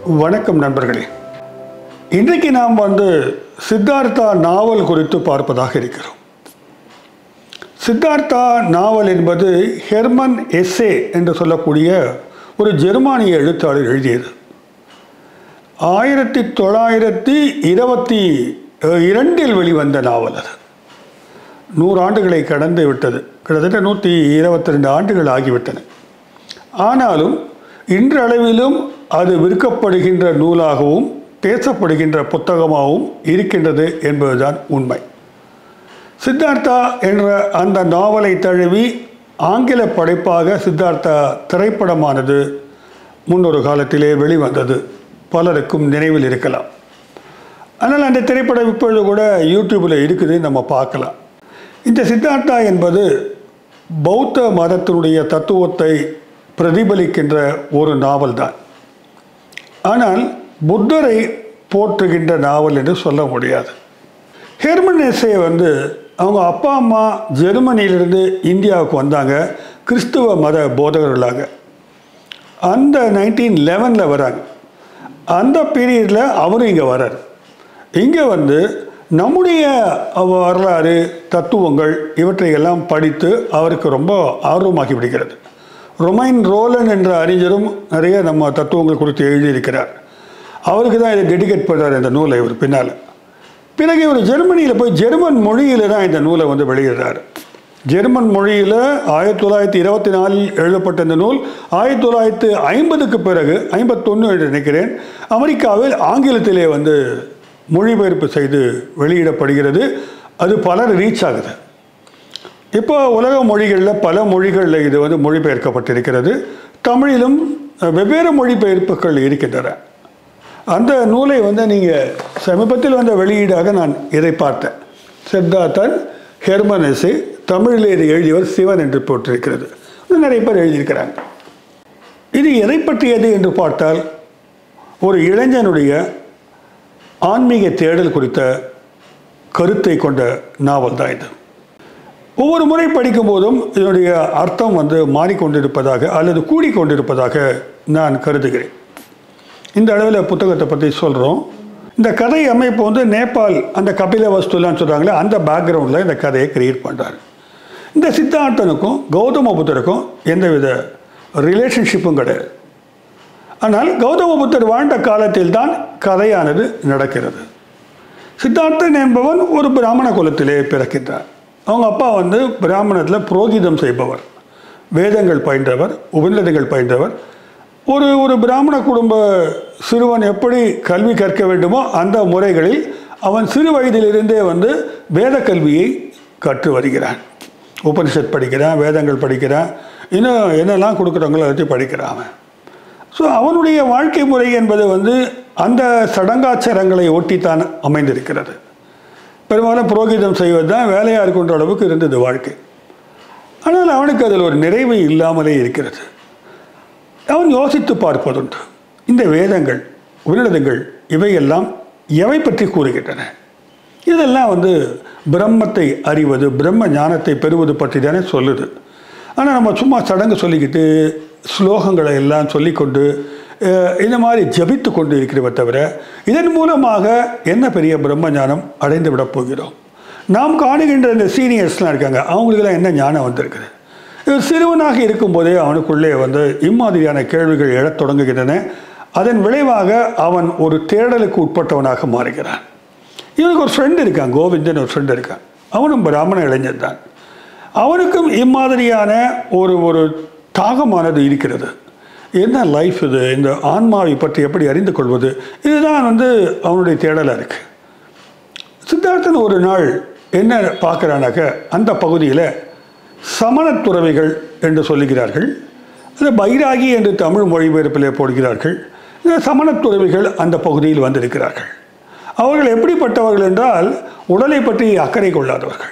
வணக்கம் நண்பர்களே இன்றைக்கு நாம் வந்து சித்தார்த்தா நாவல் குறித்து பார்ப்பதாக இருக்கிறோம் சித்தார்த்தா நாவல் என்பது ஹெர்மன் எஸ்ஸே என்று சொல்லக்கூடிய ஒரு ஜெர்மானிய எழுத்தாளர் எழுதியது ஆயிரத்தி தொள்ளாயிரத்தி இருபத்தி அஹ், இரண்டில் வெளிவந்த நாவல் அது நூறு ஆண்டுகளை கடந்து விட்டது கிட்டத்தட்ட நூற்றி இருபத்தி ரெண்டு ஆண்டுகள் ஆகிவிட்டன ஆனாலும் இன்றளவிலும் அது விற்கப்படுகின்ற நூலாகவும் பேசப்படுகின்ற புத்தகமாகவும் இருக்கின்றது என்பதுதான் உண்மை சித்தார்த்தா என்ற அந்த நாவலை தழுவி ஆங்கில படைப்பாக சித்தார்த்தா திரைப்படமானது முன்னொரு காலத்திலே வெளிவந்தது பலருக்கும் நினைவில் இருக்கலாம் ஆனால் அந்த திரைப்படம் இப்பொழுது கூட யூடியூப்பில் இருக்குது நம்ம பார்க்கலாம் இந்த சித்தார்த்தா என்பது பௌத்த மதத்தினுடைய தத்துவத்தை பிரதிபலிக்கின்ற ஒரு நாவல் தான் ஆனால் புத்தரை போற்றுகின்ற நாவல் என்று சொல்ல முடியாது ஹெர்மன் எஸ்ஸே வந்து அவங்க அப்பா அம்மா ஜெர்மனியிலிருந்து இந்தியாவுக்கு வந்தாங்க கிறிஸ்துவ மத போதகர்களாக அந்த நைன்டீன் லெவனில் வராங்க அந்த பீரியடில் அவரும் இங்கே வரார் இங்கே வந்து நம்முடைய வரலாறு தத்துவங்கள் இவற்றையெல்லாம் படித்து அவருக்கு ரொம்ப ஆர்வமாகி விடுகிறது ரொமைன் ரோலன் என்ற அறிஞரும் நிறைய நம்ம தத்துவங்கள் குறித்து எழுதியிருக்கிறார் அவருக்கு தான் இதை டெடிகேட் பண்ணுறார் இந்த நூலை இவர் பின்னால் பிறகு இவர் ஜெர்மனியில் போய் ஜெர்மன் மொழியில் தான் இந்த நூலை வந்து வெளியிடுறார் ஜெர்மன் மொழியில் ஆயிரத்தி தொள்ளாயிரத்தி இருபத்தி நாலில் எழுதப்பட்ட இந்த நூல் ஆயிரத்தி தொள்ளாயிரத்தி ஐம்பதுக்கு பிறகு ஐம்பத்தொன்று என்று நினைக்கிறேன் அமெரிக்காவில் ஆங்கிலத்திலே வந்து மொழிபெயர்ப்பு செய்து வெளியிடப்படுகிறது அது பலர் ரீச் ஆகுது இப்போ உலக மொழிகளில் பல மொழிகளில் இது வந்து மொழிபெயர்க்கப்பட்டிருக்கிறது தமிழிலும் அஹ், வெவ்வேறு மொழிபெயர்ப்புகள் இருக்கின்றன அந்த நூலை வந்து நீங்கள் சமீபத்தில் வந்த வெளியீடாக நான் இதை பார்த்தேன் சித்தார்த்தன் ஹெர்மனஸு தமிழில் இது எழுதியவர் சிவன் என்று போட்டிருக்கிறது இன்னும் நிறைய பேர் எழுதியிருக்கிறாங்க இது எதை பற்றியது என்று பார்த்தால் ஒரு இளைஞனுடைய ஆன்மீக தேடல் குறித்த கருத்தை கொண்ட நாவல் தான் இது ஒவ்வொரு முறை படிக்கும் போதும் இதனுடைய அர்த்தம் வந்து மாறிக்கொண்டிருப்பதாக அல்லது கூடிக்கொண்டிருப்பதாக நான் கருதுகிறேன் இந்த அளவில் புத்தகத்தை பற்றி சொல்கிறோம் இந்த கதை அமைப்பு வந்து நேபாள் அந்த கபில வஸ்துலாம் சொல்கிறாங்களே அந்த பேக்ரவுண்டில் இந்த கதையை கிரியேட் பண்ணுறாரு இந்த சித்தார்த்தனுக்கும் கௌதம புத்தருக்கும் எந்தவித ரிலேஷன்ஷிப்பும் கிடையாது ஆனால் கௌதம புத்தர் வாழ்ந்த காலத்தில் தான் கதையானது நடக்கிறது சித்தார்த்தன் என்பவன் ஒரு பிராமண குலத்திலே பிறக்கின்றார் அவங்க அப்பா வந்து பிராமணத்தில் புரோகிதம் செய்பவர் வேதங்கள் பயின்றவர் உபநிடதங்கள் பயின்றவர் ஒரு ஒரு பிராமண குடும்ப சிறுவன் எப்படி கல்வி கற்க வேண்டுமோ அந்த முறைகளில் அவன் சிறு வயதிலிருந்தே வந்து வேத கல்வியை கற்று வருகிறான் உபனிஷத் படிக்கிறான் வேதங்கள் படிக்கிறான் இன்னும் என்னெல்லாம் கொடுக்குறாங்களோ அதை படிக்கிறான் அவன் ஸோ அவனுடைய வாழ்க்கை முறை என்பது வந்து அந்த சடங்காச்சாரங்களை ஒட்டித்தான் அமைந்திருக்கிறது பெரும்பாலும் புரோகிதம் செய்வது தான் வேலையாக இருக்கின்ற அளவுக்கு இருந்தது வாழ்க்கை ஆனால் அவனுக்கு அதில் ஒரு நிறைவு இல்லாமலே இருக்கிறது அவன் யோசித்து பார்ப்பதுண்டு இந்த வேதங்கள் உபநிடதங்கள் இவையெல்லாம் எவை பற்றி கூறுகின்றன இதெல்லாம் வந்து பிரம்மத்தை அறிவது பிரம்ம ஞானத்தை பெறுவது பற்றி தானே சொல்லுது ஆனால் நம்ம சும்மா சடங்கு சொல்லிக்கிட்டு ஸ்லோகங்களை எல்லாம் சொல்லிக்கொண்டு அஹ், இந்த மாதிரி ஜபித்து கொண்டு இருக்கிறவ தவிர இதன் மூலமாக என்ன பெரிய பிரம்ம ஞானம் அடைந்து விடப் போகிறோம் நாம் காணுகின்ற இந்த சீனியர்ஸ்லாம் இருக்காங்க அவங்களுக்கெல்லாம் என்ன ஞானம் வந்திருக்குது இவர் சிறுவனாக இருக்கும்போதே அவனுக்குள்ளே வந்து இம்மாதிரியான கேள்விகள் எழத் தொடங்குகின்றன அதன் விளைவாக அவன் ஒரு தேடலுக்கு உட்பட்டவனாக மாறுகிறான் இவனுக்கு ஒரு ஃப்ரெண்டு இருக்கான் கோவிந்தன் ஒரு ஃப்ரெண்டு இருக்கான் அவனும் பிராமண இளைஞன் தான் அவனுக்கும் இம்மாதிரியான ஒரு ஒரு தாகமானது இருக்கிறது என்ன லைஃப் இது இந்த ஆன்மாவை பற்றி எப்படி அறிந்து கொள்வது இதுதான் வந்து அவனுடைய தேடலாக இருக்குது சித்தார்த்தன் ஒரு நாள் என்ன பார்க்குறானாக்க அந்த பகுதியில் சமணத் துறவிகள் என்று சொல்லுகிறார்கள் அது பைராகி என்று தமிழ் மொழிபெயர்ப்பிலே போடுகிறார்கள் இந்த சமணத் துறவிகள் அந்த பகுதியில் வந்திருக்கிறார்கள் அவர்கள் எப்படிப்பட்டவர்கள் என்றால் உடலை பற்றி அக்கறை கொள்ளாதவர்கள்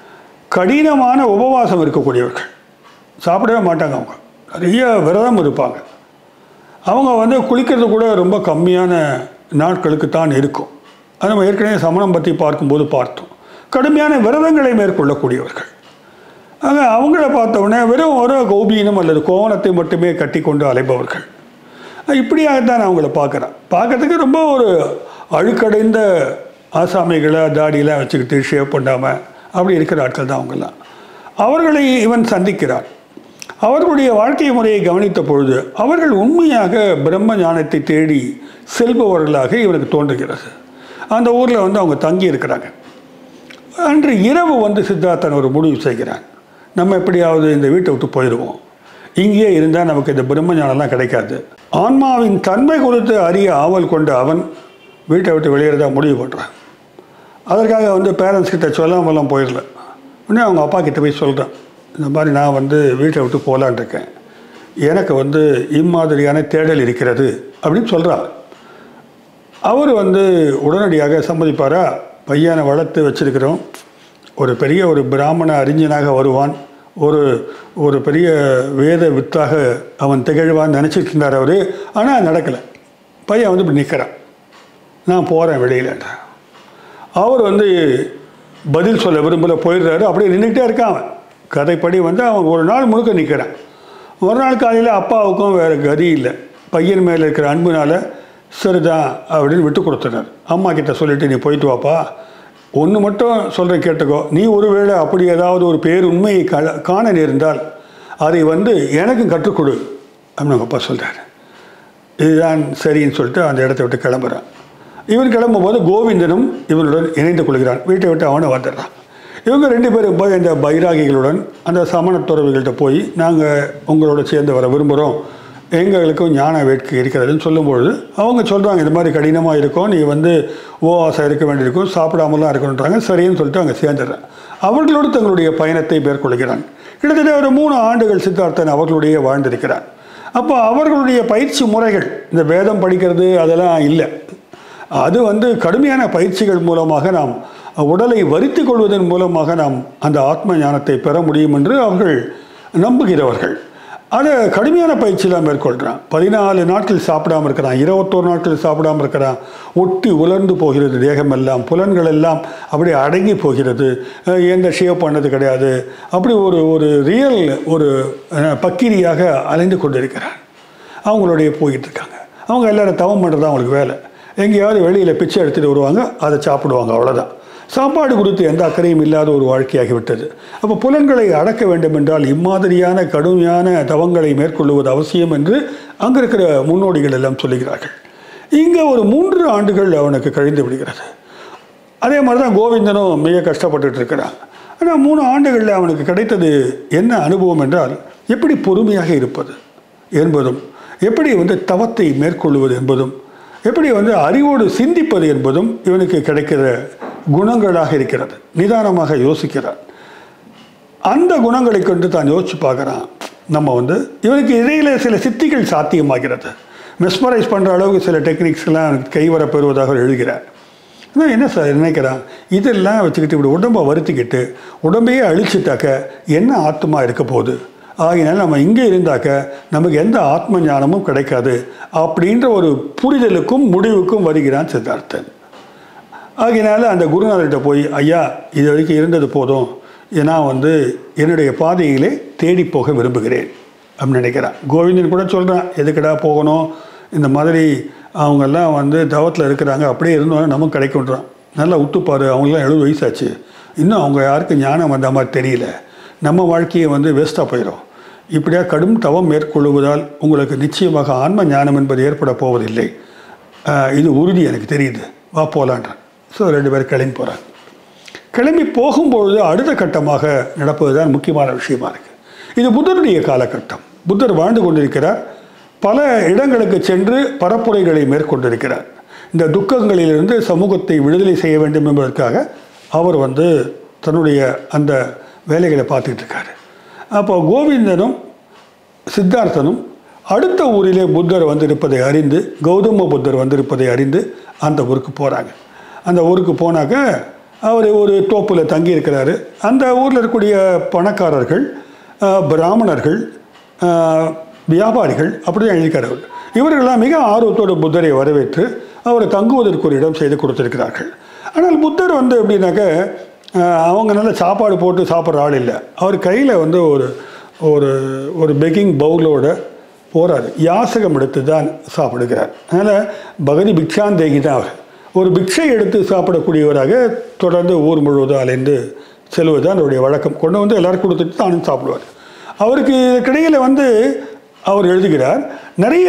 கடினமான உபவாசம் இருக்கக்கூடியவர்கள் சாப்பிடவே மாட்டாங்க அவங்க நிறைய விரதம் இருப்பாங்க அவங்க வந்து குளிக்கிறது கூட ரொம்ப கம்மியான நாட்களுக்கு தான் இருக்கும் அது நம்ம ஏற்கனவே சமணம் பற்றி பார்க்கும்போது பார்த்தோம் கடுமையான விரதங்களை மேற்கொள்ளக்கூடியவர்கள் ஆக அவங்கள பார்த்த உடனே வெறும் ஒரு கௌபீனம் அல்லது கோவணத்தை மட்டுமே கட்டி கொண்டு அலைபவர்கள் இப்படியாகத்தான் நான் அவங்கள பார்க்குறேன் பார்க்கறதுக்கு ரொம்ப ஒரு அழுக்கடைந்த ஆசாமிகளை தாடியெல்லாம் வச்சுக்கிட்டு ஷேவ் பண்ணாமல் அப்படி இருக்கிற ஆட்கள் தான் அவங்கெல்லாம் அவர்களை இவன் சந்திக்கிறான் அவர்களுடைய வாழ்க்கை முறையை கவனித்த பொழுது அவர்கள் உண்மையாக பிரம்ம ஞானத்தை தேடி செல்பவர்களாக இவனுக்கு தோன்றுகிறது அந்த ஊரில் வந்து அவங்க தங்கி இருக்கிறாங்க அன்று இரவு வந்து சித்தார்த்தன் ஒரு முடிவு செய்கிறான் நம்ம எப்படியாவது இந்த வீட்டை விட்டு போயிடுவோம் இங்கேயே இருந்தால் நமக்கு இந்த பிரம்ம ஞானம்லாம் கிடைக்காது ஆன்மாவின் தன்மை குறித்து அறிய ஆவல் கொண்ட அவன் வீட்டை விட்டு வெளியேறதா முடிவு பண்ணுறான் அதற்காக வந்து பேரண்ட்ஸ் கிட்ட சொல்லாமலாம் போயிடல உடனே அவங்க அப்பா கிட்ட போய் சொல்கிறேன் இந்த மாதிரி நான் வந்து வீட்டை விட்டு போகலான் இருக்கேன் எனக்கு வந்து இம்மாதிரியான தேடல் இருக்கிறது அப்படின்னு சொல்கிறார் அவர் வந்து உடனடியாக சம்மதிப்பாரா பையனை வளர்த்து வச்சிருக்கிறோம் ஒரு பெரிய ஒரு பிராமண அறிஞனாக வருவான் ஒரு ஒரு பெரிய வேத வித்தாக அவன் திகழ்வான்னு நினச்சிட்டு இருந்தார் அவர் ஆனால் நடக்கலை பையன் வந்து இப்படி நிற்கிறான் நான் போகிறேன் வெளியிலன்றான் அவர் வந்து பதில் சொல்ல விரும்பல போயிடுறாரு அப்படியே நின்றுக்கிட்டே இருக்கான் அவன் கதைப்படி வந்து அவன் ஒரு நாள் முழுக்க நிற்கிறான் ஒரு நாள் காலையில் அப்பாவுக்கும் வேறு கதி இல்லை பையன் மேலே இருக்கிற அன்புனால சரிதான் அப்படின்னு விட்டு கொடுத்துட்டார் அம்மா கிட்ட சொல்லிட்டு நீ போயிட்டு வாப்பா ஒன்று மட்டும் சொல்கிறேன் கேட்டுக்கோ நீ ஒருவேளை அப்படி ஏதாவது ஒரு பேர் உண்மையை கா காண நேர்ந்தால் அதை வந்து எனக்கும் கற்றுக் கொடு அப்படின்னு அவங்க அப்பா சொல்கிறாரு இதுதான் சரின்னு சொல்லிட்டு அந்த இடத்த விட்டு கிளம்புறான் இவன் கிளம்பும்போது கோவிந்தனும் இவனுடன் இணைந்து கொள்கிறான் வீட்டை விட்டு அவனை வந்துடுறான் இவங்க ரெண்டு பேரும் போய் அந்த பைராகிகளுடன் அந்த சமண துறவிகள்கிட்ட போய் நாங்கள் உங்களோட சேர்ந்து வர விரும்புகிறோம் எங்களுக்கும் ஞான வேட்கை இருக்கிறதுன்னு சொல்லும்பொழுது அவங்க சொல்கிறாங்க இந்த மாதிரி கடினமாக இருக்கும் நீ வந்து ஓவாசம் இருக்க வேண்டியிருக்கும் சாப்பிடாமலாம் இருக்கணுன்றாங்க சரின்னு சொல்லிட்டு அங்கே சேர்ந்துடுறேன் அவர்களோடு தங்களுடைய பயணத்தை மேற்கொள்கிறான் கிட்டத்தட்ட ஒரு மூணு ஆண்டுகள் சித்தார்த்தன் அவர்களுடைய வாழ்ந்திருக்கிறான் அப்போ அவர்களுடைய பயிற்சி முறைகள் இந்த வேதம் படிக்கிறது அதெல்லாம் இல்லை அது வந்து கடுமையான பயிற்சிகள் மூலமாக நாம் உடலை வருத்திக் கொள்வதன் மூலமாக நாம் அந்த ஆத்ம ஞானத்தை பெற முடியும் என்று அவர்கள் நம்புகிறவர்கள் அதை கடுமையான பயிற்சியெலாம் மேற்கொள்கிறான் பதினாலு நாட்கள் சாப்பிடாம இருக்கிறான் இருபத்தோரு நாட்கள் சாப்பிடாம இருக்கிறான் ஒட்டி உலர்ந்து போகிறது தேகமெல்லாம் புலன்கள் எல்லாம் அப்படியே அடங்கி போகிறது அஹ் எந்த ஷேவ் பண்ணது கிடையாது அப்படி ஒரு ஒரு ரியல் ஒரு அஹ், பக்கிரியாக அலைந்து கொண்டிருக்கிறான் அவங்களுடைய போயிட்டு இருக்காங்க அவங்க எல்லாரும் தவம் பண்ணுறது தான் அவங்களுக்கு வேலை எங்கேயாவது வெளியில் பிச்சை எடுத்துகிட்டு வருவாங்க அதை சாப்பிடுவாங்க அவ்வளோதான் சாப்பாடு குறித்து எந்த அக்கறையும் இல்லாத ஒரு வாழ்க்கையாகிவிட்டது அப்போ புலன்களை அடக்க வேண்டும் என்றால் இம்மாதிரியான கடுமையான தவங்களை மேற்கொள்வது அவசியம் என்று அங்கே இருக்கிற முன்னோடிகள் எல்லாம் சொல்லுகிறார்கள் இங்கே ஒரு மூன்று ஆண்டுகள் அவனுக்கு கழிந்து விடுகிறது அதே மாதிரி தான் கோவிந்தனும் மிக கஷ்டப்பட்டுட்டு இருக்கிறான் ஆனால் மூணு ஆண்டுகளில் அவனுக்கு கிடைத்தது என்ன அனுபவம் என்றால் எப்படி பொறுமையாக இருப்பது என்பதும் எப்படி வந்து தவத்தை மேற்கொள்வது என்பதும் எப்படி வந்து அறிவோடு சிந்திப்பது என்பதும் இவனுக்கு கிடைக்கிற குணங்களாக இருக்கிறது நிதானமாக யோசிக்கிறான் அந்த குணங்களை கொண்டு தான் யோசிச்சு பார்க்குறான் நம்ம வந்து இவனுக்கு இடையில சில சித்திகள் சாத்தியமாகிறது மெஸ்மரைஸ் பண்ணுற அளவுக்கு சில டெக்னிக்ஸ்லாம் எனக்கு கைவர பெறுவதாக எழுதுகிறார் நான் என்ன சார் நினைக்கிறான் இதெல்லாம் வச்சுக்கிட்டு இப்படி உடம்பை வருத்திக்கிட்டு உடம்பையே அழிச்சிட்டாக்க என்ன ஆத்மா இருக்க போகுது ஆகினால நம்ம இங்கே இருந்தாக்க நமக்கு எந்த ஆத்ம ஞானமும் கிடைக்காது அப்படின்ற ஒரு புரிதலுக்கும் முடிவுக்கும் வருகிறான் சித்தார்த்தன் ஆகினால அந்த குருநாதர்கிட்ட போய் ஐயா இது வரைக்கும் இருந்தது போதும் நான் வந்து என்னுடைய பாதையிலே தேடி போக விரும்புகிறேன் அப்படின்னு நினைக்கிறான் கோவிந்தன் கூட சொல்கிறான் எதுக்குடா போகணும் இந்த மாதிரி அவங்கெல்லாம் வந்து தவத்தில் இருக்கிறாங்க அப்படியே இருந்தோன்னா நமக்கு கிடைக்குன்றான் நல்லா உத்துப்பாரு அவங்களாம் எழுபது வயசாச்சு இன்னும் அவங்க யாருக்கும் ஞானம் வந்த மாதிரி தெரியல நம்ம வாழ்க்கையை வந்து வேஸ்ட்டாக போயிடும் இப்படியா கடும் தவம் மேற்கொள்வதால் உங்களுக்கு நிச்சயமாக ஆன்ம ஞானம் என்பது ஏற்பட போவதில்லை ஆஹ் இது உறுதி எனக்கு தெரியுது வா போலான்றான் ஸோ ரெண்டு பேரும் கிளம்பி போகிறாங்க கிளம்பி போகும்பொழுது அடுத்த கட்டமாக நடப்பது தான் முக்கியமான விஷயமா இருக்குது இது புத்தருடைய காலகட்டம் புத்தர் வாழ்ந்து கொண்டிருக்கிறார் பல இடங்களுக்கு சென்று பரப்புரைகளை மேற்கொண்டிருக்கிறார் இந்த துக்கங்களிலிருந்து சமூகத்தை விடுதலை செய்ய வேண்டும் என்பதற்காக அவர் வந்து தன்னுடைய அந்த வேலைகளை பார்த்துட்டு இருக்காரு அப்போ கோவிந்தனும் சித்தார்த்தனும் அடுத்த ஊரிலே புத்தர் வந்திருப்பதை அறிந்து கௌதம புத்தர் வந்திருப்பதை அறிந்து அந்த ஊருக்கு போகிறாங்க அந்த ஊருக்கு போனாக்க அவர் ஒரு தோப்பில் தங்கி இருக்கிறாரு அந்த ஊரில் இருக்கக்கூடிய பணக்காரர்கள் ஆஹ், பிராமணர்கள் ஆஹ், வியாபாரிகள் அப்படி தான் எழுதியிருக்கார் அவர் இவர்களெல்லாம் மிக ஆர்வத்தோடு புத்தரை வரவேற்று அவரை தங்குவதற்கு ஒரு இடம் செய்து கொடுத்திருக்கிறார்கள் ஆனால் புத்தர் வந்து எப்படின்னாக்க ஆஹ், அவங்க நல்ல சாப்பாடு போட்டு சாப்பிட்ற ஆள் இல்லை அவர் கையில் வந்து ஒரு ஒரு ஒரு பெக்கிங் பவுலோட போறாரு யாசகம் எடுத்து தான் சாப்பிடுகிறார் அதனால் பகதி பிக்ஷாந்தேகி தான் அவர் ஒரு பிக்ஷை எடுத்து சாப்பிடக்கூடியவராக தொடர்ந்து ஊர் முழுவதும் அலைந்து செல்வது தான் அவருடைய வழக்கம் கொண்டு வந்து எல்லாருக்கும் கொடுத்துட்டு தானும் சாப்பிடுவார் அவருக்கு கிடையில் வந்து அவர் எழுதுகிறார் நிறைய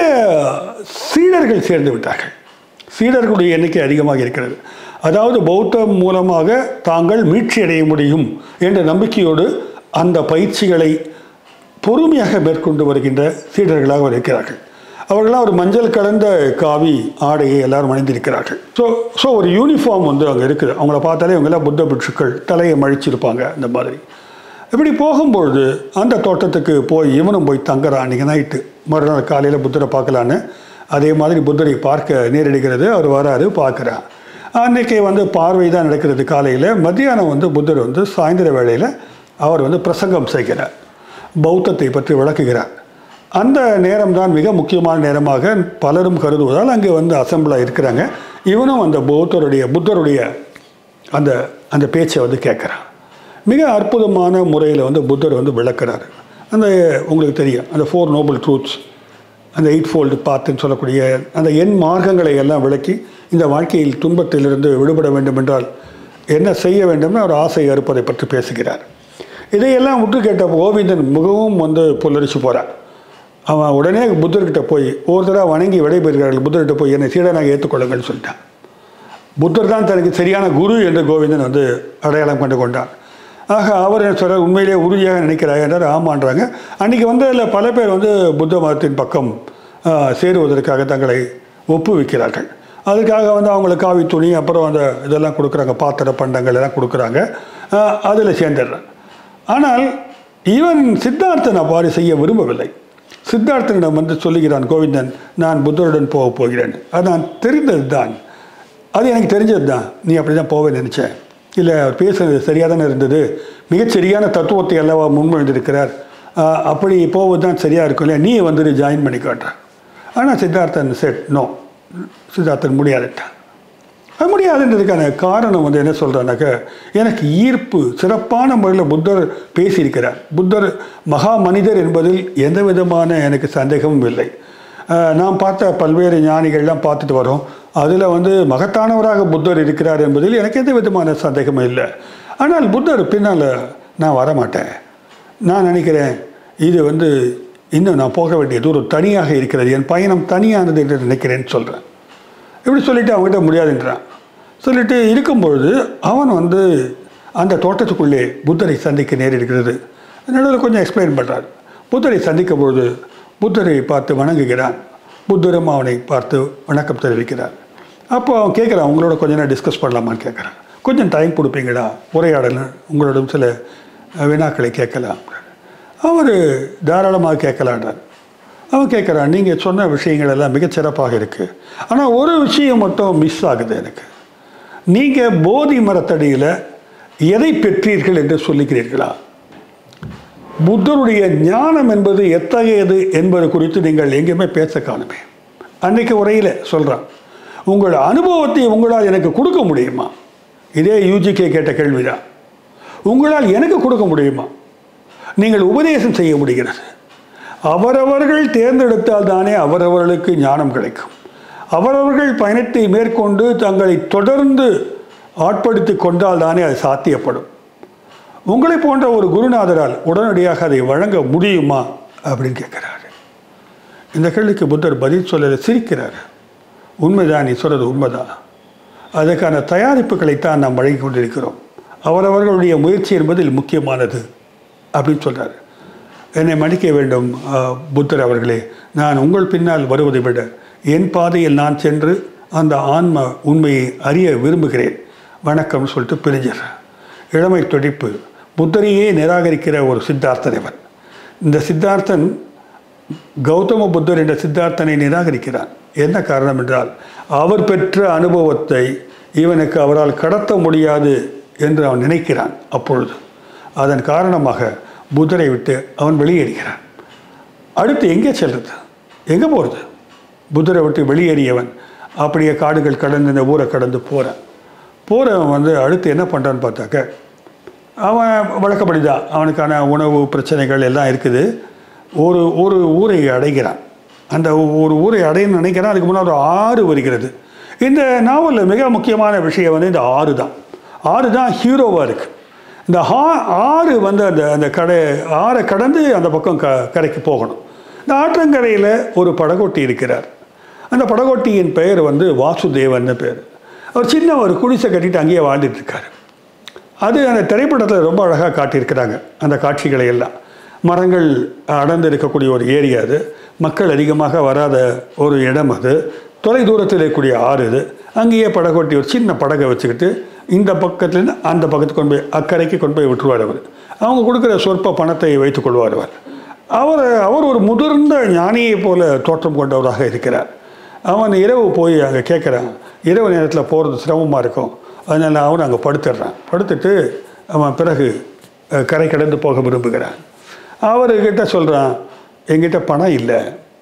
சீடர்கள் சேர்ந்து விட்டார்கள் சீடர்களுடைய எண்ணிக்கை அதிகமாக இருக்கிறது அதாவது பௌத்தம் மூலமாக தாங்கள் மீட்சி அடைய முடியும் என்ற நம்பிக்கையோடு அந்த பயிற்சிகளை பொறுமையாக மேற்கொண்டு வருகின்ற சீடர்களாக அவர் இருக்கிறார்கள் அவர்களாம் ஒரு மஞ்சள் கலந்த காவி ஆடையை எல்லாரும் அணிந்திருக்கிறார்கள் ஸோ ஸோ ஒரு யூனிஃபார்ம் வந்து அங்கே இருக்குது அவங்கள பார்த்தாலே இவங்கெல்லாம் புத்த பிட்சுக்கள் தலையை மழிச்சிருப்பாங்க இந்த மாதிரி இப்படி போகும்பொழுது அந்த தோட்டத்துக்கு போய் இவனும் போய் தங்குறான் அன்றைக்கி நைட்டு மறுநாள் காலையில் புத்தரை பார்க்கலான்னு அதே மாதிரி புத்தரை பார்க்க நேரிடுகிறது அவர் வராரு பார்க்குறான் அன்றைக்கி வந்து பார்வை தான் நடக்கிறது காலையில் மத்தியானம் வந்து புத்தர் வந்து சாயந்தர வேளையில் அவர் வந்து பிரசங்கம் செய்கிறார் பௌத்தத்தை பற்றி விளக்குகிறார் அந்த நேரம் தான் மிக முக்கியமான நேரமாக பலரும் கருதுவதால் அங்கே வந்து அசம்பிளாக இருக்கிறாங்க இவனும் அந்த பௌத்தருடைய புத்தருடைய அந்த அந்த பேச்சை வந்து கேட்குறான் மிக அற்புதமான முறையில் வந்து புத்தர் வந்து விளக்குறாரு அந்த உங்களுக்கு தெரியும் அந்த ஃபோர் நோபல் ட்ரூத்ஸ் அந்த எயிட் ஃபோல்டு பாத்துன்னு சொல்லக்கூடிய அந்த எண் மார்க்கங்களை எல்லாம் விளக்கி இந்த வாழ்க்கையில் துன்பத்திலிருந்து விடுபட வேண்டும் என்றால் என்ன செய்ய வேண்டும்னு அவர் ஆசை அறுப்பதை பற்றி பேசுகிறார் இதையெல்லாம் விட்டு கேட்ட கோவிந்தன் மிகவும் வந்து புல்லரிச்சு போகிறான் அவன் உடனே புத்தர்கிட்ட போய் ஒரு தடவை வணங்கி விடைபெறுகிறார்கள் புத்தர்கிட்ட போய் என்னை சீடனாக ஏற்றுக்கொள்ளுங்கள்னு சொல்லிட்டான் புத்தர் தான் தனக்கு சரியான குரு என்று கோவிந்தன் வந்து அடையாளம் கண்டு கொண்டான் ஆக அவர் என்ன சொல்கிறார் உண்மையிலே உறுதியாக நினைக்கிறார் என்றார் ஆமான்றாங்க அன்றைக்கி வந்ததில் பல பேர் வந்து புத்த மதத்தின் பக்கம் ஆ, சேருவதற்காக தங்களை ஒப்புவிக்கிறார்கள் அதுக்காக வந்து அவங்களுக்கு காவி துணி அப்புறம் அந்த இதெல்லாம் கொடுக்குறாங்க பாத்திர பண்டங்கள் எல்லாம் கொடுக்குறாங்க அதில் சேர்ந்துடுறேன் ஆனால் இவன் சித்தார்த்தன் அவ்வாறு செய்ய விரும்பவில்லை சித்தார்த்தனிடம் வந்து சொல்லுகிறான் கோவிந்தன் நான் புத்தருடன் போக போகிறேன் அது நான் தெரிந்தது தான் அது எனக்கு தெரிஞ்சது தான் நீ அப்படி தான் போவேன்னு நினச்சேன் இல்லை அவர் பேசுனது சரியாக தானே இருந்தது மிகச்சரியான தத்துவத்தை அல்லவா முன்மொழிந்திருக்கிறார் ஆஹ் அப்படி போவது தான் சரியாக இருக்கும் இல்லையா நீ வந்துட்டு ஜாயின் பண்ணி காட்டுறேன் ஆனால் சித்தார்த்தன் செட் நோ சித்தார்த்தன் முடியாதுட்டான் அது முடியாதுன்றதுக்கான காரணம் வந்து என்ன சொல்கிறானாக்க எனக்கு ஈர்ப்பு சிறப்பான முறையில் புத்தர் பேசியிருக்கிறார் புத்தர் மகா மனிதர் என்பதில் எந்த விதமான எனக்கு சந்தேகமும் இல்லை அஹ் நாம் பார்த்த பல்வேறு ஞானிகள்லாம் பார்த்துட்டு வரோம் அதில் வந்து மகத்தானவராக புத்தர் இருக்கிறார் என்பதில் எனக்கு எந்த விதமான சந்தேகமும் இல்லை ஆனால் புத்தர் பின்னால் நான் வரமாட்டேன் நான் நினைக்கிறேன் இது வந்து இன்னும் நான் போக வேண்டிய தூரம் தனியாக இருக்கிறது என் பயணம் தனியானது என்று நினைக்கிறேன்னு சொல்கிறேன் இப்படி சொல்லிட்டு அவங்ககிட்ட முடியாதுன்றான் சொல்லிட்டு இருக்கும்பொழுது அவன் வந்து அந்த தோட்டத்துக்குள்ளே புத்தரை சந்திக்க நேரிடுகிறது நடுவில் கொஞ்சம் எக்ஸ்பிளைன் பண்ணுறார் புத்தரை சந்திக்கும் பொழுது புத்தரை பார்த்து வணங்குகிறான் புத்தரும் அவனை பார்த்து வணக்கம் தெரிவிக்கிறார் அப்போ அவன் கேட்குறான் உங்களோட கொஞ்ச நேரம் டிஸ்கஸ் பண்ணலாமான்னு கேட்குறான் கொஞ்சம் டைம் கொடுப்பீங்களா உரையாடல் உங்களோட சில அஹ், வினாக்களை கேட்கலாம் அவர் தாராளமாக கேட்கலான்றார் அவன் கேட்குறான் நீங்கள் சொன்ன விஷயங்கள் எல்லாம் மிகச்சிறப்பாக இருக்குது ஆனால் ஒரு விஷயம் மட்டும் மிஸ் ஆகுது எனக்கு நீங்கள் போதி மரத்தடியில் எதை பெற்றீர்கள் என்று சொல்லுகிறீர்களா புத்தருடைய ஞானம் என்பது எத்தகையது என்பது குறித்து நீங்கள் எங்கேயுமே பேச காணுமே அன்னைக்கு உரையில் சொல்கிறான் உங்கள் அனுபவத்தை உங்களால் எனக்கு கொடுக்க முடியுமா இதே யூஜிகே கேட்ட கேள்விதான் உங்களால் எனக்கு கொடுக்க முடியுமா நீங்கள் உபதேசம் செய்ய முடிகிறது அவரவர்கள் தேர்ந்தெடுத்தால் தானே அவரவர்களுக்கு ஞானம் கிடைக்கும் அவரவர்கள் பயணத்தை மேற்கொண்டு தங்களை தொடர்ந்து ஆட்படுத்தி கொண்டால் தானே அது சாத்தியப்படும் உங்களை போன்ற ஒரு குருநாதரால் உடனடியாக அதை வழங்க முடியுமா அப்படின்னு கேட்குறாரு இந்த கேள்விக்கு புத்தர் பதில் சொல்லல சிரிக்கிறார் உண்மைதான் நீ சொல்றது உண்மைதான் அதற்கான தயாரிப்புகளைத்தான் நாம் வழங்கி கொண்டிருக்கிறோம் அவரவர்களுடைய முயற்சி என்பதில் முக்கியமானது அப்படின்னு சொல்றாரு என்னை மன்னிக்க வேண்டும் ஆஹ், புத்தர் அவர்களே நான் உங்கள் பின்னால் வருவதை விட என் பாதையில் நான் சென்று அந்த ஆன்ம உண்மையை அறிய விரும்புகிறேன் வணக்கம்னு சொல்லிட்டு பிரிஞ்சிடுறேன் இளமை துடிப்பு புத்தரையே நிராகரிக்கிற ஒரு சித்தார்த்தன் இவன் இந்த சித்தார்த்தன் கௌதம புத்தர் என்ற சித்தார்த்தனை நிராகரிக்கிறான் என்ன காரணம் என்றால் அவர் பெற்ற அனுபவத்தை இவனுக்கு அவரால் கடத்த முடியாது என்று அவன் நினைக்கிறான் அப்பொழுது அதன் காரணமாக புத்தரை விட்டு அவன் வெளியேறுகிறான் அடுத்து எங்கே செல்றது எங்கே போகிறது புத்தரை விட்டு வெளியேறியவன் அப்படியே காடுகள் கடந்து இந்த ஊரை கடந்து போகிறான் போகிறவன் வந்து அடுத்து என்ன பண்ணுறான்னு பார்த்தாக்க அவன் வழக்கப்படி தான் அவனுக்கான உணவு பிரச்சனைகள் எல்லாம் இருக்குது ஒரு ஒரு ஊரை அடைகிறான் அந்த ஒரு ஊரை அடையணும்னு நினைக்கிறேன் அதுக்கு முன்னாடி ஒரு ஆறு வருகிறது இந்த நாவலில் மிக முக்கியமான விஷயம் வந்து இந்த ஆறு தான் ஆறு தான் ஹீரோவாக இருக்குது இந்த ஹா ஆறு வந்து அந்த அந்த கடை ஆறை கடந்து அந்த பக்கம் க கரைக்கு போகணும் இந்த ஆற்றங்கரையில் ஒரு படகோட்டி இருக்கிறார் அந்த படகோட்டியின் பெயர் வந்து வாசுதேவன்னு பேர் அவர் சின்ன ஒரு குடிசை கட்டிட்டு அங்கேயே வாழ்ந்துட்டு இருக்காரு அது அந்த திரைப்படத்தில் ரொம்ப அழகாக காட்டியிருக்கிறாங்க அந்த காட்சிகளை எல்லாம் மரங்கள் அடர்ந்து இருக்கக்கூடிய ஒரு ஏரியா அது மக்கள் அதிகமாக வராத ஒரு இடம் அது தொலை தூரத்தில் இருக்கக்கூடிய ஆறு இது அங்கேயே படகோட்டி ஒரு சின்ன படகை வச்சுக்கிட்டு இந்த பக்கத்துலேருந்து அந்த பக்கத்துக்கு கொண்டு போய் அக்கறைக்கு கொண்டு போய் விட்டுருவார் அவர் அவங்க கொடுக்குற சொற்ப பணத்தை வைத்துக் கொள்வார் அவர் அவர் அவர் ஒரு முதிர்ந்த ஞானியைப் போல தோற்றம் கொண்டவராக இருக்கிறார் அவன் இரவு போய் அங்கே கேட்குறான் இரவு நேரத்தில் போகிறது சிரமமாக இருக்கும் அதனால் அவன் அங்கே படுத்துடுறான் படுத்துட்டு அவன் பிறகு அஹ், கரை கடந்து போக விரும்புகிறான் அவர்கிட்ட சொல்கிறான் என்கிட்ட பணம் இல்லை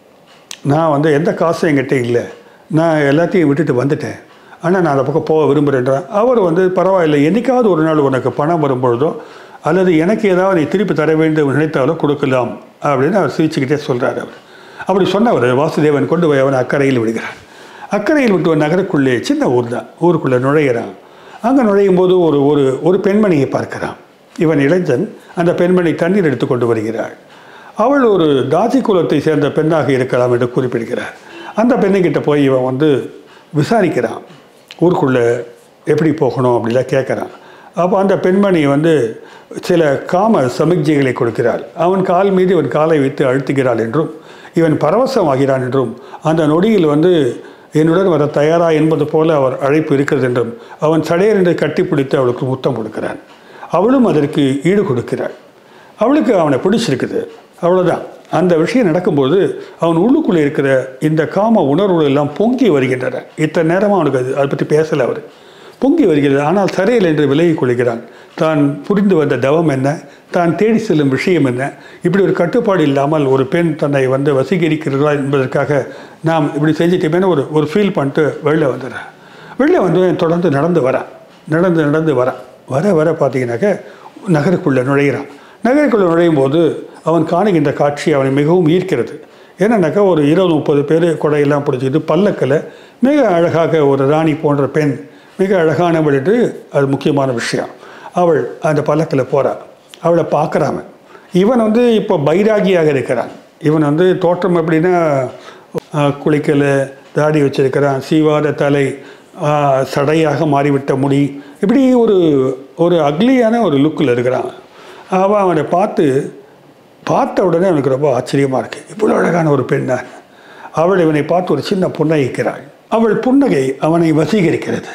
நான் வந்து எந்த காசும் என்கிட்ட இல்லை நான் எல்லாத்தையும் விட்டுட்டு வந்துட்டேன் ஆனால் நான் அந்த பக்கம் போக விரும்புகிறேன்றேன் அவர் வந்து பரவாயில்லை என்னைக்காவது ஒரு நாள் உனக்கு பணம் வரும்பொழுதோ அல்லது எனக்கு ஏதாவது நீ திருப்பி தர வேண்டும் நினைத்தாலோ கொடுக்கலாம் அப்படின்னு அவர் சிரிச்சுக்கிட்டே சொல்கிறார் அவர் அப்படி சொன்னவர் வாசுதேவன் கொண்டு போய் அவனை அக்கறையில் விடுகிறார் அக்கறையில் விட்டு ஒரு நகருக்குள்ளே சின்ன ஊர் தான் ஊருக்குள்ளே நுழையிறான் அங்கே நுழையும் போது ஒரு ஒரு ஒரு பெண்மணியை பார்க்கிறான் இவன் இளைஞன் அந்த பெண்மணி தண்ணீர் எடுத்து கொண்டு வருகிறாள் அவள் ஒரு தாசி குலத்தை சேர்ந்த பெண்ணாக இருக்கலாம் என்று குறிப்பிடுகிறார் அந்த பெண்ணுக்கிட்ட போய் இவன் வந்து விசாரிக்கிறான் ஊருக்குள்ளே எப்படி போகணும் அப்படிலாம் கேட்குறான் அப்போ அந்த பெண்மணி வந்து சில காம சமிக்ஞைகளை கொடுக்கிறாள் அவன் கால் மீது இவன் காலை வைத்து அழுத்துகிறாள் என்றும் இவன் பரவசமாகிறான் என்றும் அந்த நொடியில் வந்து என்னுடன் வர தயாரா என்பது போல அவர் அழைப்பு இருக்கிறது என்றும் அவன் சடையர் என்று கட்டிப்பிடித்து அவளுக்கு முத்தம் கொடுக்கிறான் அவளும் அதற்கு ஈடு கொடுக்கிறாள் அவளுக்கு அவனை பிடிச்சிருக்குது அவ்வளோதான் அந்த விஷயம் நடக்கும்போது அவன் உள்ளுக்குள்ளே இருக்கிற இந்த காம உணர்வுகள் எல்லாம் பொங்கி வருகின்றன இத்தனை நேரமாக அவனுக்கு அது அதை பற்றி பேசலை அவர் பொங்கி வருகிறது ஆனால் சரியில் என்று விலகிக் கொள்கிறான் தான் புரிந்து வந்த தவம் என்ன தான் தேடி செல்லும் விஷயம் என்ன இப்படி ஒரு கட்டுப்பாடு இல்லாமல் ஒரு பெண் தன்னை வந்து வசீகரிக்கிறதா என்பதற்காக நாம் இப்படி செஞ்சிட்டோமேனு ஒரு ஒரு ஃபீல் பண்ணிட்டு வெளில வந்துடுறேன் வெளில வந்து தொடர்ந்து நடந்து வரேன் நடந்து நடந்து வரேன் வர வர பார்த்தீங்கன்னாக்க நகருக்குள்ளே நுழைகிறான் நகருக்குள்ளே நுழையும் போது அவன் காணுகின்ற காட்சி அவனை மிகவும் ஈர்க்கிறது என்னன்னாக்கா ஒரு இருபது முப்பது பேர் கொடையெல்லாம் பிடிச்சிட்டு பல்லக்கில் மிக அழகாக ஒரு ராணி போன்ற பெண் மிக அழகானவள் என்று அது முக்கியமான விஷயம் அவள் அந்த பல்லக்கில் போகிறாள் அவளை பார்க்குறாம இவன் வந்து இப்போ பைராகியாக இருக்கிறான் இவன் வந்து தோற்றம் எப்படின்னா ஆஹ், குளிக்கலை தாடி வச்சிருக்கிறான் சீவாத தலை ஆஹ், சடையாக மாறிவிட்ட முடி இப்படி ஒரு ஒரு அக்லியான ஒரு லுக்கில் இருக்கிறான் அவன் அவனை பார்த்து பார்த்த உடனே அவனுக்கு ரொம்ப ஆச்சரியமாக இருக்கு இவ்வளோ அழகான ஒரு பெண்ணா அவள் இவனை பார்த்து ஒரு சின்ன புன்னகைக்கிறாள் அவள் புன்னகை அவனை வசீகரிக்கிறது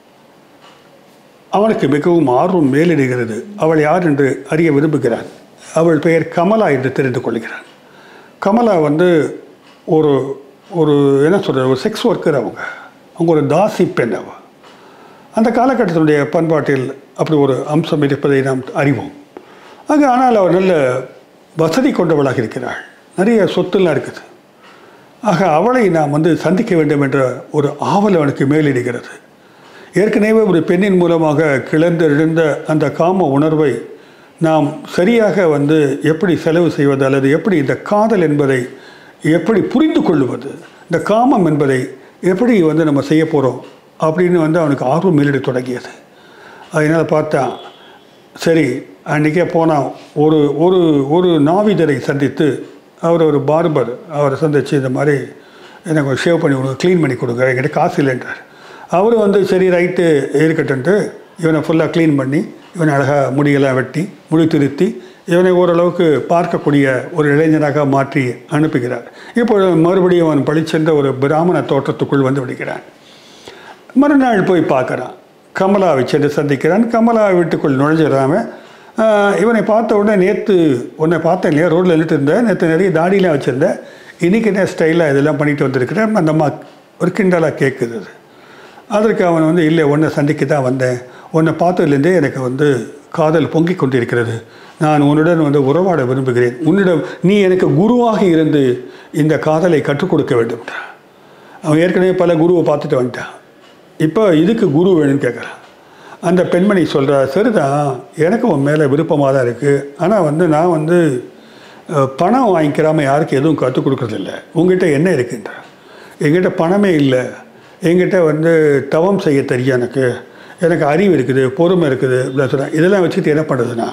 அவனுக்கு மிகவும் ஆர்வம் மேலிடுகிறது அவள் யார் என்று அறிய விரும்புகிறான் அவள் பெயர் கமலா என்று தெரிந்து கொள்கிறான் கமலா வந்து ஒரு ஒரு என்ன சொல்கிறது ஒரு செக்ஸ் ஒர்க்கர் அவங்க அவங்க ஒரு தாசி பெண் அவ அந்த காலகட்டத்தினுடைய பண்பாட்டில் அப்படி ஒரு அம்சம் இருப்பதை நாம் அறிவோம் அங்கே ஆனால் அவர் நல்ல வசதி கொண்டவளாக இருக்கிறாள் நிறைய சொத்துலாம் இருக்குது ஆக அவளை நாம் வந்து சந்திக்க வேண்டும் என்ற ஒரு ஆவல் அவனுக்கு மேலிடுகிறது ஏற்கனவே ஒரு பெண்ணின் மூலமாக கிளர்ந்தெழுந்த அந்த காம உணர்வை நாம் சரியாக வந்து எப்படி செலவு செய்வது அல்லது எப்படி இந்த காதல் என்பதை எப்படி புரிந்து கொள்வது இந்த காமம் என்பதை எப்படி வந்து நம்ம செய்ய போகிறோம் அப்படின்னு வந்து அவனுக்கு ஆர்வம் மேலிட தொடங்கியது அதனால் பார்த்தான் சரி அன்றைக்கே போனான் ஒரு ஒரு ஒரு நாவிதரை சந்தித்து அவர் ஒரு பார்பர் அவரை சந்தித்து இந்த மாதிரி எனக்கு ஷேவ் பண்ணி கொடுங்க க்ளீன் பண்ணி கொடுங்க என்கிட்ட காசு இல்லைன்றார் அவர் வந்து சரி ரைட்டு இருக்கட்டுன்ட்டு இவனை ஃபுல்லாக க்ளீன் பண்ணி இவனை அழகாக முடியெல்லாம் வெட்டி முடி திருத்தி இவனை ஓரளவுக்கு பார்க்கக்கூடிய ஒரு இளைஞனாக மாற்றி அனுப்புகிறார் இப்போ மறுபடியும் அவன் பழிச்சென்ற ஒரு பிராமண தோற்றத்துக்குள் வந்து விடுகிறான் மறுநாள் போய் பார்க்குறான் கமலாவை சென்று சந்திக்கிறான் கமலா வீட்டுக்குள் நுழைஞ்சிடாம ஆஹ், இவனை பார்த்த உடனே நேற்று உன்னை பார்த்தேன் இல்லையா ரோட்டில் நின்றுட்டு இருந்தேன் நேற்று நிறைய தாடிலாம் வச்சுருந்தேன் இன்றைக்கி என்ன ஸ்டைலாக இதெல்லாம் பண்ணிட்டு வந்திருக்கிறேன் அந்த அம்மா ஒரு கிண்டலாக கேட்குது அது. அதற்கு அவன் வந்து இல்லை உன்னை சந்திக்க தான் வந்தேன் உன்னை பார்த்ததுலேருந்தே எனக்கு வந்து காதல் பொங்கிக் கொண்டிருக்கிறது நான் உன்னுடன் வந்து உறவாட விரும்புகிறேன் உன்னிடம் நீ எனக்கு குருவாக இருந்து இந்த காதலை கற்றுக் கொடுக்க வேண்டும்ன்றான் அவன் ஏற்கனவே பல குருவை பார்த்துட்டு வந்துட்டான் இப்போ இதுக்கு குரு வேணும்னு கேட்குறான் அந்த பெண்மணி சொல்கிறா சரிதான் எனக்கும் உன் மேலே விருப்பமாக தான் இருக்குது ஆனால் வந்து நான் வந்து அஹ், பணம் வாங்கிக்கிறாம யாருக்கும் எதுவும் கற்றுக் கொடுக்கறதில்ல உங்ககிட்ட என்ன இருக்குன்ற என்கிட்ட பணமே இல்லை என்கிட்ட வந்து தவம் செய்ய தெரியும் எனக்கு எனக்கு அறிவு இருக்குது பொறுமை இருக்குது இப்படிலாம் சொல்கிறேன் இதெல்லாம் வச்சுட்டு என்ன பண்ணுறதுண்ணா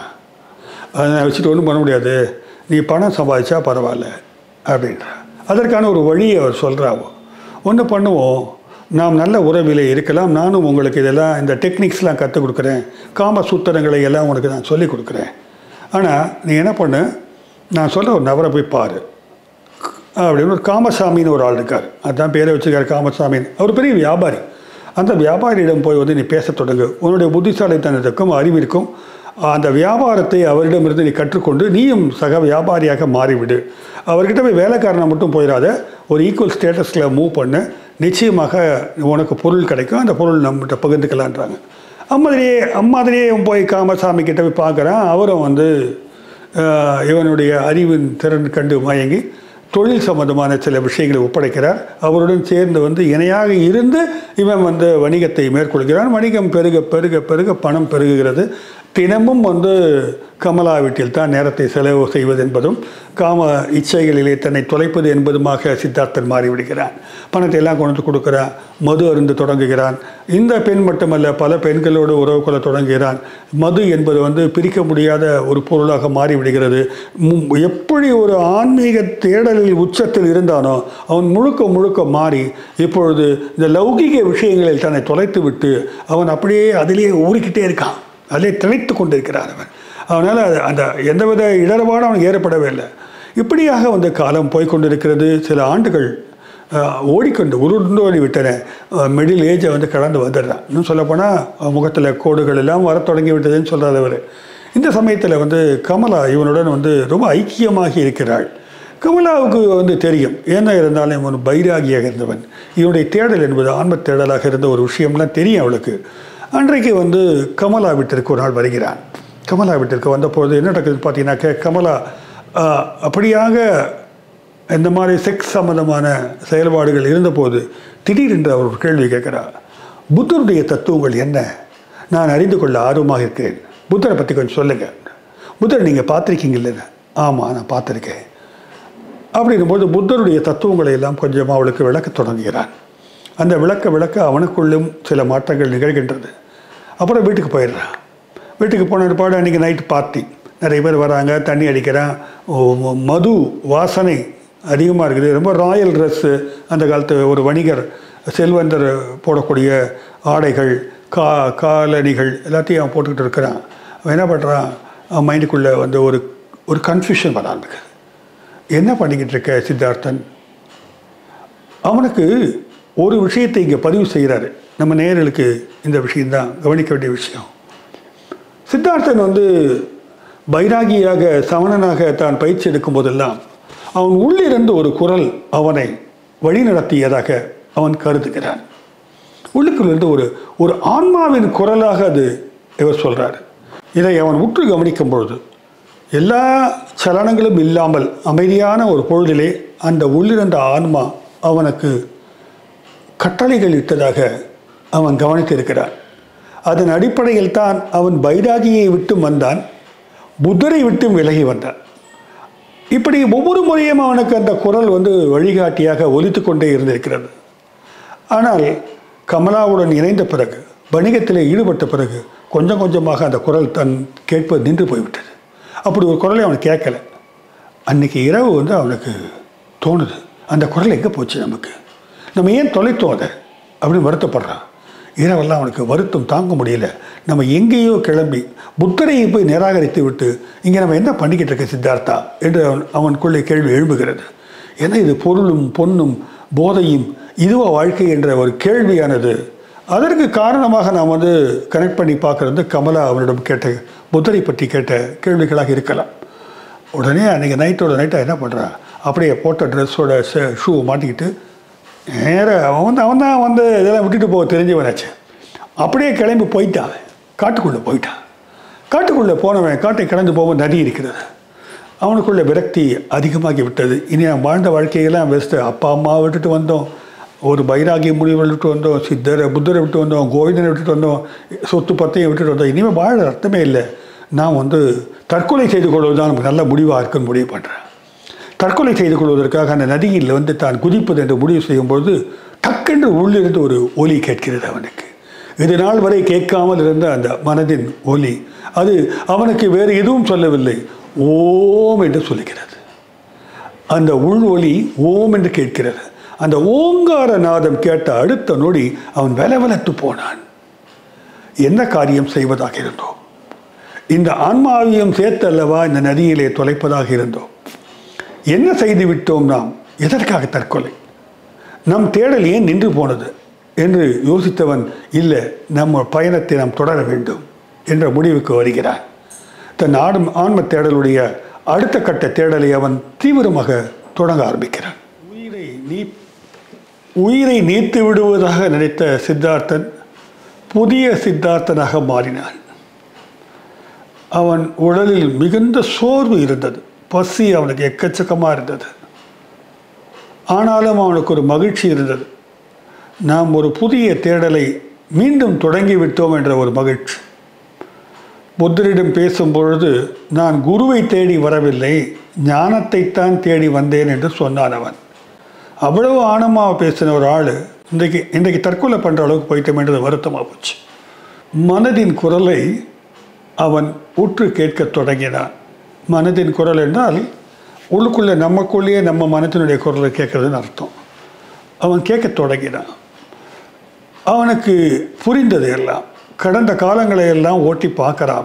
அதை நான் வச்சுட்டு ஒன்றும் பண்ண முடியாது நீ பணம் சம்பாதிச்சா பரவாயில்ல அப்படின்ற அதற்கான ஒரு வழியை அவர் சொல்கிறாவோ ஒன்று பண்ணுவோம் நாம் நல்ல உறவிலே இருக்கலாம் நானும் உங்களுக்கு இதெல்லாம் இந்த டெக்னிக்ஸ்லாம் கற்றுக் கொடுக்குறேன் காம சூத்திரங்களை எல்லாம் உனக்கு நான் சொல்லிக் கொடுக்குறேன் ஆனால் நீ என்ன பண்ணு நான் சொல்ல ஒரு நபரை போய் பாரு அப்படின்னு ஒரு காமசாமின்னு ஒரு ஆள் இருக்கார் அதான் பேரை வச்சுருக்காரு காமசாமின்னு அவர் பெரிய வியாபாரி அந்த வியாபாரியிடம் போய் வந்து நீ பேசத் தொடங்கு உன்னுடைய புத்திசாலித்தனத்துக்கும் அறிவிற்கும் அந்த வியாபாரத்தை அவரிடமிருந்து நீ கற்றுக்கொண்டு நீயும் சக வியாபாரியாக மாறிவிடு அவர்கிட்ட போய் வேலைக்காரனை மட்டும் போயிடாத ஒரு ஈக்குவல் ஸ்டேட்டஸில் மூவ் பண்ணு நிச்சயமாக உனக்கு பொருள் கிடைக்கும் அந்த பொருள் நம்மகிட்ட பகிர்ந்துக்கலான்றாங்க அம்மாதிரியே அம்மாதிரியே இவன் போய் காமசாமி கிட்ட போய் பார்க்குறான் அவரும் வந்து ஆஹ், இவனுடைய அறிவின் திறன் கண்டு மயங்கி தொழில் சம்பந்தமான சில விஷயங்களை ஒப்படைக்கிறார் அவருடன் சேர்ந்து வந்து இணையாக இருந்து இவன் வந்து வணிகத்தை மேற்கொள்கிறான் வணிகம் பெருக பெருக பெருக பணம் பெருகுகிறது தினமும் வந்து கமலா வீட்டில் தான் நேரத்தை செலவு செய்வது என்பதும் காம இச்சைகளிலே தன்னை தொலைப்பது என்பதுமாக சித்தார்த்தன் மாறிவிடுகிறான் பணத்தை எல்லாம் கொண்டு வந்து கொடுக்குறான் மது அருந்து தொடங்குகிறான் இந்த பெண் மட்டுமல்ல பல பெண்களோடு உறவு கொள்ள தொடங்குகிறான் மது என்பது வந்து பிரிக்க முடியாத ஒரு பொருளாக மாறிவிடுகிறது ம், எப்படி ஒரு ஆன்மீக தேடலில் உச்சத்தில் இருந்தானோ அவன் முழுக்க முழுக்க மாறி இப்பொழுது இந்த லௌகிக விஷயங்களில் தன்னை தொலைத்து விட்டு அவன் அப்படியே அதிலேயே ஊறிக்கிட்டே இருக்கான் அதிலே திளைத்து கொண்டிருக்கிறான் அவன் அவனால் அந்த எந்தவித இடர்பாடும் அவனுக்கு ஏற்படவே இல்லை இப்படியாக வந்து காலம் போய்க்கொண்டிருக்கிறது சில ஆண்டுகள் அஹ், ஓடிக்கொண்டு உருண்டோடி விட்டன மிடில் ஏஜை வந்து கடந்து வந்துடுறான் இன்னும் சொல்லப்போனால் முகத்தில் கோடுகள் எல்லாம் வரத் தொடங்கி விட்டதுன்னு சொல்கிறார் அவர் இந்த சமயத்தில் வந்து கமலா இவனுடன் வந்து ரொம்ப ஐக்கியமாகி இருக்கிறாள் கமலாவுக்கு வந்து தெரியும் என்ன இருந்தாலும் இவன் பைராகியாக இருந்தவன் இவனுடைய தேடல் என்பது ஆன்ம தேடலாக இருந்த ஒரு விஷயம்லாம் தெரியும் அவளுக்கு அன்றைக்கு வந்து கமலா வீட்டிற்கு ஒரு நாள் வருகிறான் கமலா வீட்டிற்கு வந்தபோது என்ன நடக்குதுன்னு பார்த்தீங்கன்னாக்க கமலா ஆஹ், அப்படியாக இந்த மாதிரி செக்ஸ் சம்பந்தமான செயல்பாடுகள் இருந்தபோது திடீரென்று அவர் ஒரு கேள்வி கேட்கிறார் புத்தருடைய தத்துவங்கள் என்ன நான் அறிந்து கொள்ள ஆர்வமாக இருக்கிறேன் புத்தரை பற்றி கொஞ்சம் சொல்லுங்கள் புத்தர் நீங்கள் பார்த்துருக்கீங்கல்ல ஆமாம் நான் பார்த்துருக்கேன் அப்படின்னும்போது புத்தருடைய தத்துவங்களை எல்லாம் கொஞ்சம் அவளுக்கு விளக்கத் தொடங்குகிறான் அந்த விளக்க விளக்க அவனுக்குள்ளும் சில மாற்றங்கள் நிகழ்கின்றது அப்புறம் வீட்டுக்கு போயிடுறான் வீட்டுக்கு போன பாடு அன்றைக்கி நைட்டு பார்ட்டி நிறைய பேர் வராங்க தண்ணி அடிக்கிறான் ஓ, ம- மது வாசனை அதிகமாக இருக்குது ரொம்ப ராயல் ட்ரெஸ்ஸு அந்த காலத்து ஒரு வணிகர் செல்வந்தர் போடக்கூடிய ஆடைகள் கா காலணிகள் எல்லாத்தையும் அவன் போட்டுக்கிட்டு இருக்கிறான் அவன் என்ன பண்ணுறான் அவன் மைண்டுக்குள்ளே வந்து ஒரு ஒரு கன்ஃபியூஷன் வர ஆரம்பிக்குது என்ன பண்ணிக்கிட்டு இருக்க சித்தார்த்தன் அவனுக்கு ஒரு விஷயத்தை இங்கே பதிவு செய்கிறாரு நம்ம நேயர்களுக்கு இந்த விஷயம்தான் கவனிக்க வேண்டிய விஷயம் சித்தார்த்தன் வந்து பைராகியாக சமணனாக தான் பயிற்சி எடுக்கும் போதெல்லாம் அவன் உள்ளிருந்து ஒரு குரல் அவனை வழிநடத்தியதாக அவன் கருதுகிறான் உள்ளுக்குள்ளிருந்து ஒரு ஒரு ஆன்மாவின் குரலாக அது இவர் சொல்றார் இதை அவன் உற்று கவனிக்கும் பொழுது எல்லா சலனங்களும் இல்லாமல் அமைதியான ஒரு பொழுதிலே அந்த உள்ளிருந்த ஆன்மா அவனுக்கு கட்டளைகள் இட்டதாக அவன் கவனித்திருக்கிறான் அதன் அடிப்படையில் தான் அவன் பைராகியை விட்டும் வந்தான் புத்தரை விட்டும் விலகி வந்தான் இப்படி ஒவ்வொரு முறையும் அவனுக்கு அந்த குரல் வந்து வழிகாட்டியாக ஒலித்து கொண்டே இருந்திருக்கிறது ஆனால் கமலாவுடன் இணைந்த பிறகு வணிகத்தில் ஈடுபட்ட பிறகு கொஞ்சம் கொஞ்சமாக அந்த குரல் தன் கேட்பது நின்று போய்விட்டது அப்படி ஒரு குரலை அவன் கேட்கல அன்னைக்கு இரவு வந்து அவனுக்கு தோணுது அந்த குரல் எங்கே போச்சு நமக்கு நம்ம ஏன் தொலைத்தோம் அதை அப்படின்னு வருத்தப்படுறான் இரவெல்லாம் அவனுக்கு வருத்தம் தாங்க முடியல நம்ம எங்கேயோ கிளம்பி புத்தரை போய் நிராகரித்து விட்டு இங்கே நம்ம என்ன பண்ணிக்கிட்டு இருக்க சித்தார்த்தா என்று அவன் அவனுக்குள்ளே கேள்வி எழும்புகிறது ஏன்னா இது பொருளும் பொன்னும் போதையும் இதுவா வாழ்க்கை என்ற ஒரு கேள்வியானது அதற்கு காரணமாக நாம் வந்து கனெக்ட் பண்ணி பார்க்கறது கமலா அவனிடம் கேட்ட புத்தரை பற்றி கேட்ட கேள்விகளாக இருக்கலாம் உடனே அன்றைக்கி நைட்டோட நைட்டாக என்ன பண்ணுறான் அப்படியே போட்ட ட்ரெஸ்ஸோட ஷூ மாட்டிக்கிட்டு நேராக அவன் வந்து அவன் தான் வந்து இதெல்லாம் விட்டுட்டு போக தெரிஞ்சவனாச்சு அப்படியே கிளம்பி போயிட்டான் காட்டுக்குள்ளே போயிட்டான் காட்டுக்குள்ளே போனவன் காட்டை கடந்து போகும்போது நதி இருக்கிறது அவனுக்குள்ள விரக்தி அதிகமாகி விட்டது இனி நான் வாழ்ந்த வாழ்க்கையெல்லாம் வெஸ்ட்டு அப்பா அம்மா விட்டுட்டு வந்தோம் ஒரு பைராகிய முனிவரை விட்டு வந்தோம் சித்தரை புத்தரை விட்டு வந்தோம் கோவிந்தனை விட்டுட்டு வந்தோம் சொத்து பத்தையும் விட்டுட்டு வந்தோம் இனிமேல் வாழ அர்த்தமே இல்லை நான் வந்து தற்கொலை செய்து கொள்வது தான் நமக்கு நல்ல முடிவாக இருக்குன்னு முடிவு பண்ணுறேன் தற்கொலை செய்து கொள்வதற்காக அந்த நதியில் வந்து தான் குதிப்பது என்று முடிவு செய்யும்பொழுது டக்கென்று உள்ளிருந்து ஒரு ஒலி கேட்கிறது அவனுக்கு இது நாள் வரை கேட்காமல் இருந்த அந்த மனதின் ஒலி அது அவனுக்கு வேறு எதுவும் சொல்லவில்லை ஓம் என்று சொல்லுகிறது அந்த உள் ஒலி ஓம் என்று கேட்கிறது அந்த ஓங்கார நாதம் கேட்ட அடுத்த நொடி அவன் வெலவெலத்து போனான் என்ன காரியம் செய்வதாக இருந்தோம் இந்த ஆன்மாவையும் சேர்த்து அல்லவா இந்த நதியிலே தொலைப்பதாக இருந்தோம் என்ன செய்து விட்டோம் நாம் எதற்காக தற்கொலை நம் தேடல் ஏன் நின்று போனது என்று யோசித்தவன் இல்லை நம்ம பயணத்தை நாம் தொடர வேண்டும் என்ற முடிவுக்கு வருகிறான் தன் ஆடும் ஆன்ம தேடலுடைய அடுத்த கட்ட தேடலை அவன் தீவிரமாக தொடங்க ஆரம்பிக்கிறான் உயிரை நீ உயிரை நீத்து விடுவதாக நினைத்த சித்தார்த்தன் புதிய சித்தார்த்தனாக மாறினான் அவன் உடலில் மிகுந்த சோர்வு இருந்தது பசி அவனுக்கு எக்கச்சக்கமாக இருந்தது ஆனாலும் அவனுக்கு ஒரு மகிழ்ச்சி இருந்தது நாம் ஒரு புதிய தேடலை மீண்டும் தொடங்கி விட்டோம் என்ற ஒரு மகிழ்ச்சி புத்தரிடம் பேசும் பொழுது நான் குருவை தேடி வரவில்லை ஞானத்தைத்தான் தேடி வந்தேன் என்று சொன்னான் அவன் அவ்வளவு ஆணமாக பேசின ஒரு ஆள் இன்றைக்கு இன்றைக்கு தற்கொலை பண்ணுற அளவுக்கு போயிட்டோம்ன்றது வருத்தமாக போச்சு மனதின் குரலை அவன் உற்று கேட்கத் தொடங்கினான் மனதின் குரல் என்றால் உள்ளுக்குள்ளே நமக்குள்ளேயே நம்ம மனத்தினுடைய குரலை கேட்குறதுன்னு அர்த்தம் அவன் கேட்கத் தொடங்கினான் அவனுக்கு புரிந்தது எல்லாம் கடந்த காலங்களை எல்லாம் ஓட்டி பார்க்கறாம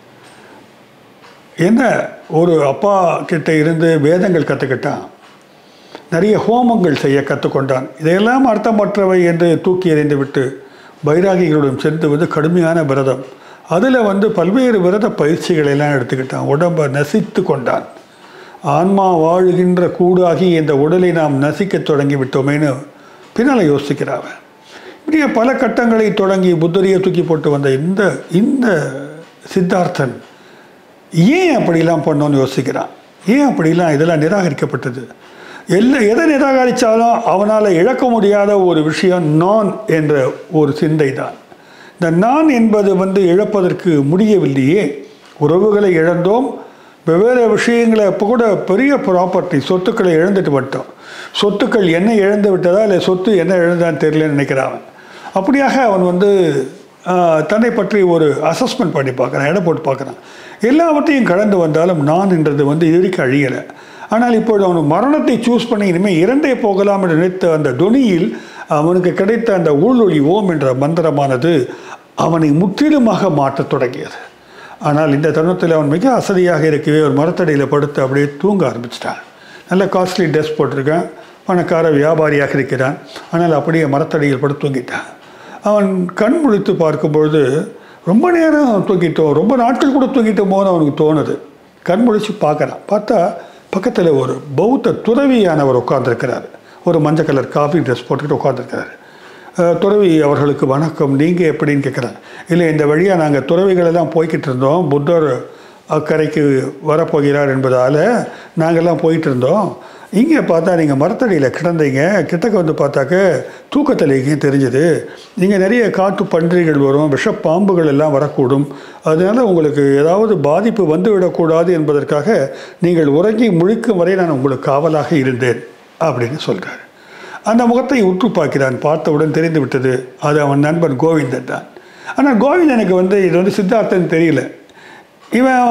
என்ன ஒரு அப்பா கிட்ட இருந்து வேதங்கள் கற்றுக்கிட்டான் நிறைய ஹோமங்கள் செய்ய கற்றுக்கொண்டான் இதையெல்லாம் அர்த்தமற்றவை என்று தூக்கி எறிந்து விட்டு பைராகிகளுடன் சேர்ந்து வந்து கடுமையான விரதம் அதில் வந்து பல்வேறு விரத பயிற்சிகளை எல்லாம் எடுத்துக்கிட்டான் உடம்பை நசித்து கொண்டான் ஆன்மா வாழுகின்ற கூடாகி இந்த உடலை நாம் நசிக்கத் தொடங்கி விட்டோமேன்னு பின்னால் யோசிக்கிறாவன் இப்படியே பல கட்டங்களை தொடங்கி புத்தரியை தூக்கி போட்டு வந்த இந்த இந்த சித்தார்த்தன் ஏன் அப்படிலாம் பண்ணோன்னு யோசிக்கிறான் ஏன் அப்படிலாம் இதெல்லாம் நிராகரிக்கப்பட்டது எல்லா எதை நிராகரித்தாலும் அவனால் இழக்க முடியாத ஒரு விஷயம் நான் என்ற ஒரு சிந்தை தான் இந்த நான் என்பது வந்து இழப்பதற்கு முடியவில்லையே உறவுகளை இழந்தோம் வெவ்வேறு விஷயங்களை இப்போ கூட பெரிய ப்ராப்பர்ட்டி சொத்துக்களை இழந்துட்டு வந்துட்டோம் சொத்துக்கள் என்ன இழந்து விட்டதா இல்லை சொத்து என்ன இழந்தான்னு தெரியலன்னு நினைக்கிறான் அப்படியாக அவன் வந்து ஆஹ், தன்னை பற்றி ஒரு அசஸ்மெண்ட் பண்ணி பார்க்குறான் எடை போட்டு பார்க்குறான் எல்லாவற்றையும் கடந்து வந்தாலும் நான் என்றது வந்து இது வரைக்கும் அழியலை ஆனால் இப்பொழுது அவன் மரணத்தை சூஸ் பண்ணி இனிமேல் இரண்டே போகலாம் என்று நினைத்த அந்த தொனியில் அவனுக்கு கிடைத்த அந்த ஊழொளி ஓம் என்ற மந்திரமானது அவனை முற்றிலுமாக மாற்றத் தொடங்கியது ஆனால் இந்த தருணத்தில் அவன் மிக அசதியாக இருக்கவே ஒரு மரத்தடியில் படுத்து அப்படியே தூங்க ஆரம்பிச்சிட்டான் நல்ல காஸ்ட்லி ட்ரெஸ் போட்டிருக்கான் பணக்கார வியாபாரியாக இருக்கிறான் ஆனால் அப்படியே மரத்தடியில் படுத்து தூங்கிட்டான் அவன் கண் முழித்து பார்க்கும்பொழுது ரொம்ப நேரம் தூங்கிட்டோம் ரொம்ப நாட்கள் கூட தூங்கிட்டோமோன்னு அவனுக்கு தோணுது கண் முழிச்சு பார்க்குறான் பார்த்தா பக்கத்தில் ஒரு பௌத்த துறவியானவர் உட்கார்ந்திருக்கிறார் ஒரு மஞ்சள் கலர் காஃபி ட்ரெஸ் போட்டுக்கிட்டு உட்கார்ந்திருக்கிறார் அஹ், துறவி அவர்களுக்கு வணக்கம் நீங்கள் எப்படின்னு கேட்குறாங்க இல்லை இந்த வழியாக நாங்கள் துறவிகள் எல்லாம் போய்கிட்டு இருந்தோம் புத்தர் அக்கறைக்கு வரப்போகிறார் என்பதால் நாங்கள்லாம் போயிட்டு இருந்தோம் இங்கே பார்த்தா நீங்கள் மரத்தடியில் கிடந்தீங்க கிட்டக்க வந்து பார்த்தாக்க தூக்கத்தலைக்கும் தெரிஞ்சுது இங்கே நிறைய காட்டு பன்றிகள் வரும் விஷப்பாம்புகள் எல்லாம் வரக்கூடும் அதனால் உங்களுக்கு ஏதாவது பாதிப்பு வந்து விடக்கூடாது என்பதற்காக நீங்கள் உறங்கி முழிக்கும் வரை நான் உங்களுக்கு காவலாக இருந்தேன் அப்படின்னு சொல்கிறார் அந்த முகத்தை உற்று பார்க்கிறான் பார்த்தவுடன் தெரிந்து விட்டது அது அவன் நண்பன் கோவிந்தன் தான் ஆனால் கோவிந்தனுக்கு வந்து இது வந்து சித்தார்த்தன் தெரியல இவன்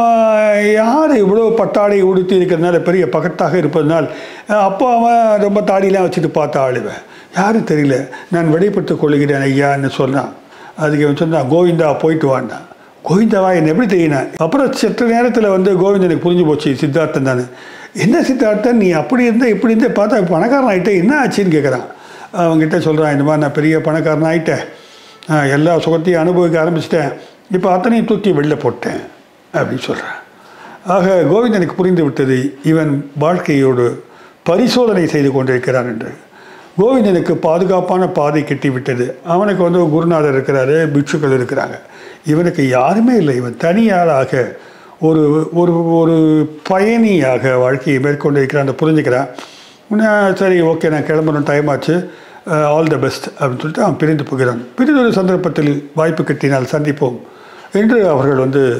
யார் இவ்வளோ பட்டாடை உடுத்தி இருக்கிறதுனால பெரிய பகட்டாக இருப்பதனால் அப்போ அவன் ரொம்ப தாடியெலாம் வச்சுட்டு பார்த்த ஆளுவன் யாரும் தெரியல நான் வெளிப்படுத்திக் கொள்கிறேன் ஐயான்னு சொன்னான் அதுக்கு இவன் சொன்னான் கோவிந்தா போயிட்டு வான்னா கோவிந்தாவா என்ன எப்படி தெரியினான் அப்புறம் சற்று நேரத்தில் வந்து கோவிந்தனுக்கு புரிஞ்சு போச்சு சித்தார்த்தன் தானே என்ன சித்தார்த்தன் நீ அப்படி இருந்த இப்படி இருந்த பார்த்தா பணக்காரன் ஆகிட்டே என்ன ஆச்சுன்னு கேட்குறான் அவங்ககிட்ட சொல்கிறான் இந்த மாதிரி நான் பெரிய பணக்காரன் ஆகிட்டேன் ஆ, எல்லா சுகத்தையும் அனுபவிக்க ஆரம்பிச்சிட்டேன் இப்போ அத்தனையும் தூக்கி வெளில போட்டேன் அப்படின்னு சொல்கிறான் ஆக கோவிந்தனுக்கு புரிந்து விட்டது இவன் வாழ்க்கையோடு பரிசோதனை செய்து கொண்டிருக்கிறான் என்று கோவிந்தனுக்கு பாதுகாப்பான பாதை கட்டி விட்டது அவனுக்கு வந்து ஒரு குருநாதர் இருக்கிறாரு பிட்சுக்கள் இருக்கிறாங்க இவனுக்கு யாருமே இல்லை இவன் தனியாளாக ஒரு ஒரு ஒரு பயணியாக வாழ்க்கையை மேற்கொண்டு இருக்கிறான் புரிஞ்சுக்கிறான் உடனே சரி ஓகே நான் கிளம்பணும் டைம் ஆச்சு ஆல் த பெஸ்ட் அப்படின்னு சொல்லிட்டு அவன் பிரிந்து போகிறான் பிரிந்து ஒரு சந்தர்ப்பத்தில் வாய்ப்பு கிட்டினால் சந்திப்போம் என்று அவர்கள் வந்து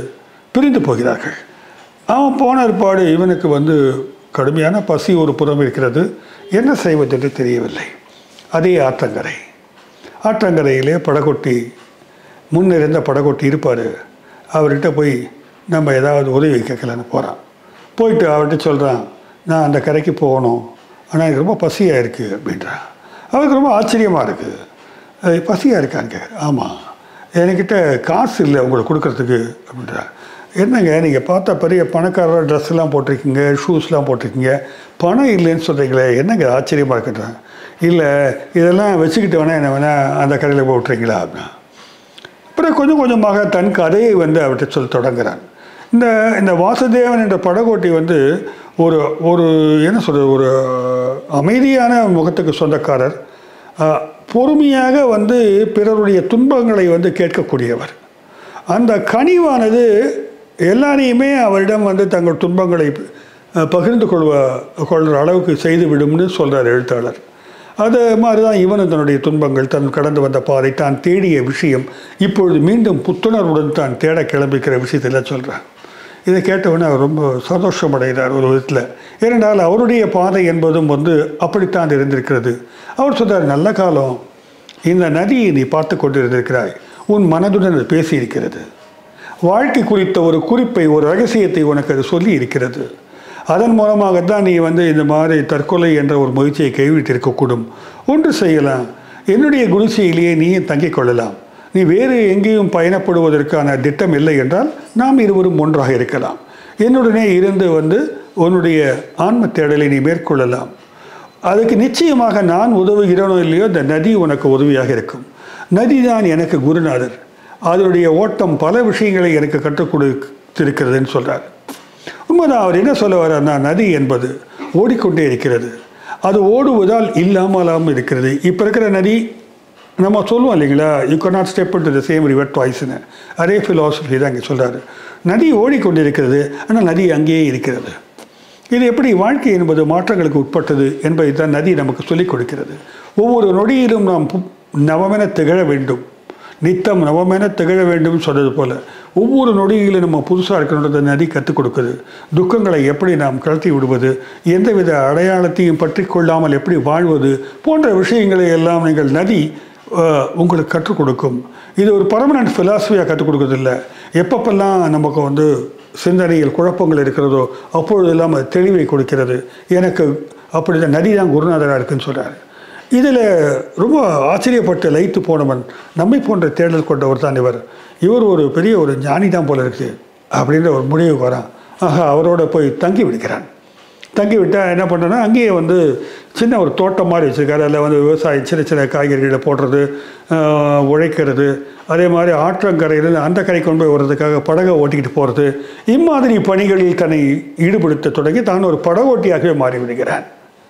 பிரிந்து போகிறார்கள் அவன் போன ஏற்பாடு இவனுக்கு வந்து கடுமையான பசி ஒரு புறம் இருக்கிறது என்ன செய்வதென்று தெரியவில்லை அதே ஆற்றங்கரை ஆற்றங்கரையிலே படகொட்டி முன்னிருந்த படகொட்டி இருப்பார் அவர்கிட்ட போய் நம்ம ஏதாவது உதவி கேட்கலான்னு போகிறான் போயிட்டு அவர்கிட்ட சொல்கிறான் நான் அந்த கரைக்கு போகணும் ஆனால் எனக்கு ரொம்ப பசியாக இருக்குது அப்படின்றான் அவருக்கு ரொம்ப ஆச்சரியமாக இருக்குது பசியாக இருக்கான்னு கேட்குறேன் ஆமாம் என்கிட்ட காசு இல்லை உங்களுக்கு கொடுக்கறதுக்கு அப்படின்றா என்னங்க நீங்கள் பார்த்தா பெரிய பணக்காரர் ட்ரெஸ்லாம் போட்டிருக்கீங்க ஷூஸ்லாம் போட்டிருக்கீங்க பணம் இல்லைன்னு சொல்கிறீங்களே என்னங்க ஆச்சரியமாக இருக்குன்றாங்க இல்லை இதெல்லாம் வச்சுக்கிட்டு வேணால் என்ன வேணால் அந்த கடையில் போய் விட்றீங்களா அப்படின்னா அப்புறம் கொஞ்சம் கொஞ்சமாக தன் கதையை வந்து அவர்கிட்ட சொல்ல தொடங்குறான் இந்த இந்த வாசுதேவன் என்ற படகோட்டி வந்து ஒரு ஒரு என்ன சொல்கிறது ஒரு அமைதியான முகத்துக்கு சொந்தக்காரர் அஹ், பொறுமையாக வந்து பிறருடைய துன்பங்களை வந்து கேட்கக்கூடியவர் அந்த கனிவானது எல்லாரையுமே அவரிடம் வந்து தங்கள் துன்பங்களை அஹ், பகிர்ந்து கொள்வ கொள்கிற அளவுக்கு செய்து விடும்னு சொல்கிறார் எழுத்தாளர் அது மாதிரி தான் இவனும் தன்னுடைய துன்பங்கள் தன் கடந்து வந்த பாதை தான் தேடிய விஷயம் இப்பொழுது மீண்டும் புத்துணர்வுடன் தான் தேட கிளம்பிக்கிற விஷயத்தில் சொல்கிறான் இதை கேட்டவுடனே அவர் ரொம்ப சந்தோஷம் அடைகிறார் ஒரு விதத்தில் ஏனென்றால் அவருடைய பாதை என்பதும் வந்து அப்படித்தான் இருந்திருக்கிறது அவர் சொல்றார் நல்ல காலம் இந்த நதியை நீ பார்த்து கொண்டிருந்திருக்கிறாய் உன் மனதுடன் அது பேசியிருக்கிறது வாழ்க்கை குறித்த ஒரு குறிப்பை ஒரு ரகசியத்தை உனக்கு அது சொல்லி இருக்கிறது அதன் மூலமாகத்தான் நீ வந்து இந்த மாதிரி தற்கொலை என்ற ஒரு முயற்சியை கைவிட்டு இருக்கக்கூடும் ஒன்று செய்யலாம் என்னுடைய குடிசையிலேயே நீயும் தங்கிக் கொள்ளலாம் நீ வேறு எங்கேயும் பயணப்படுவதற்கான திட்டம் இல்லை என்றால் நாம் இருவரும் ஒன்றாக இருக்கலாம் என்னுடனே இருந்து வந்து உன்னுடைய ஆன்ம தேடலை நீ மேற்கொள்ளலாம் அதுக்கு நிச்சயமாக நான் உதவுகிறேனோ இல்லையோ இந்த நதி உனக்கு உதவியாக இருக்கும் நதி தான் எனக்கு குருநாதர் அதனுடைய ஓட்டம் பல விஷயங்களை எனக்கு கற்றுக் கொடுத்திருக்கிறதுன்னு சொல்கிறார் உண்மைதான் அவர் என்ன சொல்ல வர்றார்னா நதி என்பது ஓடிக்கொண்டே இருக்கிறது அது ஓடுவதால் இல்லாமலாம் இருக்கிறது இப்போ இருக்கிற நதி நம்ம சொல்லுவோம் இல்லைங்களா you not step to the same river ட்வாய்ஸ்னு அதே ஃபிலாசபி தான் இங்கே சொல்கிறாரு நதி ஓடிக்கொண்டிருக்கிறது ஆனால் நதி அங்கேயே இருக்கிறது இது எப்படி வாழ்க்கை என்பது மாற்றங்களுக்கு உட்பட்டது என்பதை தான் நதி நமக்கு சொல்லிக் கொடுக்கிறது ஒவ்வொரு நொடியிலும் நாம் பு- நவமென திகழ வேண்டும் நித்தம் நவமென திகழ வேண்டும் சொன்னது போல ஒவ்வொரு நொடியிலும் நம்ம புதுசாக இருக்கணுன்றத நதி கற்றுக் கொடுக்குது துக்கங்களை எப்படி நாம் கழட்டி விடுவது எந்தவித அடையாளத்தையும் பற்றி கொள்ளாமல் எப்படி வாழ்வது போன்ற விஷயங்களை எல்லாம் நீங்கள் நதி அஹ், உங்களுக்கு கற்றுக் கொடுக்கும் இது ஒரு பர்மனன்ட் ஃபிலாசபியாக கற்றுக் கொடுக்கறதில்ல எப்பப்பெல்லாம் நமக்கு வந்து சிந்தனையில் குழப்பங்கள் இருக்கிறதோ அப்பொழுதெல்லாம் அது தெளிவை கொடுக்கிறது எனக்கு அப்படி தான் நதி தான் குருநாதராக இருக்குன்னு சொல்கிறார் இதில் ரொம்ப ஆச்சரியப்பட்டு லயித்து போனவன் நம்மை போன்ற தேடல் கொண்டவர் தான் இவர் இவர் ஒரு பெரிய ஒரு ஞானி தான் போல இருக்குது அப்படின்ற ஒரு முடிவுக்கு வரான் ஆஹா அவரோட போய் தங்கி விடுகிறான் தங்கி விட்டால் என்ன பண்ணுறேன்னா அங்கேயே வந்து சின்ன ஒரு தோட்டம் மாதிரி வச்சுருக்காரு அதில் வந்து விவசாயம் சின்ன சின்ன காய்கறிகளை போடுறது ஆஹ், உழைக்கிறது அதே மாதிரி ஆற்றங்கரையிலிருந்து அந்த கரை கொண்டு போய் வர்றதுக்காக படகை ஓட்டிக்கிட்டு போகிறது இம்மாதிரி பணிகளில் தன்னை ஈடுபடுத்த தொடங்கி தான் ஒரு படகோட்டியாகவே மாறிவிடுகிறான்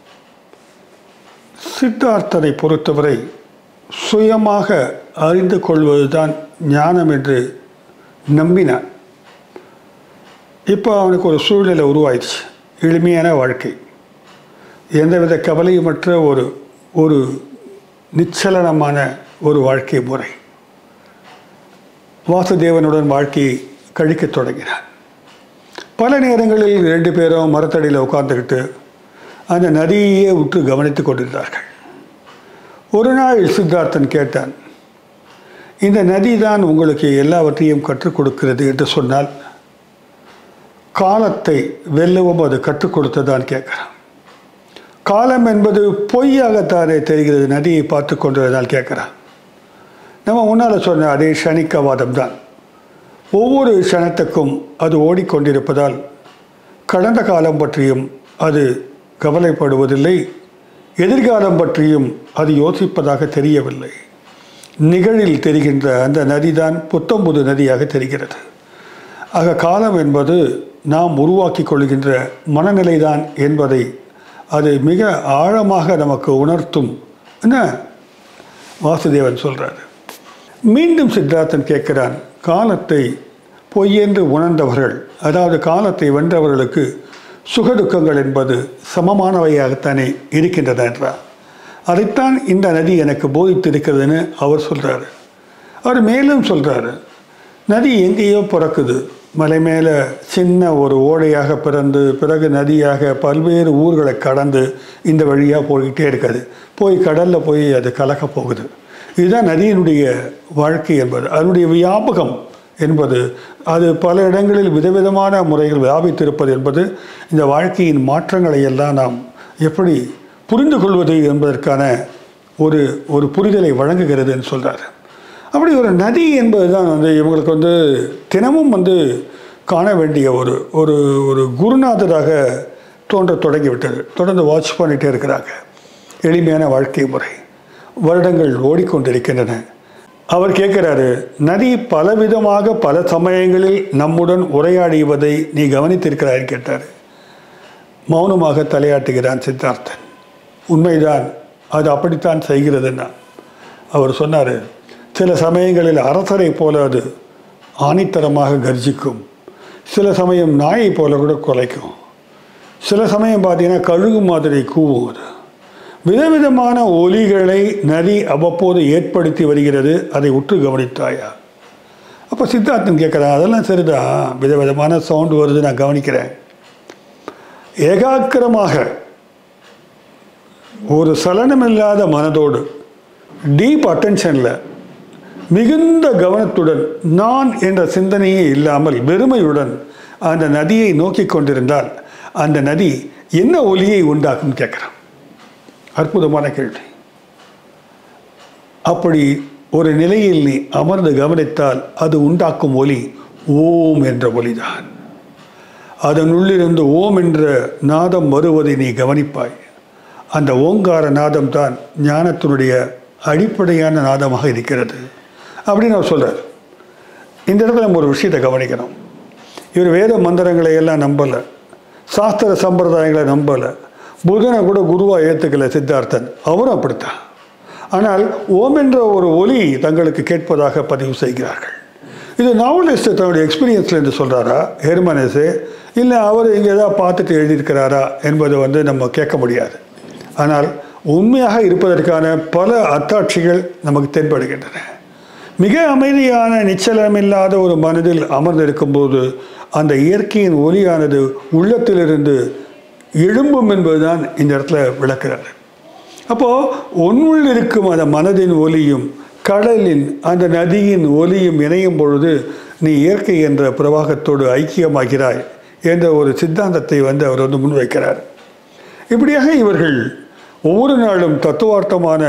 சித்தார்த்தனை பொறுத்தவரை சுயமாக அறிந்து கொள்வதுதான் ஞானம் என்று நம்பினான் இப்போ அவனுக்கு ஒரு சூழ்நிலை உருவாயிடுச்சு எளிமையான வாழ்க்கை எந்தவித கவலையுமற்ற ஒரு ஒரு நிச்சலனமான ஒரு வாழ்க்கை முறை வாசுதேவனுடன் வாழ்க்கையை கழிக்கத் தொடங்கினான் பல நேரங்களில் ரெண்டு பேரும் மரத்தடியில் உட்கார்ந்துக்கிட்டு அந்த நதியையே உற்று கவனித்துக் கொண்டிருந்தார்கள் ஒரு நாள் சித்தார்த்தன் கேட்டான் இந்த நதி தான் உங்களுக்கு எல்லாவற்றையும் கற்றுக் கொடுக்கிறது என்று சொன்னால் காலத்தை வெல்லவும் அது கற்றுக் கொடுத்ததான் கேட்குறான் காலம் என்பது பொய்யாகத்தானே தெரிகிறது நதியை பார்த்து கொண்டிருந்தால் கேட்குறான் நம்ம முன்னால் சொன்ன அதே க்ஷணிக்கவாதம் தான் ஒவ்வொரு க்ஷணத்துக்கும் அது ஓடிக்கொண்டிருப்பதால் கடந்த காலம் பற்றியும் அது கவலைப்படுவதில்லை எதிர்காலம் பற்றியும் அது யோசிப்பதாக தெரியவில்லை நிகழில் தெரிகின்ற அந்த நதிதான் புத்தம்புது நதியாக தெரிகிறது ஆக காலம் என்பது நாம் உருவாக்கி கொள்கின்ற மனநிலைதான் என்பதை அது மிக ஆழமாக நமக்கு உணர்த்தும் என்ன வாசுதேவன் சொல்றாரு மீண்டும் சித்தார்த்தன் கேட்கிறான் காலத்தை பொய்யென்று உணர்ந்தவர்கள் அதாவது காலத்தை வென்றவர்களுக்கு சுகதுக்கங்கள் என்பது சமமானவையாகத்தானே இருக்கின்றன என்றார் அதைத்தான் இந்த நதி எனக்கு போதித்திருக்கிறதுன்னு அவர் சொல்றாரு அவர் மேலும் சொல்றாரு நதி எங்கேயோ பிறக்குது மலை மேலே சின்ன ஒரு ஓடையாக பிறந்து பிறகு நதியாக பல்வேறு ஊர்களை கடந்து இந்த வழியாக போய்கிட்டே இருக்காது போய் கடலில் போய் அது கலக்க போகுது இதுதான் நதியினுடைய வாழ்க்கை என்பது அதனுடைய வியாபகம் என்பது அது பல இடங்களில் விதவிதமான முறைகள் வியாபித்திருப்பது என்பது இந்த வாழ்க்கையின் மாற்றங்களை எல்லாம் நாம் எப்படி புரிந்து கொள்வது என்பதற்கான ஒரு ஒரு புரிதலை வழங்குகிறதுன்னு சொல்கிறார் அப்படி ஒரு நதி என்பது தான் வந்து இவங்களுக்கு வந்து தினமும் வந்து காண வேண்டிய ஒரு ஒரு ஒரு குருநாதராக தோன்ற தொடங்கிவிட்டது தொடர்ந்து வாட்ச் பண்ணிகிட்டே இருக்கிறாங்க எளிமையான வாழ்க்கை முறை வருடங்கள் ஓடிக்கொண்டிருக்கின்றன அவர் கேட்குறாரு நதி பலவிதமாக பல சமயங்களில் நம்முடன் உரையாடிவதை நீ கவனித்திருக்கிறாய் கேட்டார் மௌனமாக தலையாட்டுகிறான் சித்தார்த்தன் உண்மைதான் அது அப்படித்தான் செய்கிறதுன்னா அவர் சொன்னார் சில சமயங்களில் அரசரை போல அது ஆணித்தரமாக கர்ஜிக்கும் சில சமயம் நாயை போல கூட குலைக்கும் சில சமயம் பார்த்தீங்கன்னா கழுகு மாதிரி கூவும் அது விதவிதமான ஒலிகளை நதி அவ்வப்போது ஏற்படுத்தி வருகிறது அதை உற்று கவனித்தாயா அப்போ சித்தார்த்தன் கேட்குறான் அதெல்லாம் சரிதான் விதவிதமான சவுண்டு வருது நான் கவனிக்கிறேன் ஏகாக்கிரமாக ஒரு சலனமில்லாத மனதோடு டீப் அட்டென்ஷனில் மிகுந்த கவனத்துடன் நான் என்ற சிந்தனையே இல்லாமல் வெறுமையுடன் அந்த நதியை நோக்கி கொண்டிருந்தால் அந்த நதி என்ன ஒலியை உண்டாக்கும் கேட்குறான் அற்புதமான கேள்வி அப்படி ஒரு நிலையில் நீ அமர்ந்து கவனித்தால் அது உண்டாக்கும் ஒலி ஓம் என்ற ஒலிதான் அதன் உள்ளிருந்து ஓம் என்ற நாதம் வருவதை நீ கவனிப்பாய் அந்த ஓங்கார நாதம் தான் ஞானத்தினுடைய அடிப்படையான நாதமாக இருக்கிறது அப்படின்னு அவர் சொல்கிறார் இந்த இடத்துல நம்ம ஒரு விஷயத்தை கவனிக்கணும் இவர் வேத மந்திரங்களை எல்லாம் நம்பலை சாஸ்திர சம்பிரதாயங்களை நம்பலை புதனை கூட குருவாக ஏற்றுக்கல சித்தார்த்தன் அவரும் அப்படித்தான் ஆனால் ஓம் என்ற ஒரு ஒலி தங்களுக்கு கேட்பதாக பதிவு செய்கிறார்கள் இது நாவலிஸ்ட் தன்னுடைய எக்ஸ்பீரியன்ஸ்லேருந்து சொல்கிறாரா ஹெர்மனஸு இல்லை அவர் இங்கே ஏதாவது பார்த்துட்டு எழுதியிருக்கிறாரா என்பதை வந்து நம்ம கேட்க முடியாது ஆனால் உண்மையாக இருப்பதற்கான பல அத்தாட்சிகள் நமக்கு தென்படுகின்றன மிக அமைதியான நிச்சலமில்லாத ஒரு மனதில் அமர்ந்திருக்கும்போது அந்த இயற்கையின் ஒலியானது உள்ளத்திலிருந்து எழும்பும் என்பதுதான் இந்த இடத்துல விளக்குறாரு அப்போது உன்னுள் இருக்கும் அந்த மனதின் ஒலியும் கடலின் அந்த நதியின் ஒலியும் இணையும் பொழுது நீ இயற்கை என்ற பிரவாகத்தோடு ஐக்கியமாகிறாய் என்ற ஒரு சித்தாந்தத்தை வந்து அவர் வந்து முன்வைக்கிறார் இப்படியாக இவர்கள் ஒவ்வொரு நாளும் தத்துவார்த்தமான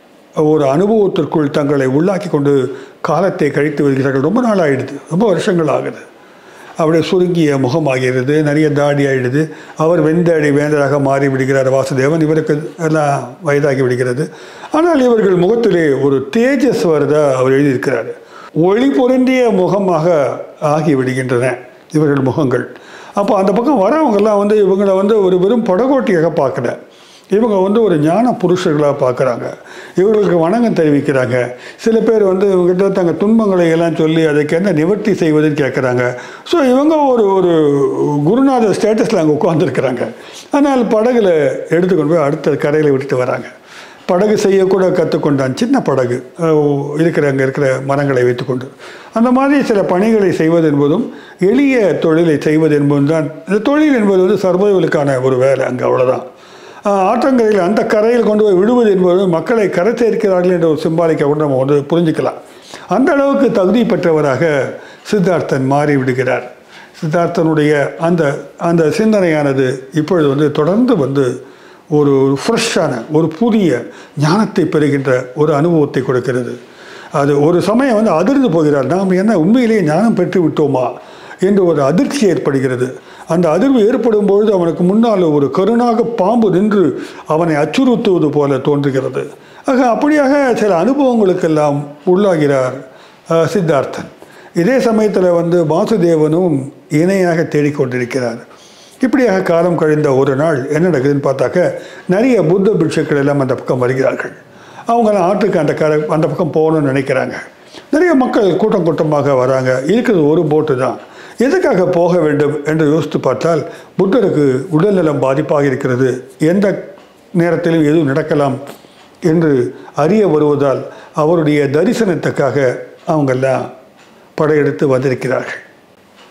ஒரு அனுபவத்திற்குள் தங்களை உள்ளாக்கி கொண்டு காலத்தை கழித்து வருகிறார்கள் ரொம்ப நாள் ஆகிடுது ரொம்ப வருஷங்கள் ஆகுது அப்படியே சுருங்கிய முகமாகிறது நிறைய தாடி ஆகிடுது அவர் வெந்தாடி வேந்தராக மாறி விடுகிறார் வாசுதேவன் இவருக்கு எல்லாம் வயதாகி விடுகிறது ஆனால் இவர்கள் முகத்திலே ஒரு தேஜஸ் வருதா அவர் எழுதியிருக்கிறார் ஒளி பொருந்திய முகமாக ஆகி விடுகின்றன இவர்கள் முகங்கள் அப்போ அந்த பக்கம் வரவங்கெல்லாம் வந்து இவங்களை வந்து ஒரு வெறும் படகோட்டியாக பார்க்கல இவங்க வந்து ஒரு ஞான புருஷர்களாக பார்க்குறாங்க இவர்களுக்கு வணக்கம் தெரிவிக்கிறாங்க சில பேர் வந்து இவங்ககிட்ட தங்கள் துன்பங்களை எல்லாம் சொல்லி அதுக்கு என்ன நிவர்த்தி செய்வதுன்னு கேட்குறாங்க ஸோ இவங்க ஒரு ஒரு குருநாத ஸ்டேட்டஸில் அங்கே உட்காந்துருக்குறாங்க ஆனால் படகுல எடுத்துக்கொண்டு போய் அடுத்த கரையில் விட்டுட்டு வராங்க படகு செய்யக்கூட கற்றுக்கொண்டான் சின்ன படகு அஹ், இருக்கிற அங்கே இருக்கிற மரங்களை வைத்துக்கொண்டு அந்த மாதிரி சில பணிகளை செய்வது என்பதும் எளிய தொழிலை செய்வது என்பதும் தான் இந்த தொழில் என்பது வந்து சர்வைவலுக்கான ஒரு வேலை அங்கே அவ்வளோதான் ஆஹ் ஆற்றங்கரையில் அந்த கரையில் கொண்டு போய் விடுவது என்பது மக்களை கரை சேர்க்கிறார்கள் என்ற ஒரு சிம்பாலிக்கை கூட நம்ம வந்து புரிஞ்சுக்கலாம் அந்த அளவுக்கு தகுதி பெற்றவராக சித்தார்த்தன் மாறி விடுகிறார் சித்தார்த்தனுடைய அந்த அந்த சிந்தனையானது இப்பொழுது வந்து தொடர்ந்து வந்து ஒரு ஃப்ரெஷ்ஷான ஒரு புதிய ஞானத்தை பெறுகின்ற ஒரு அனுபவத்தை கொடுக்கிறது அது ஒரு சமயம் வந்து அதிர்ந்து போகிறார் நாம் என்ன உண்மையிலேயே ஞானம் பெற்று விட்டோமா என்று ஒரு அதிர்ச்சி ஏற்படுகிறது அந்த அதிர்வு ஏற்படும் பொழுது அவனுக்கு முன்னால் ஒரு கருணாக பாம்பு நின்று அவனை அச்சுறுத்துவது போல தோன்றுகிறது ஆக அப்படியாக சில அனுபவங்களுக்கெல்லாம் உள்ளாகிறார் அஹ், சித்தார்த்தன் இதே சமயத்தில் வந்து வாசுதேவனும் இணையாக தேடிக்கொண்டிருக்கிறார் இப்படியாக காலம் கழிந்த ஒரு நாள் என்ன நடக்குதுன்னு பார்த்தாக்க நிறைய புத்த பிட்சுக்கள் எல்லாம் அந்த பக்கம் வருகிறார்கள் அவங்கெல்லாம் ஆற்றுக்கு அந்த கரை அந்த பக்கம் போகணும்னு நினைக்கிறாங்க நிறைய மக்கள் கூட்டம் கூட்டமாக வராங்க இருக்கிறது ஒரு போட்டு தான் எதுக்காக போக வேண்டும் என்று யோசித்து பார்த்தால் புத்தருக்கு உடல்நலம் பாதிப்பாக இருக்கிறது எந்த நேரத்திலும் எதுவும் நடக்கலாம் என்று அறிய வருவதால் அவருடைய தரிசனத்துக்காக அவங்கெல்லாம் படையெடுத்து வந்திருக்கிறார்கள்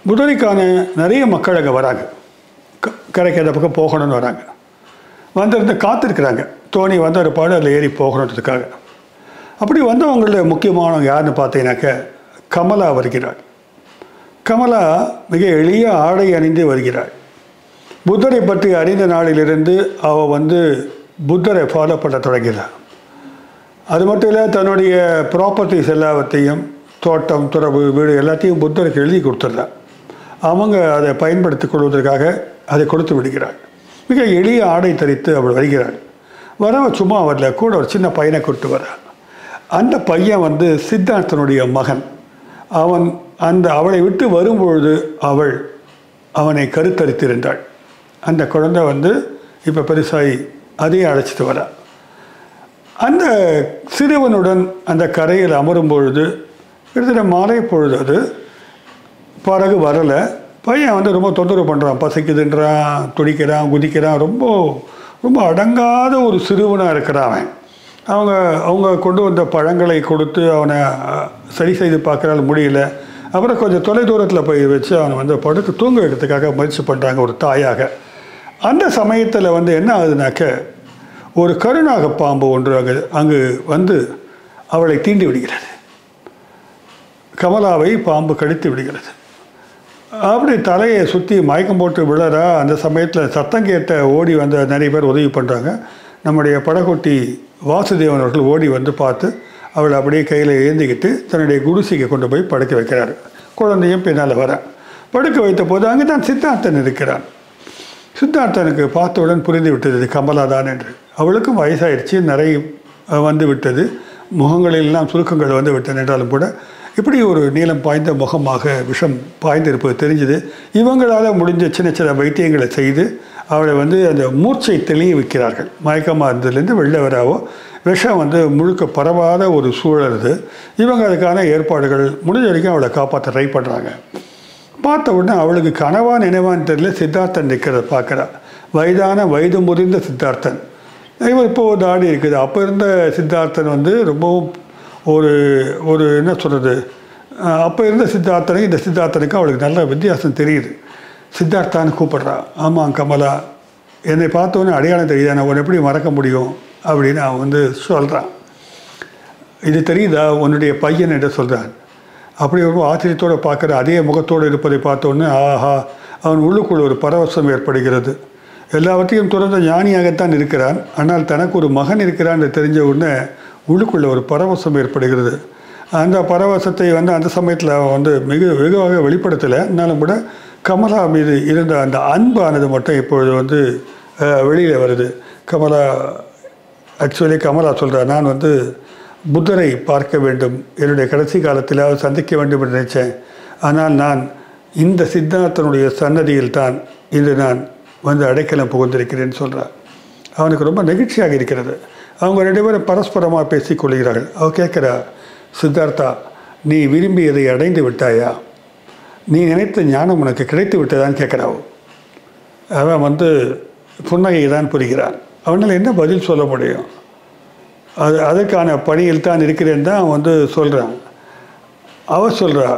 புதரிக்கான நிறைய மக்கள் அங்கே வராங்க க கரைக்கு அந்த பக்கம் போகணும்னு வராங்க வந்திருந்து காத்திருக்கிறாங்க தோணி வந்த ஒரு பாடு அதில் ஏறி போகணுன்றதுக்காக அப்படி வந்தவங்களில் முக்கியமானவங்க யாருன்னு பார்த்தீங்கன்னாக்க கமலா வருகிறாள் கமலா மிக எளிய ஆடை அணிந்து வருகிறாள் புத்தரை பற்றி அறிந்த நாளிலிருந்து அவள் வந்து புத்தரை ஃபாலோ பண்ண தொடங்கிறாள் அது மட்டும் இல்லை தன்னுடைய ப்ராப்பர்ட்டிஸ் எல்லாவற்றையும் தோட்டம் துறவு வீடு எல்லாத்தையும் புத்தருக்கு எழுதி கொடுத்துட்றா அவங்க அதை பயன்படுத்திக் கொள்வதற்காக அதை கொடுத்து விடுகிறாள் மிக எளிய ஆடை தரித்து அவள் வருகிறாள் வரவ சும்மா வரல கூட ஒரு சின்ன பையனை கூட்டு வர அந்த பையன் வந்து சித்தார்த்தனுடைய மகன் அவன் அந்த அவளை விட்டு வரும்பொழுது அவள் அவனை கருத்தரித்திருந்தாள் அந்த குழந்தை வந்து இப்போ பெருசாகி அதையும் அழைச்சிட்டு வரா அந்த சிறுவனுடன் அந்த கரையில் அமரும் பொழுது கிட்டத்தட்ட மாலை பொழுது அது பிறகு வரலை பையன் வந்து ரொம்ப தொந்தரவு பண்ணுறான் பசிக்குதுன்றான் துடிக்கிறான் குதிக்கிறான் ரொம்ப ரொம்ப அடங்காத ஒரு சிறுவனாக இருக்கிறான் அவன் அவங்க அவங்க கொண்டு வந்த பழங்களை கொடுத்து அவனை அஹ், சரி செய்து பார்க்கறால் முடியல அப்புறம் கொஞ்சம் தொலை தூரத்தில் போய் வச்சு அவனை வந்து படுத்து தூங்க வைக்கிறதுக்காக முயற்சி பண்ணுறாங்க ஒரு தாயாக அந்த சமயத்தில் வந்து என்ன ஆகுதுனாக்க ஒரு கருணாக பாம்பு ஒன்று அங்கு அங்கு வந்து அவளை தீண்டி விடுகிறது கமலாவை பாம்பு கடித்து விடுகிறது அப்படி தலையை சுற்றி மயக்கம் போட்டு விழறா அந்த சமயத்தில் சத்தம் கேட்ட ஓடி வந்த நிறைய பேர் உதவி பண்ணுறாங்க நம்முடைய படகொட்டி வாசுதேவன் அவர்கள் ஓடி வந்து பார்த்து அவளை அப்படியே கையில் ஏந்திக்கிட்டு தன்னுடைய குடிசைக்கு கொண்டு போய் படுக்க வைக்கிறார் குழந்தையும் பின்னால் வர படுக்க வைத்த போது அங்கே தான் சித்தார்த்தன் இருக்கிறான் சித்தார்த்தனுக்கு பார்த்தவுடன் புரிந்து விட்டது இது கமலா தான் என்று அவளுக்கும் வயசாயிடுச்சு நிறைய அஹ், வந்து விட்டது முகங்களிலெல்லாம் சுருக்கங்கள் வந்து விட்டன என்றாலும் கூட இப்படி ஒரு நீளம் பாய்ந்த முகமாக விஷம் பாய்ந்திருப்பது தெரிஞ்சுது இவங்களால் முடிஞ்ச சின்ன சின்ன வைத்தியங்களை செய்து அவளை வந்து அந்த மூர்ச்சை தெளிய வைக்கிறார்கள் மயக்கமாக இருந்ததுலேருந்து வெளில வராவோ விஷம் வந்து முழுக்க பரவாத ஒரு சூழல் இது இவங்க அதுக்கான ஏற்பாடுகள் முடிஞ்ச வரைக்கும் அவளை காப்பாற்ற ட்ரை பண்ணுறாங்க பார்த்த உடனே அவளுக்கு கனவா நினைவான்னு தெரியல சித்தார்த்தன் நிற்கிறத பார்க்குறா வயதான வயது முதிர்ந்த சித்தார்த்தன் இவர் இப்போ ஒரு தாடி இருக்குது அப்போ இருந்த சித்தார்த்தன் வந்து ரொம்பவும் ஒரு ஒரு என்ன சொல்கிறது அப்போ இருந்த சித்தார்த்தனுக்கு இந்த சித்தார்த்தனுக்கு அவளுக்கு நல்ல வித்தியாசம் தெரியுது சித்தார்த்தான்னு கூப்பிடுறா ஆமாம் கமலா என்னை பார்த்தோன்னே அடையாளம் தெரியுதா நான் உன்னை எப்படி மறக்க முடியும் அப்படின்னு அவன் வந்து சொல்கிறான் இது தெரியுதா உன்னுடைய பையன் என்று சொல்கிறான் அப்படி ஒரு ஆச்சரியத்தோடு பார்க்குற அதே முகத்தோடு இருப்பதை பார்த்தோன்னே ஆஹா அவன் உள்ளுக்குள் ஒரு பரவசம் ஏற்படுகிறது எல்லாவற்றையும் துறந்த ஞானியாகத்தான் இருக்கிறான் ஆனால் தனக்கு ஒரு மகன் இருக்கிறான் என்று தெரிஞ்ச உடனே உள்ளுக்குள்ள ஒரு பரவசம் ஏற்படுகிறது அந்த பரவசத்தை வந்து அந்த சமயத்தில் அவன் வந்து மிக வெகுவாக வெளிப்படுத்தலை இருந்தாலும் கூட கமலா மீது இருந்த அந்த அன்பானது மட்டும் இப்பொழுது வந்து வெளியில் வருது கமலா ஆக்சுவலி கமலா சொல்கிறா நான் வந்து புத்தரை பார்க்க வேண்டும் என்னுடைய கடைசி காலத்தில் சந்திக்க வேண்டும் என்று நினைச்சேன் ஆனால் நான் இந்த சித்தார்த்தனுடைய சன்னதியில் தான் இன்று நான் வந்து அடைக்கலம் புகுந்திருக்கிறேன்னு சொல்கிறார் அவனுக்கு ரொம்ப நெகிழ்ச்சியாக இருக்கிறது அவங்க ரெண்டு பேரும் பரஸ்பரமாக பேசிக் கொள்கிறார்கள் அவ கேட்குறா சித்தார்த்தா நீ விரும்பியதை அடைந்து விட்டாயா நீ நினைத்த ஞானம் உனக்கு கிடைத்து விட்டதான்னு கேட்குறாவோ அவன் வந்து புன்னகையை தான் புரிகிறான் அவனால் என்ன பதில் சொல்ல முடியும் அது அதற்கான பணியில் தான் இருக்கிறேன் தான் அவன் வந்து சொல்கிறான் அவ சொல்கிறா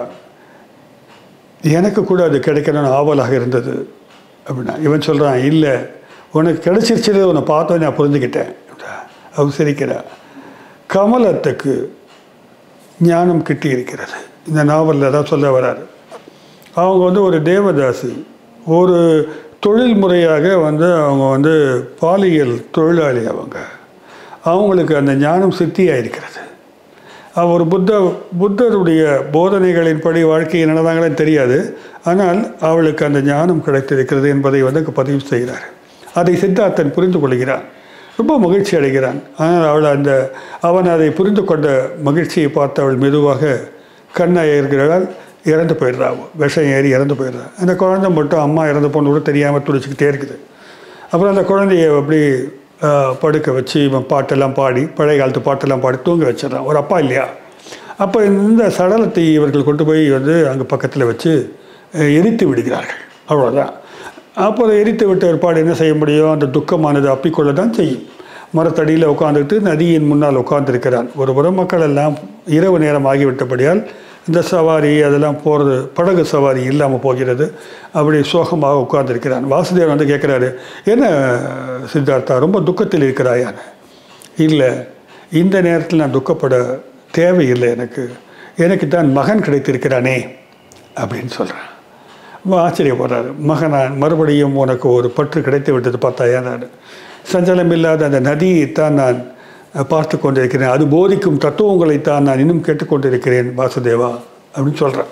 எனக்கு கூட அது கிடைக்கணும்னு ஆவலாக இருந்தது அப்படின்னா இவன் சொல்கிறான் இல்லை உனக்கு கிடைச்சிருச்சு உன்னை பார்த்தோன்னே நான் புரிஞ்சுக்கிட்டேன் அவ சிரிக்கிறா கமலத்துக்கு ஞானம் கிட்டி இருக்கிறது இந்த நாவலில் தான் சொல்ல வராரு அவங்க வந்து ஒரு தேவதாசி ஒரு தொழில் முறையாக வந்து அவங்க வந்து பாலியல் தொழிலாளி அவங்க அவங்களுக்கு அந்த ஞானம் சித்தியாக இருக்கிறது அவ ஒரு புத்த புத்தருடைய போதனைகளின்படி வாழ்க்கையை நடந்தாங்களே தெரியாது ஆனால் அவளுக்கு அந்த ஞானம் கிடைத்திருக்கிறது என்பதை வந்து அங்கு பதிவு செய்கிறார் அதை சித்தார்த்தன் புரிந்து கொள்கிறான் ரொம்ப மகிழ்ச்சி அடைகிறான் ஆனால் அவள் அந்த அவன் அதை புரிந்து கொண்ட மகிழ்ச்சியை பார்த்து அவள் மெதுவாக கண்ணாக இருக்கிறாள் இறந்து போயிடுறா அவ. விஷம் ஏறி இறந்து போயிடுறா அந்த குழந்தை மட்டும் அம்மா இறந்து போன கூட தெரியாமல் துடிச்சிக்கிட்டே இருக்குது அப்புறம் அந்த குழந்தைய அப்படி ஆஹ், படுக்க வச்சு இவன் பாட்டெல்லாம் பாடி பழைய காலத்து பாட்டெல்லாம் பாடி தூங்க வச்சிடறான் ஒரு அப்பா இல்லையா அப்போ இந்த சடலத்தை இவர்கள் கொண்டு போய் வந்து அங்கே பக்கத்தில் வச்சு அஹ், எரித்து விடுகிறார்கள் அவ்வளோதான் அப்போ அதை எரித்து விட்ட ஏற்பாடு என்ன செய்ய முடியும் அந்த துக்கமானது அப்பிக்கொள்ள தான் செய்யும் மரத்தடியில் உட்காந்துக்கிட்டு நதியின் முன்னால் உட்கார்ந்திருக்கிறான் ஒரு புறம் மக்கள் எல்லாம் இரவு நேரம் ஆகிவிட்டபடியால் இந்த சவாரி அதெல்லாம் போகிறது படகு சவாரி இல்லாமல் போகிறது அப்படி சோகமாக உட்கார்ந்திருக்கிறான் வாசுதேவன் வந்து கேட்குறாரு என்ன சித்தார்த்தா ரொம்ப துக்கத்தில் இருக்கிறாயான்னு இல்லை இந்த நேரத்தில் நான் துக்கப்பட தேவையில்லை எனக்கு எனக்கு தான் மகன் கிடைத்திருக்கிறானே அப்படின்னு சொல்கிறேன் ரொம்ப ஆச்சரியப்படுறாரு மகனான் மறுபடியும் உனக்கு ஒரு பற்று கிடைத்து விட்டது பார்த்தாயா நான் சஞ்சலம் இல்லாத அந்த நதியைத்தான் நான் பார்த்து கொண்டிருக்கிறேன் அது போதிக்கும் தத்துவங்களைத்தான் நான் இன்னும் கேட்டுக்கொண்டிருக்கிறேன் வாசுதேவா அப்படின்னு சொல்கிறேன்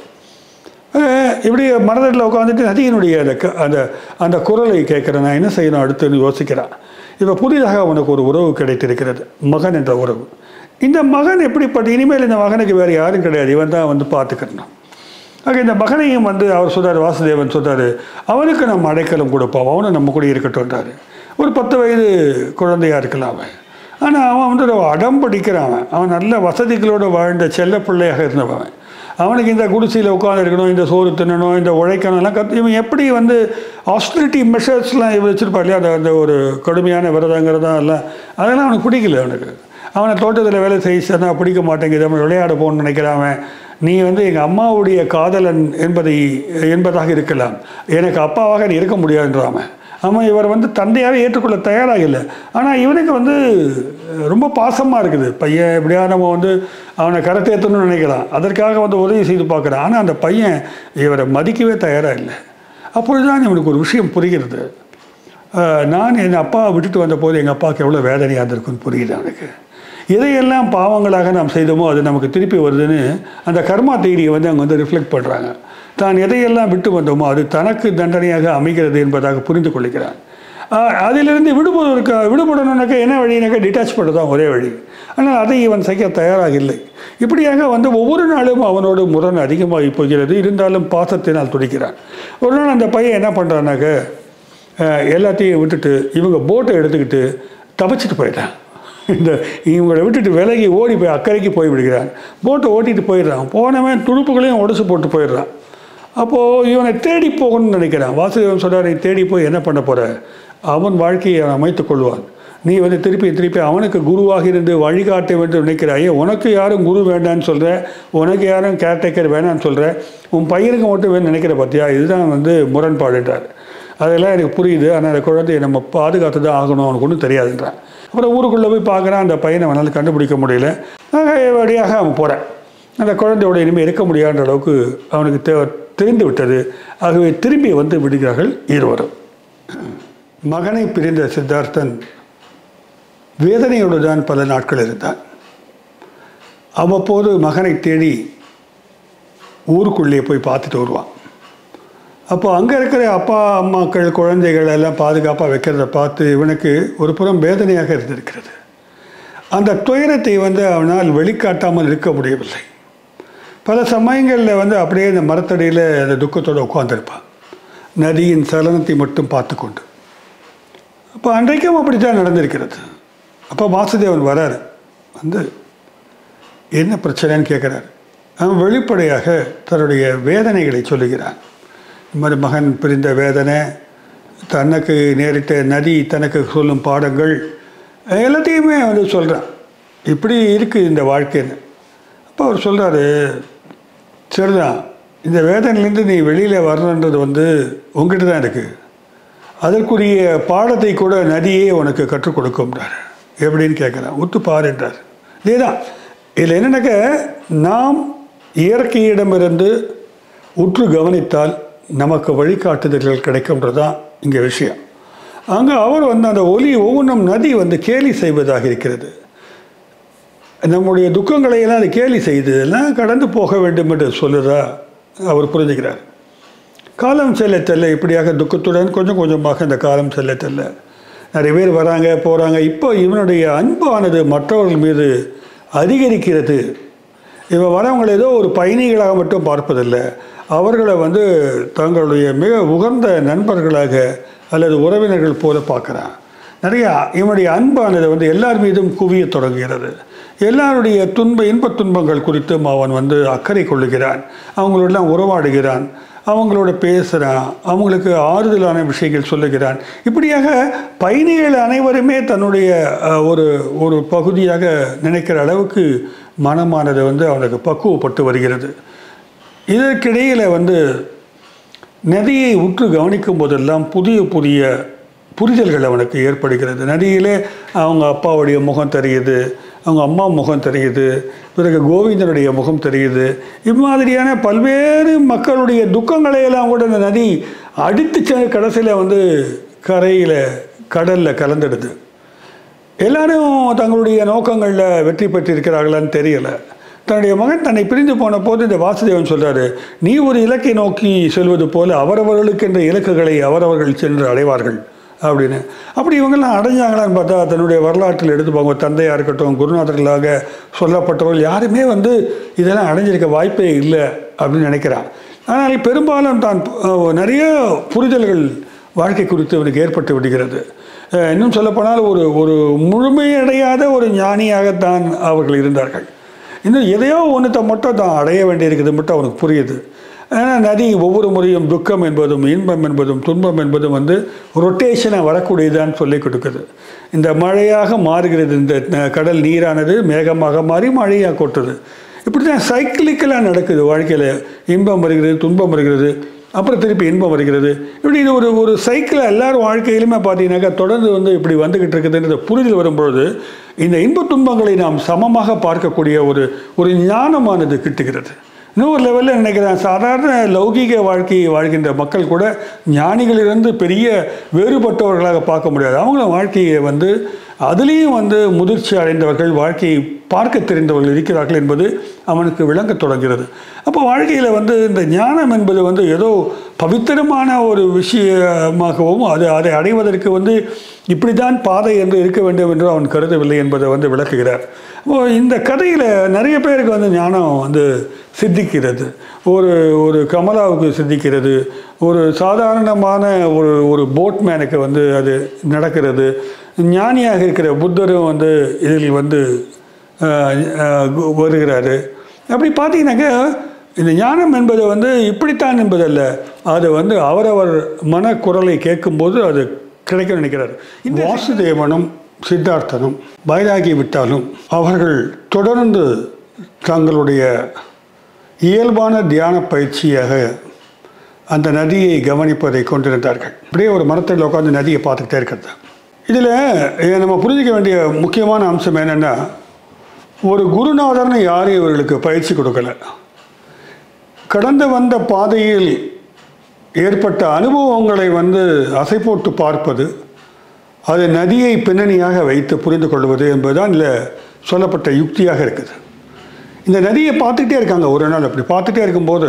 இப்படி மனதில் உட்காந்துட்டு நதியினுடைய அந்த க அந்த அந்த குரலை கேட்குறேன் நான் என்ன செய்யணும் அடுத்துன்னு யோசிக்கிறான் இப்போ புதிதாக அவனுக்கு ஒரு உறவு கிடைத்திருக்கிறது மகன் என்ற உறவு இந்த மகன் எப்படிப்பட்ட இனிமேல் இந்த மகனுக்கு வேறு யாரும் கிடையாது இவன் தான் வந்து பார்த்துக்கணும் ஆக இந்த மகனையும் வந்து அவர் சொல்றாரு வாசுதேவன் சொல்றாரு அவனுக்கு நம்ம அடைக்கலம் கொடுப்போம் அவனும் நம்ம கூட இருக்கட்டும்ன்றாரு ஒரு பத்து வயது குழந்தையா இருக்கலாம் அவன் ஆனால் அவன் வந்து ஒரு அடம் பிடிக்கிறான் அவன் அவன் நல்ல வசதிகளோடு வாழ்ந்த செல்ல பிள்ளையாக இருந்தவன் அவனுக்கு இந்த குடிசையில் உட்காந்துருக்கணும் இந்த சோறு தின்னணும் இந்த உழைக்கணும்லாம் கற்று இவன் எப்படி வந்து ஆஸ்டிரிட்டி மெஷர்ஸ்லாம் இவன் வச்சுருப்பா இல்லையா அந்த அந்த ஒரு கடுமையான விரதங்கிறதா எல்லாம் அதெல்லாம் அவனுக்கு பிடிக்கல அவனுக்கு அவனை தோட்டத்தில் வேலை செய்ய சொன்னால் பிடிக்க மாட்டேங்குது அவன் விளையாட போகணும்னு நினைக்கிறான் அவன் நீ வந்து எங்கள் அம்மாவுடைய காதலன் என்பதை என்பதாக இருக்கலாம் எனக்கு அப்பாவாக நீ இருக்க முடியாதுன்றான் அவன் இவர் வந்து தந்தையாகவே ஏற்றுக்கொள்ள தயாராக இல்லை ஆனால் இவனுக்கு வந்து ரொம்ப பாசமாக இருக்குது பையன் எப்படியா நம்ம வந்து அவனை கரத்தேற்றணும்னு நினைக்கிறான் அதற்காக வந்து உதவி செய்து பார்க்குறான் ஆனால் அந்த பையன் இவரை மதிக்கவே தயாராக இல்லை அப்பொழுதுதான் இவனுக்கு ஒரு விஷயம் புரிகிறது அஹ், நான் என் அப்பாவை விட்டுட்டு வந்த போது எங்கள் அப்பாவுக்கு எவ்வளோ வேதனையாக இருந்திருக்குன்னு புரியுது அவனுக்கு எதையெல்லாம் பாவங்களாக நாம் செய்தோமோ அது நமக்கு திருப்பி வருதுன்னு அந்த கர்மா தேரியை வந்து அவங்க வந்து ரிஃப்ளெக்ட் பண்ணுறாங்க தான் எதையெல்லாம் விட்டு வந்தோமோ அது தனக்கு தண்டனையாக அமைகிறது என்பதாக புரிந்து கொள்கிறான் ஆஹ், அதிலிருந்து விடுபடுவதற்கு விடுபடணும்னாக்கா என்ன வழினாக்கா டிட்டாச் பண்ண தான் ஒரே வழி ஆனால் அதை இவன் செய்ய தயாராக இல்லை இப்படியாக வந்து ஒவ்வொரு நாளும் அவனோட முரண் அதிகமாகி போகிறது இருந்தாலும் பாசத்தினால் துடிக்கிறான் ஒரு நாள் அந்த பையன் என்ன பண்ணுறான்னாக்க அஹ், எல்லாத்தையும் விட்டுட்டு இவங்க போட்டை எடுத்துக்கிட்டு தப்பிச்சிட்டு போயிட்டான் இந்த இவங்களை விட்டுட்டு விலகி ஓடி போய் அக்கறைக்கு போய் விடுகிறான் போட்டை ஓட்டிட்டு போயிடுறான் போனவன் துடுப்புகளையும் உடச்சு போட்டு போயிடுறான் அப்போது இவனை தேடி போகணும்னு நினைக்கிறான் வாசுதேவன் சொல்கிறார் நீ தேடி போய் என்ன பண்ண போகிற அவன் வாழ்க்கையை அவன் அமைத்துக் கொள்வான் நீ வந்து திருப்பி திருப்பி அவனுக்கு குருவாக இருந்து வழிகாட்ட வேண்டும் நினைக்கிறாயே உனக்கு யாரும் குரு வேண்டான்னு சொல்கிற உனக்கு யாரும் கேர்டேக்கர் வேணான்னு சொல்கிற உன் பையனுக்கு மட்டும் வேணும்னு நினைக்கிற பார்த்தியா இதுதான் வந்து முரண்பாடுன்றார் அதெல்லாம் எனக்கு புரியுது ஆனால் அந்த குழந்தையை நம்ம பாதுகாத்து தான் ஆகணும் அவனுக்கு ஒன்றும் தெரியாதுன்றான் அப்புறம் ஊருக்குள்ளே போய் பார்க்குறான் அந்த பையனை அவனால் கண்டுபிடிக்க முடியல ஆக வழியாக அவன் போகிறான் அந்த குழந்தையோட இனிமேல் இருக்க முடியாத அளவுக்கு அவனுக்கு தே தெரிந்து விட்டது ஆகவே திரும்பி வந்து விடுகிறார்கள் இருவரும் மகனை பிரிந்த சித்தார்த்தன் வேதனையோடு தான் பல நாட்கள் இருந்தான் அவ்வப்போது மகனை தேடி ஊருக்குள்ளே போய் பார்த்துட்டு வருவான் அப்போ அங்கே இருக்கிற அப்பா அம்மாக்கள் குழந்தைகள் எல்லாம் பாதுகாப்பாக வைக்கிறத பார்த்து இவனுக்கு ஒரு புறம் வேதனையாக இருந்திருக்கிறது அந்த துயரத்தை வந்து அவனால் வெளிக்காட்டாமல் இருக்க முடியவில்லை பல சமயங்களில் வந்து அப்படியே இந்த மரத்தடியில் அந்த துக்கத்தோடு உட்காந்துருப்பான் நதியின் சலனத்தை மட்டும் பார்த்து கொண்டு அப்போ அன்றைக்கும் அப்படி தான் நடந்திருக்கிறது அப்போ வாசுதேவன் வராரு வந்து என்ன பிரச்சனைன்னு கேட்குறாரு அவன் வெளிப்படையாக தன்னுடைய வேதனைகளை சொல்லுகிறான் இந்த மாதிரி மகன் பிரிந்த வேதனை தனக்கு நேரிட்ட நதி தனக்கு சொல்லும் பாடங்கள் எல்லாத்தையுமே வந்து சொல்கிறான் இப்படி இருக்குது இந்த வாழ்க்கைன்னு அப்போ அவர் சொல்கிறாரு சரிதான் இந்த வேதனையிலேருந்து நீ வெளியில் வரணுன்றது வந்து உங்ககிட்ட தான் இருக்குது அதற்குரிய பாடத்தை கூட நதியே உனக்கு கற்றுக் கொடுக்கும்ன்றார் எப்படின்னு கேட்குறான் ஒத்து பாருன்றார் இதேதான் இதில் என்னென்னாக்க நாம் இயற்கையிடமிருந்து உற்று கவனித்தால் நமக்கு வழிகாட்டுதல்கள் கிடைக்கும்ன்றது தான் இங்கே விஷயம் அங்கே அவர் வந்து அந்த ஒலி ஒவ்வொன்றும் நதி வந்து கேலி செய்வதாக இருக்கிறது நம்முடைய துக்கங்களை எல்லாம் அது கேலி செய்து எல்லாம் கடந்து போக வேண்டும் என்று சொல்லுறா அவர் புரிஞ்சுக்கிறார் காலம் செல்ல செல்ல இப்படியாக துக்கத்துடன் கொஞ்சம் கொஞ்சமாக இந்த காலம் செல்ல செல்ல நிறைய பேர் வராங்க போகிறாங்க இப்போ இவனுடைய அன்பானது மற்றவர்கள் மீது அதிகரிக்கிறது இவன் வரவங்களை ஏதோ ஒரு பயணிகளாக மட்டும் பார்ப்பதில்லை அவர்களை வந்து தங்களுடைய மிக உகந்த நண்பர்களாக அல்லது உறவினர்கள் போல பார்க்குறான் நிறைய இவனுடைய அன்பானது வந்து எல்லார் மீதும் குவிய தொடங்குகிறது எல்லாருடைய துன்ப இன்பத் துன்பங்கள் குறித்தும் அவன் வந்து அக்கறை கொள்ளுகிறான் அவங்களோடலாம் உறவாடுகிறான் அவங்களோட பேசுகிறான் அவங்களுக்கு ஆறுதலான விஷயங்கள் சொல்லுகிறான் இப்படியாக பயணிகள் அனைவருமே தன்னுடைய அஹ், ஒரு ஒரு பகுதியாக நினைக்கிற அளவுக்கு மனமானது வந்து அவனுக்கு பக்குவப்பட்டு வருகிறது இதற்கிடையில் வந்து நதியை உற்று கவனிக்கும் போதெல்லாம் புதிய புதிய புரிதல்கள் அவனுக்கு ஏற்படுகிறது நதியிலே அவங்க அப்பாவுடைய முகம் தெரியுது அவங்க அம்மா முகம் தெரியுது பிறகு கோவிந்தனுடைய முகம் தெரியுது இம்மாதிரியான பல்வேறு மக்களுடைய துக்கங்களை எல்லாம் கூட இந்த நதி அடித்து செ கடைசியில் வந்து கரையில் கடலில் கலந்துடுது எல்லாரும் தங்களுடைய நோக்கங்களில் வெற்றி பெற்றிருக்கிறார்களான்னு தெரியல தன்னுடைய மகன் தன்னை பிரிந்து போன போது இந்த வாசுதேவன் சொல்றாரு நீ ஒரு இலக்கை நோக்கி செல்வது போல அவரவர்களுக்கு என்ற இலக்குகளை அவரவர்கள் சென்று அடைவார்கள் அப்படின்னு அப்படி இவங்கெல்லாம் அடைஞ்சாங்களான்னு பார்த்தா தன்னுடைய வரலாற்றில் எடுத்து பார்க்கும் தந்தையாக இருக்கட்டும் குருநாதர்களாக சொல்லப்பட்டவர்கள் யாருமே வந்து இதெல்லாம் அடைஞ்சிருக்க வாய்ப்பே இல்லை அப்படின்னு நினைக்கிறான் ஆனால் பெரும்பாலும் தான் அஹ், நிறைய புரிதல்கள் வாழ்க்கை குறித்து அவனுக்கு ஏற்பட்டு விடுகிறது அஹ், இன்னும் சொல்லப்போனால் ஒரு ஒரு முழுமையடையாத ஒரு ஞானியாகத்தான் அவர்கள் இருந்தார்கள் இன்னும் எதையோ ஒன்றத்தை மட்டும் தான் அடைய வேண்டியிருக்குது மட்டும் அவனுக்கு புரியுது ஆனால் நதி ஒவ்வொரு முறையும் துக்கம் என்பதும் இன்பம் என்பதும் துன்பம் என்பதும் வந்து ரொட்டேஷனாக வரக்கூடியதான்னு சொல்லி கொடுக்குது இந்த மழையாக மாறுகிறது இந்த அஹ், கடல் நீரானது மேகமாக மாறி மழையாக கொட்டுது இப்படி தான் சைக்கிளிக்கலாக நடக்குது வாழ்க்கையில் இன்பம் வருகிறது துன்பம் வருகிறது அப்புறம் திருப்பி இன்பம் வருகிறது இப்படி இது ஒரு ஒரு சைக்கிள் எல்லாரும் வாழ்க்கையிலுமே பார்த்தீங்கன்னாக்கா தொடர்ந்து வந்து இப்படி வந்துக்கிட்டு இருக்குதுன்ற புரிதல் வரும்பொழுது இந்த இன்ப துன்பங்களை நாம் சமமாக பார்க்கக்கூடிய ஒரு ஒரு ஞானமானது கிட்டுகிறது இன்னொரு லெவலில் நினைக்கிறேன் சாதாரண லௌகீக வாழ்க்கையை வாழ்கின்ற மக்கள் கூட ஞானிகளிலிருந்து பெரிய வேறுபட்டவர்களாக பார்க்க முடியாது அவங்களும் வாழ்க்கையை வந்து அதுலேயும் வந்து முதிர்ச்சி அடைந்தவர்கள் வாழ்க்கையை பார்க்க தெரிந்தவர்கள் இருக்கிறார்கள் என்பது அவனுக்கு விளங்கத் தொடங்கிறது அப்போ வாழ்க்கையில் வந்து இந்த ஞானம் என்பது வந்து ஏதோ பவித்திரமான ஒரு விஷயமாகவும் அது அதை அடைவதற்கு வந்து இப்படித்தான் பாதை என்று இருக்க வேண்டும் என்று அவன் கருதவில்லை என்பதை வந்து விளக்குகிறார் அப்போ இந்த கதையில் நிறைய பேருக்கு வந்து ஞானம் வந்து சித்திக்கிறது ஒரு ஒரு கமலாவுக்கு சித்திக்கிறது ஒரு சாதாரணமான ஒரு ஒரு போட்மேனுக்கு வந்து அது நடக்கிறது ஞானியாக இருக்கிற புத்தரும் வந்து இதில் வந்து ஆஹ், ஆஹ், வருகிறாரு அப்படி பார்த்தீங்கன்னாக்கா இந்த ஞானம் என்பது வந்து இப்படித்தான் என்பதல்ல அது வந்து அவரவர் மனக்குரலை கேட்கும்போது அது கிடைக்கும் நினைக்கிறார் இந்த வாசுதேவனும் சித்தார்த்தனும் பைராகி விட்டாலும் அவர்கள் தொடர்ந்து தங்களுடைய இயல்பான தியான பயிற்சியாக அந்த நதியை கவனிப்பதை கொண்டிருந்தார்கள் அப்படியே ஒரு மரத்தில் உட்காந்து நதியை பார்த்துக்கிட்டே இருக்கிறது இதில் நம்ம புரிஞ்சிக்க வேண்டிய முக்கியமான அம்சம் என்னென்னா ஒரு குருநாதர்னு யாரும் இவர்களுக்கு பயிற்சி கொடுக்கல கடந்து வந்த பாதையில் ஏற்பட்ட அனுபவங்களை வந்து அசை போட்டு பார்ப்பது அது நதியை பின்னணியாக வைத்து புரிந்து கொள்வது என்பதுதான் இதில் சொல்லப்பட்ட யுக்தியாக இருக்குது இந்த நதியை பார்த்துக்கிட்டே இருக்காங்க ஒரு நாள் அப்படி பார்த்துட்டே இருக்கும்போது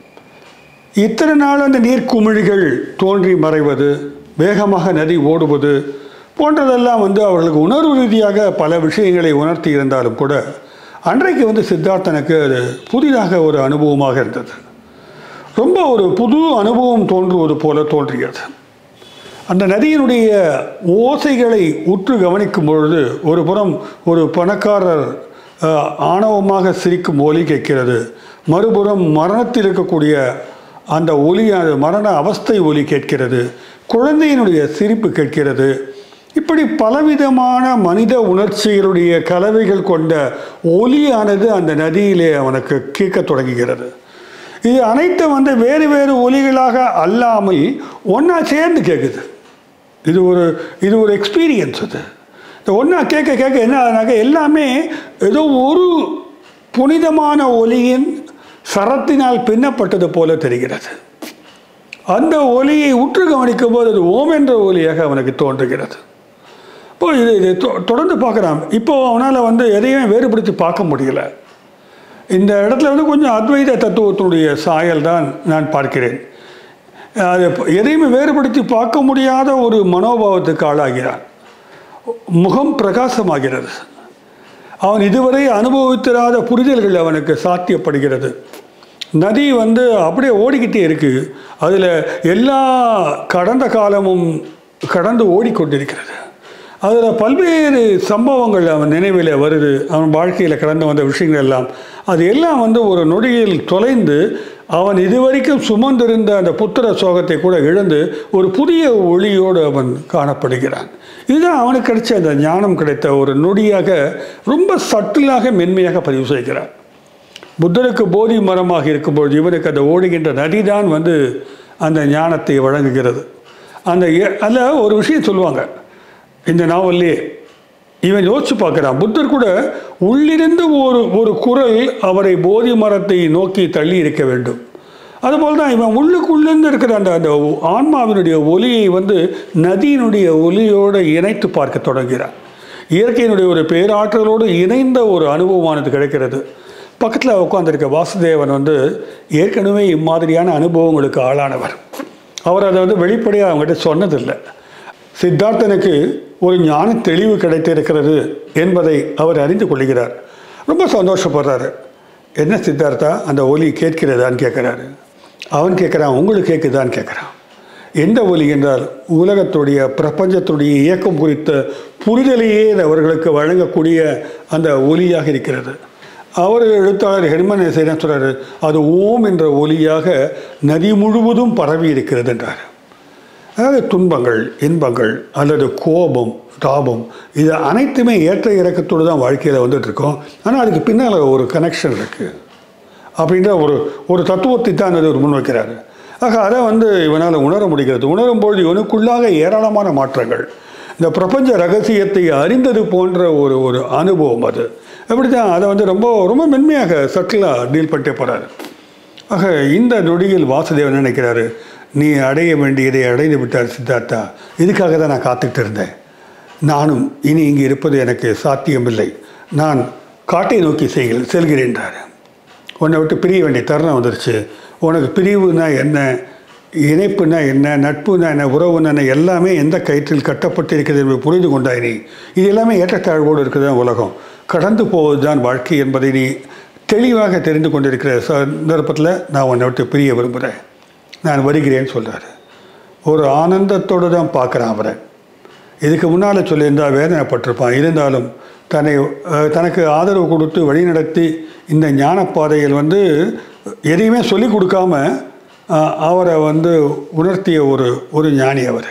இத்தனை நாள் அந்த நீர்க்குமிழிகள் தோன்றி மறைவது வேகமாக நதி ஓடுவது போன்றதெல்லாம் வந்து அவர்களுக்கு உணர்வு ரீதியாக பல விஷயங்களை உணர்த்தி இருந்தாலும் கூட அன்றைக்கு வந்து சித்தார்த்தனுக்கு அது புதிதாக ஒரு அனுபவமாக இருந்தது ரொம்ப ஒரு புது அனுபவம் தோன்றுவது போல தோன்றியது அந்த நதியினுடைய ஓசைகளை உற்று கவனிக்கும் பொழுது ஒரு புறம் ஒரு பணக்காரர் அஹ், ஆணவமாக சிரிக்கும் ஒலி கேட்கிறது மறுபுறம் மரணத்தில் இருக்கக்கூடிய அந்த ஒலியானது மரண அவஸ்தை ஒலி கேட்கிறது குழந்தையினுடைய சிரிப்பு கேட்கிறது இப்படி பலவிதமான மனித உணர்ச்சிகளுடைய கலவைகள் கொண்ட ஒலியானது அந்த நதியிலே அவனுக்கு கேட்கத் தொடங்குகிறது இது அனைத்தும் வந்து வேறு வேறு ஒலிகளாக அல்லாமல் ஒன்றா சேர்ந்து கேட்குது இது ஒரு இது ஒரு எக்ஸ்பீரியன்ஸ் அது இந்த ஒன்றா கேட்க கேட்க என்ன ஆகுதுனாக்கா எல்லாமே ஏதோ ஒரு புனிதமான ஒலியின் சரத்தினால் பின்னப்பட்டது போல தெரிகிறது அந்த ஒலியை உற்று கவனிக்கும் போது அது ஓம் என்ற ஒலியாக அவனுக்கு தோன்றுகிறது இப்போ இது இது தொ- தொடர்ந்து பார்க்குறான் இப்போ அவனால் வந்து எதையும் வேறுபடுத்தி பார்க்க முடியல இந்த இடத்துல வந்து கொஞ்சம் அத்வைத தத்துவத்தினுடைய சாயல் தான் நான் பார்க்கிறேன் அது எதையுமே வேறுபடுத்தி பார்க்க முடியாத ஒரு மனோபாவத்துக்கு ஆளாகிறான் முகம் பிரகாசமாகிறது அவன் இதுவரை அனுபவித்திராத புரிதல்கள் அவனுக்கு சாத்தியப்படுகிறது நதி வந்து அப்படியே ஓடிக்கிட்டே இருக்கு அதில் எல்லா கடந்த காலமும் கடந்து ஓடிக்கொண்டிருக்கிறது அதில் பல்வேறு சம்பவங்கள் அவன் நினைவில் வருது அவன் வாழ்க்கையில் கடந்து வந்த விஷயங்கள் எல்லாம் அது எல்லாம் வந்து ஒரு நொடியில் தொலைந்து அவன் இதுவரைக்கும் சுமந்திருந்த அந்த புத்திர சோகத்தை கூட இழந்து ஒரு புதிய ஒளியோடு அவன் காணப்படுகிறான் இதுதான் அவனுக்கு கிடைச்ச அந்த ஞானம் கிடைத்த ஒரு நொடியாக ரொம்ப சட்டிலாக மென்மையாக பதிவு செய்கிறான் புத்தருக்கு போதி மரமாக இருக்கும்பொழுது இவனுக்கு அந்த ஓடுகின்ற நதிதான் வந்து அந்த ஞானத்தை வழங்குகிறது அந்த எ- அதில் ஒரு விஷயம் சொல்லுவாங்க இந்த நாவல்லே இவன் யோசிச்சு பார்க்குறான் புத்தர் கூட உள்ளிருந்து ஒரு ஒரு குரல் அவரை போதி மரத்தை நோக்கி தள்ளி இருக்க வேண்டும் அதுபோல் தான் இவன் உள்ளுக்குள்ளேருந்து இருக்கிற அந்த அந்த ஆன்மாவினுடைய ஒலியை வந்து நதியினுடைய ஒலியோடு இணைத்து பார்க்க தொடங்குகிறான் இயற்கையினுடைய ஒரு பேராற்றலோடு இணைந்த ஒரு அனுபவமானது கிடைக்கிறது பக்கத்தில் உட்காந்துருக்க வாசுதேவன் வந்து ஏற்கனவே இம்மாதிரியான அனுபவங்களுக்கு ஆளானவர் அவர் அதை வந்து வெளிப்படையாக அவங்ககிட்ட சொன்னதில்லை சித்தார்த்தனுக்கு ஒரு ஞான தெளிவு கிடைத்திருக்கிறது என்பதை அவர் அறிந்து கொள்கிறார் ரொம்ப சந்தோஷப்படுறாரு என்ன சித்தார்த்தா அந்த ஒலி கேட்கிறதான்னு கேட்குறாரு அவன் கேட்குறான் உங்களுக்கு கேட்குதான்னு கேட்குறான் எந்த ஒலி என்றால் உலகத்துடைய பிரபஞ்சத்துடைய இயக்கம் குறித்த புரிதலையே இது அவர்களுக்கு வழங்கக்கூடிய அந்த ஒலியாக இருக்கிறது அவர் எழுத்தாளர் ஹெர்மன் எஸ் என்ன சொல்றாரு அது ஓம் என்ற ஒலியாக நதி முழுவதும் பரவி இருக்கிறது என்றார் அதாவது துன்பங்கள் இன்பங்கள் அல்லது கோபம் தாபம் இது அனைத்துமே ஏற்ற இறக்கத்தோடு தான் வாழ்க்கையில் வந்துட்டு இருக்கோம் ஆனால் அதுக்கு பின்னால் ஒரு கனெக்ஷன் இருக்குது அப்படின்ற ஒரு ஒரு தத்துவத்தை தான் அது முன்வைக்கிறாரு ஆக அதை வந்து இவனால் உணர முடிகிறது உணரும்பொழுது இவனுக்குள்ளாக ஏராளமான மாற்றங்கள் இந்த பிரபஞ்ச ரகசியத்தை அறிந்தது போன்ற ஒரு ஒரு அனுபவம் அது அப்படி தான் அதை வந்து ரொம்ப ரொம்ப மென்மையாக சட்டிலாக டீல் பண்ணிட்டே போகிறாரு ஆக இந்த நொடியில் வாசுதேவன் நினைக்கிறாரு நீ அடைய வேண்டியதை அடைந்து விட்டார் சித்தார்த்தா இதுக்காக தான் நான் காத்துக்கிட்டு இருந்தேன் நானும் இனி இங்கே இருப்பது எனக்கு சாத்தியமில்லை நான் காட்டை நோக்கி செல் செல்கிறேன்றார் உன்னை விட்டு பிரிய வேண்டிய தருணம் வந்துருச்சு உனக்கு பிரிவுனா என்ன இணைப்புனா என்ன நட்புனா என்ன உறவுனா என்ன எல்லாமே எந்த கயிற்றில் கட்டப்பட்டிருக்கிறது என்பதை புரிந்து கொண்டாய் நீ இது எல்லாமே ஏற்றத்தாழ்வோடு இருக்கிறது தான் உலகம் கடந்து போவது தான் வாழ்க்கை என்பதை நீ தெளிவாக தெரிந்து கொண்டிருக்கிற சந்தர்ப்பத்தில் நான் உன்னை விட்டு பிரிய விரும்புகிறேன் நான் வருகிறேன்னு சொல்கிறாரு ஒரு ஆனந்தத்தோடு தான் பார்க்குறான் அவரை இதுக்கு முன்னால் சொல்லியிருந்தால் வேதனைப்பட்டிருப்பான் இருந்தாலும் தன்னை அஹ், தனக்கு ஆதரவு கொடுத்து வழிநடத்தி இந்த ஞானப்பாதையில் வந்து எதையுமே சொல்லிக் கொடுக்காம அஹ், அவரை வந்து உணர்த்திய ஒரு ஒரு ஞானி அவர்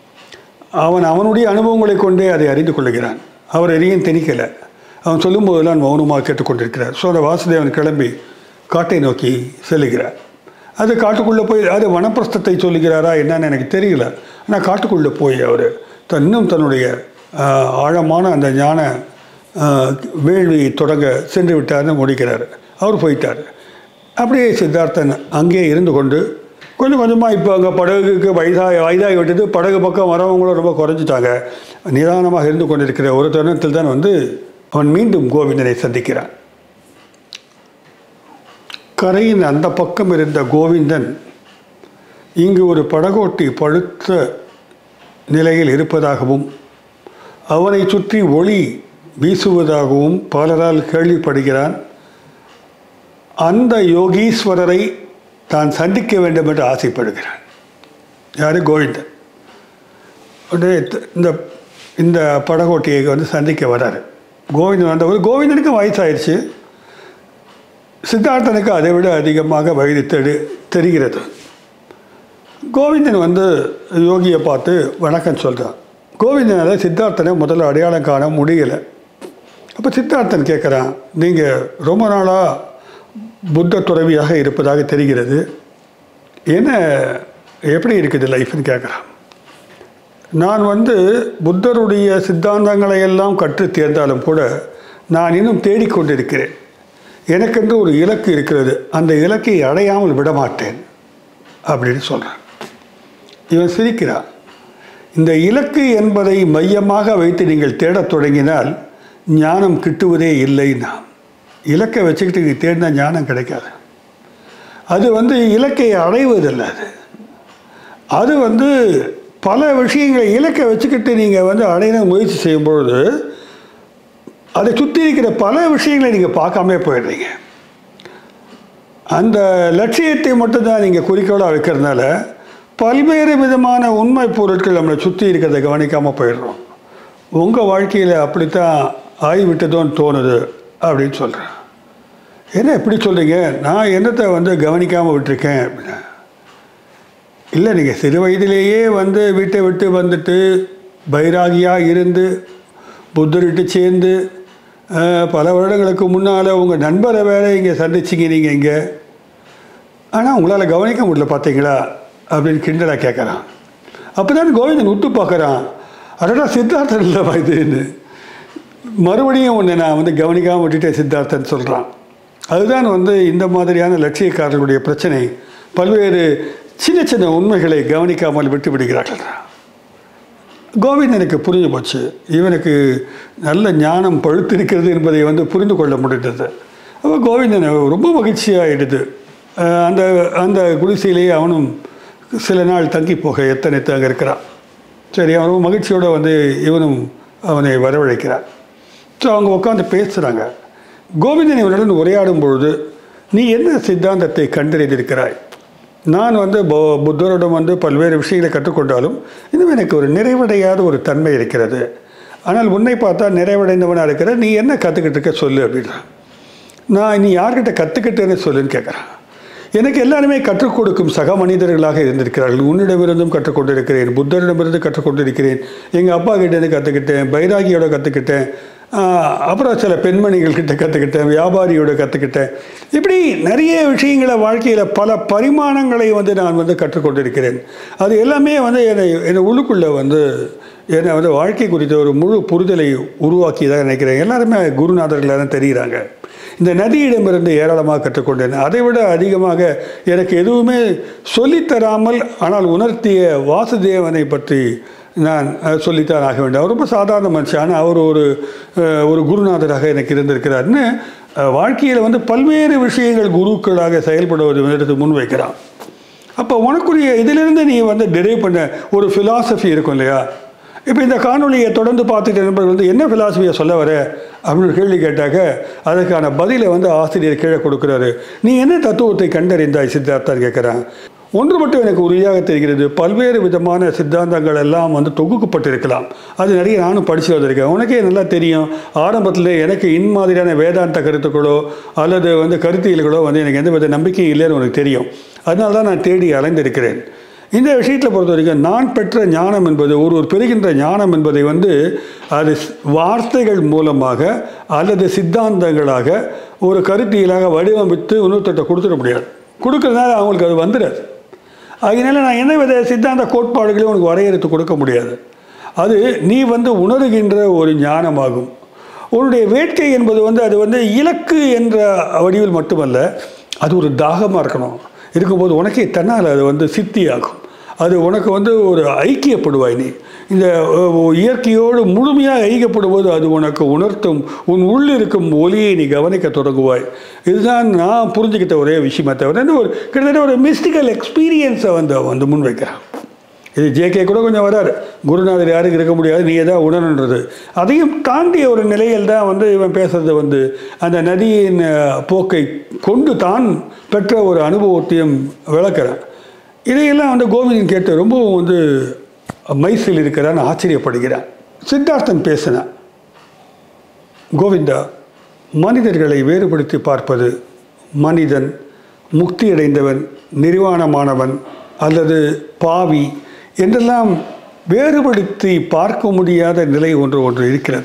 அவன் அவனுடைய அனுபவங்களை கொண்டே அதை அறிந்து கொள்ளுகிறான் அவர் எதையும் திணிக்கலை அவன் சொல்லும்போதெல்லாம் மௌனமாக கேட்டுக்கொண்டிருக்கிறார் ஸோ அந்த வாசுதேவன் கிளம்பி காட்டை நோக்கி செல்லுகிறார் அது காட்டுக்குள்ளே போய் அது வனப்பிரஸ்தத்தை சொல்லுகிறாரா என்னன்னு எனக்கு தெரியல ஆனால் காட்டுக்குள்ளே போய் அவர் தன் இன்னும் தன்னுடைய ஆஹ், ஆழமான அந்த ஞான ஆஹ், வேள்வியை தொடங்க சென்று விட்டார்னு முடிக்கிறார் அவர் போயிட்டார் அப்படியே சித்தார்த்தன் அங்கேயே இருந்து கொண்டு கொஞ்சம் கொஞ்சமாக இப்போ அங்கே படகுக்கு வயதாகி வயதாகி விட்டது படகு பக்கம் வரவங்களும் ரொம்ப குறைஞ்சிட்டாங்க நிதானமாக இருந்து கொண்டிருக்கிற ஒரு தருணத்தில் தான் வந்து அவன் மீண்டும் கோவிந்தனை சந்திக்கிறான் கரையின் அந்த பக்கம் இருந்த கோவிந்தன் இங்கு ஒரு படகோட்டி பழுத்த நிலையில் இருப்பதாகவும் அவனை சுற்றி ஒளி வீசுவதாகவும் பலரால் கேள்விப்படுகிறான் அந்த யோகீஸ்வரரை தான் சந்திக்க வேண்டும் என்று ஆசைப்படுகிறான் யார் கோவிந்தன் உடனே த- இந்த இந்த படகோட்டியை வந்து சந்திக்க வராரு கோவிந்தன் வந்தவர் கோவிந்தனுக்கு வயசாயிருச்சு சித்தார்த்தனுக்கு அதை விட அதிகமாக வயது தெரி தெரிகிறது கோவிந்தன் வந்து யோகியை பார்த்து வணக்கம் சொல்கிறான் கோவிந்தனால் சித்தார்த்தனை முதல்ல அடையாளம் காண முடியலை அப்போ சித்தார்த்தன் கேட்குறான் நீங்கள் ரொம்ப நாளாக புத்த துறவியாக இருப்பதாக தெரிகிறது என்ன எப்படி இருக்குது லைஃப்னு கேட்குறான் நான் வந்து புத்தருடைய சித்தாந்தங்களை எல்லாம் கற்று தேர்ந்தாலும் கூட நான் இன்னும் தேடிக்கொண்டிருக்கிறேன் எனக்கென்று ஒரு இலக்கு இருக்கிறது அந்த இலக்கை அடையாமல் விடமாட்டேன் அப்படின்னு சொல்கிறான் இவன் சிரிக்கிறான் இந்த இலக்கு என்பதை மையமாக வைத்து நீங்கள் தேடத் தொடங்கினால் ஞானம் கிட்டுவதே இல்லைன்னா இலக்கை வச்சுக்கிட்டு நீ தேடினா ஞானம் கிடைக்காது அது வந்து இலக்கை அடைவதில்லை அது அது வந்து பல விஷயங்களை இலக்கை வச்சுக்கிட்டு நீங்கள் வந்து அடைய முயற்சி செய்யும் பொழுது அதை சுற்றி இருக்கிற பல விஷயங்களை நீங்கள் பார்க்காமலே போயிடுறீங்க அந்த லட்சியத்தை மட்டும்தான் நீங்கள் குறிக்கோளாக வைக்கிறதுனால பல்வேறு விதமான உண்மை பொருட்கள் நம்மளை சுற்றி இருக்கிறத கவனிக்காமல் போயிடுறோம் உங்கள் வாழ்க்கையில் அப்படித்தான் ஆகிவிட்டதோன்னு தோணுது அப்படின்னு சொல்கிறேன் என்ன எப்படி சொல்கிறீங்க நான் என்னத்தை வந்து கவனிக்காமல் விட்டுருக்கேன் அப்படின்னா இல்லை நீங்கள் சிறு வயதிலேயே வந்து வீட்டை விட்டு வந்துட்டு பைராகியாக இருந்து புத்தர்கிட்ட சேர்ந்து அஹ், பல வருடங்களுக்கு முன்னால் உங்கள் நண்பரை வேற இங்கே சந்திச்சிங்க நீங்கள் இங்கே ஆனால் உங்களால் கவனிக்க முடியல பார்த்தீங்களா அப்படின்னு கிண்டலாக கேட்குறான் அப்போ தான் கோவிந்தன் உத்து பார்க்குறான் அடடா சித்தார்த்தன் இல்லைவா இதுன்னு மறுபடியும் ஒன்று நான் வந்து கவனிக்காமல் விட்டுட்டேன் சித்தார்த்தன் சொல்கிறான் அதுதான் வந்து இந்த மாதிரியான லட்சியக்காரர்களுடைய பிரச்சனை பல்வேறு சின்ன சின்ன உண்மைகளை கவனிக்காமல் விட்டு விடுகிறார்கள் கோவிந்தனுக்கு புரிஞ்சு போச்சு இவனுக்கு நல்ல ஞானம் பழுத்திருக்கிறது என்பதை வந்து புரிந்து கொள்ள முடிந்தது அப்போ கோவிந்தன் ரொம்ப மகிழ்ச்சியாகிடுது அஹ் அந்த அந்த குடிசையிலேயே அவனும் சில நாள் தங்கி போக எத்தனைத்து அங்கே இருக்கிறான் சரி அவன் ரொம்ப மகிழ்ச்சியோடு வந்து இவனும் அவனை வரவழைக்கிறான் ஸோ அவங்க உட்காந்து பேசுகிறாங்க கோவிந்தன் இவனுடன் உரையாடும் பொழுது நீ என்ன சித்தாந்தத்தை கண்டறிந்திருக்கிறாய் நான் வந்து பௌ- புத்தரிடம் வந்து பல்வேறு விஷயங்களை கற்றுக்கொண்டாலும் இன்னும் எனக்கு ஒரு நிறைவடையாத ஒரு தன்மை இருக்கிறது ஆனால் உன்னை பார்த்தா நிறைவடைந்தவனாக இருக்கிற நீ என்ன கற்றுக்கிட்டு இருக்க சொல்லு அப்படின்றான் நான் நீ யார்கிட்ட கற்றுக்கிட்டேன்னு சொல்லுன்னு கேட்குறான் எனக்கு எல்லாருமே கற்றுக் கொடுக்கும் சக மனிதர்களாக இருந்திருக்கிறார்கள் உன்னிடமிருந்தும் கற்றுக்கொண்டிருக்கிறேன் புத்தரிடமிருந்து கற்றுக்கொண்டிருக்கிறேன் எங்கள் அப்பா கிட்டேருந்து கற்றுக்கிட்டேன் பைராகியோட கற்றுக்கிட்டேன் ஆஹ், அப்புறம் சில பெண்மணிகள் கிட்ட கற்றுக்கிட்டேன் வியாபாரியோட கற்றுக்கிட்டேன் இப்படி நிறைய விஷயங்களை வாழ்க்கையில் பல பரிமாணங்களை வந்து நான் வந்து கற்றுக்கொண்டிருக்கிறேன் அது எல்லாமே வந்து என்னை என்னை உள்ளுக்குள்ளே வந்து என்னை வந்து வாழ்க்கை குறித்த ஒரு முழு புரிதலை உருவாக்கியதாக நினைக்கிறேன் எல்லாருமே குருநாதர்களாக தான் தெரிகிறாங்க இந்த நதியிடமிருந்து ஏராளமாக கற்றுக்கொண்டேன் அதை விட அதிகமாக எனக்கு எதுவுமே சொல்லித்தராமல் ஆனால் உணர்த்திய வாசுதேவனை பற்றி நான் அஹ், சொல்லித்தான் ஆக வேண்டும் அவர் ரொம்ப சாதாரண மனுஷன் ஆனால் அவர் ஒரு அஹ், ஒரு குருநாதராக எனக்கு இருந்திருக்கிறார்னு அஹ், வாழ்க்கையில் வந்து பல்வேறு விஷயங்கள் குருக்களாக செயல்படுவது எடுத்து முன்வைக்கிறான் அப்போ உனக்குரிய இதிலிருந்து நீ வந்து டெரைவ் பண்ண ஒரு ஃபிலாசபி இருக்கும் இல்லையா இப்போ இந்த காணொளியை தொடர்ந்து பார்த்துட்டு நண்பர்கள் வந்து என்ன ஃபிலாசபியை சொல்ல வர அப்படின்னு கேள்வி கேட்டாக்க அதுக்கான பதிலை வந்து ஆசிரியர் கீழே கொடுக்குறாரு நீ என்ன தத்துவத்தை கண்டறிந்தாய் சித்தார்த்தான் கேட்குறான் ஒன்று மட்டும் எனக்கு உறுதியாக தெரிகிறது பல்வேறு விதமான சித்தாந்தங்கள் எல்லாம் வந்து தொகுக்கப்பட்டிருக்கலாம் அது நிறைய நானும் படித்து வந்திருக்கேன் உனக்கே நல்லா தெரியும் ஆரம்பத்தில் எனக்கு இன் மாதிரியான வேதாந்த கருத்துக்களோ அல்லது வந்து கருத்தியல்களோ வந்து எனக்கு எந்த வித நம்பிக்கையும் இல்லைன்னு உனக்கு தெரியும் அதனால தான் நான் தேடி அலைந்திருக்கிறேன் இந்த விஷயத்தில் பொறுத்த வரைக்கும் நான் பெற்ற ஞானம் என்பது ஒரு ஒரு பெறுகின்ற ஞானம் என்பதை வந்து அது ஸ்- வார்த்தைகள் மூலமாக அல்லது சித்தாந்தங்களாக ஒரு கருத்தியலாக வடிவமைத்து இன்னொருத்தட்ட கொடுத்துட முடியாது கொடுக்கறதுனால அவங்களுக்கு அது வந்துடாது அதனால நான் என்ன வித சித்தாந்த கோட்பாடுகளையும் உனக்கு வரையறுத்து கொடுக்க முடியாது அது நீ வந்து உணர்கின்ற ஒரு ஞானமாகும் உன்னுடைய வேட்கை என்பது வந்து அது வந்து இலக்கு என்ற வடிவில் மட்டுமல்ல அது ஒரு தாகமாக இருக்கணும் இருக்கும்போது உனக்கே தன்னால் அது வந்து சித்தியாகும் அது உனக்கு வந்து ஒரு ஐக்கியப்படுவாய் நீ இந்த அஹ், இயற்கையோடு முழுமையாக ஐக்கியப்படும்போது அது உனக்கு உணர்த்தும் உன் உள்ளிருக்கும் ஒலியை நீ கவனிக்க தொடங்குவாய் இதுதான் நான் புரிஞ்சுக்கிட்ட ஒரே விஷயமே தவிர இந்த ஒரு கிட்டத்தட்ட ஒரு மிஸ்டிக்கல் எக்ஸ்பீரியன்ஸை வந்து அவன் வந்து முன்வைக்கிறான் இது ஜேகே கூட கொஞ்சம் வராரு குருநாதர் யாருக்கு இருக்க முடியாது நீ தான் உணரன்றது அதையும் தாண்டிய ஒரு நிலையில் தான் வந்து இவன் பேசுறது வந்து அந்த நதியின் அஹ், போக்கை கொண்டு தான் பெற்ற ஒரு அனுபவத்தையும் விளக்குறான் இதையெல்லாம் வந்து கோவிந்தன் கேட்டு ரொம்பவும் வந்து மைசில் இருக்கிறான்னு ஆச்சரியப்படுகிறான் சித்தார்த்தன் பேசினான் கோவிந்தா மனிதர்களை வேறுபடுத்தி பார்ப்பது மனிதன் முக்தியடைந்தவன் நிர்வாணமானவன் அல்லது பாவி என்றெல்லாம் வேறுபடுத்தி பார்க்க முடியாத நிலை ஒன்று ஒன்று இருக்கிறது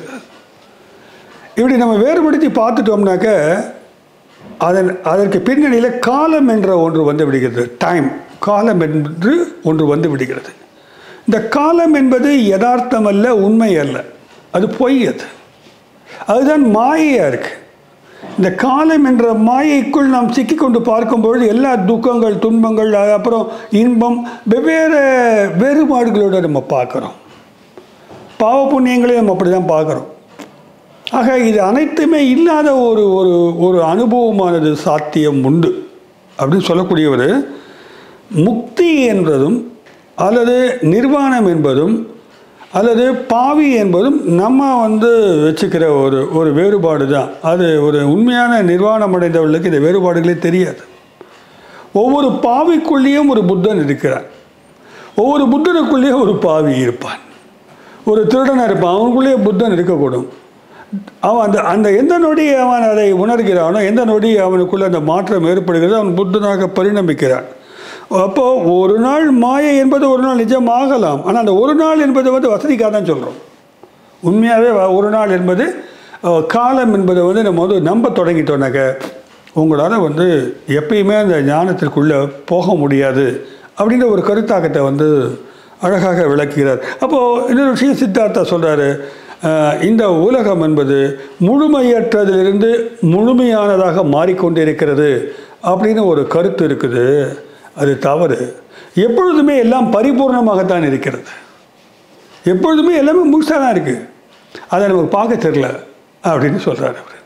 இப்படி நம்ம வேறுபடுத்தி பார்த்துட்டோம்னாக்க அதன் அதற்கு பின்னணியில் காலம் என்ற ஒன்று வந்து விடுகிறது டைம் காலம் என்று ஒன்று வந்து விடுகிறது இந்த காலம் என்பது யதார்த்தம் அல்ல உண்மை அல்ல அது பொய் அது அதுதான் மாயையாக இருக்கு இந்த காலம் என்ற மாயைக்குள் நாம் சிக்கிக்கொண்டு பார்க்கும்பொழுது எல்லா துக்கங்கள் துன்பங்கள் அப்புறம் இன்பம் வெவ்வேறு வேறுபாடுகளோடு நம்ம பார்க்குறோம் பாவ புண்ணியங்களையும் நம்ம அப்படி தான் பார்க்குறோம் ஆக இது அனைத்துமே இல்லாத ஒரு ஒரு ஒரு அனுபவமானது சாத்தியம் உண்டு அப்படின்னு சொல்லக்கூடியவர் முக்தி என்பதும் அல்லது நிர்வாணம் என்பதும் அல்லது பாவி என்பதும் நம்ம வந்து வச்சுக்கிற ஒரு ஒரு வேறுபாடு தான் அது ஒரு உண்மையான நிர்வாணம் அடைந்தவர்களுக்கு இந்த வேறுபாடுகளே தெரியாது ஒவ்வொரு பாவிக்குள்ளேயும் ஒரு புத்தன் இருக்கிறான் ஒவ்வொரு புத்தனுக்குள்ளேயும் ஒரு பாவி இருப்பான் ஒரு திருடனாக இருப்பான் அவனுக்குள்ளேயே புத்தன் இருக்கக்கூடும் அவன் அந்த அந்த எந்த நொடி அவன் அதை உணர்கிறானோ எந்த நொடி அவனுக்குள்ள அந்த மாற்றம் ஏற்படுகிறது அவன் புத்தனாக பரிணமிக்கிறான் அப்போ ஒரு நாள் மாயை என்பது ஒரு நாள் நிஜமாகலாம் ஆனால் அந்த ஒரு நாள் என்பது வந்து வசதிக்காக தான் சொல்கிறோம் உண்மையாகவே வ- ஒரு நாள் என்பது அஹ், காலம் என்பதை வந்து நம்ம வந்து நம்ப தொடங்கிட்டோம்னாக்க உங்களால் வந்து எப்பயுமே அந்த ஞானத்திற்குள்ளே போக முடியாது அப்படின்ற ஒரு கருத்தாக்கத்தை வந்து அழகாக விளக்குகிறார் அப்போது இன்னொரு விஷயம் சித்தார்த்தா சொல்கிறாரு இந்த உலகம் என்பது முழுமையற்றதிலிருந்து முழுமையானதாக மாறிக்கொண்டிருக்கிறது அப்படின்னு ஒரு கருத்து இருக்குது அது தவறு எப்பொழுதுமே எல்லாம் பரிபூர்ணமாகத்தான் இருக்கிறது எப்பொழுதுமே எல்லாமே முழுசாக தான் இருக்குது அதை நமக்கு பார்க்க தெரியல அப்படின்னு சொல்கிறார் அவர்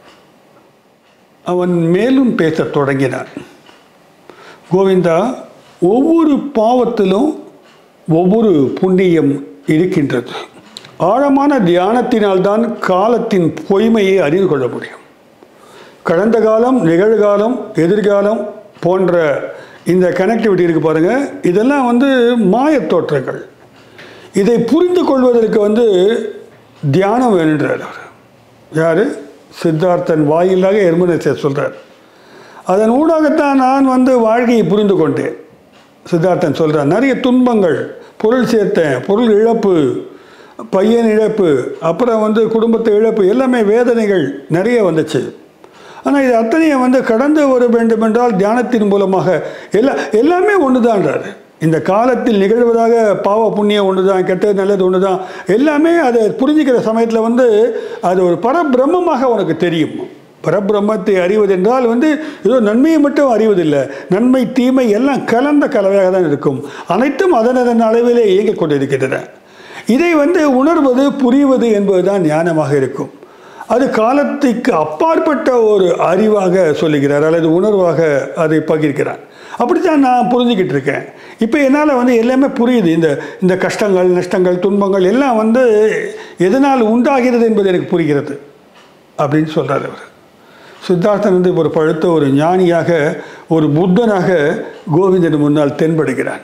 அவன் மேலும் பேசத் தொடங்கினான் கோவிந்தா ஒவ்வொரு பாவத்திலும் ஒவ்வொரு புண்ணியம் இருக்கின்றது ஆழமான தியானத்தினால்தான் காலத்தின் பொய்மையை அறிந்து கொள்ள முடியும் கடந்த காலம் நிகழ்காலம் எதிர்காலம் போன்ற இந்த கனெக்டிவிட்டி இருக்கு பாருங்க இதெல்லாம் வந்து மாயத் தோற்றங்கள் இதை புரிந்து கொள்வதற்கு வந்து தியானம் வேணுன்றார் அவர் யார் சித்தார்த்தன் வாயிலாக எர்மனேசர் சொல்கிறார் அதன் ஊடாகத்தான் நான் வந்து வாழ்க்கையை புரிந்து கொண்டேன் சித்தார்த்தன் சொல்கிறார் நிறைய துன்பங்கள் பொருள் சேர்த்தேன் பொருள் இழப்பு பையன் இழப்பு அப்புறம் வந்து குடும்பத்தை இழப்பு எல்லாமே வேதனைகள் நிறைய வந்துச்சு ஆனால் இது அத்தனையும் வந்து கடந்து வர வேண்டும் என்றால் தியானத்தின் மூலமாக எல்லா எல்லாமே ஒன்று தான்றாரு இந்த காலத்தில் நிகழ்வதாக பாவ புண்ணியம் ஒன்று தான் கெட்டது நல்லது ஒன்று தான் எல்லாமே அதை புரிஞ்சுக்கிற சமயத்தில் வந்து அது ஒரு பரபிரம்மமாக உனக்கு தெரியும் பரபிரம்மத்தை அறிவதென்றால் வந்து ஏதோ நன்மையை மட்டும் அறிவதில்லை நன்மை தீமை எல்லாம் கலந்த கலவையாக தான் இருக்கும் அனைத்தும் அதன் அதன் அளவிலே இயங்கிக் கொண்டிருக்கின்றன இதை வந்து உணர்வது புரிவது என்பதுதான் ஞானமாக இருக்கும் அது காலத்துக்கு அப்பாற்பட்ட ஒரு அறிவாக சொல்லுகிறார் அல்லது உணர்வாக அதை பகிர்கிறார் அப்படித்தான் நான் புரிஞ்சுக்கிட்டு இருக்கேன் இப்போ என்னால் வந்து எல்லாமே புரியுது இந்த இந்த கஷ்டங்கள் நஷ்டங்கள் துன்பங்கள் எல்லாம் வந்து எதனால் உண்டாகிறது என்பது எனக்கு புரிகிறது அப்படின்னு சொல்கிறார் அவர் சித்தார்த்தன் வந்து ஒரு பழுத்த ஒரு ஞானியாக ஒரு புத்தனாக கோவிந்தன் முன்னால் தென்படுகிறான்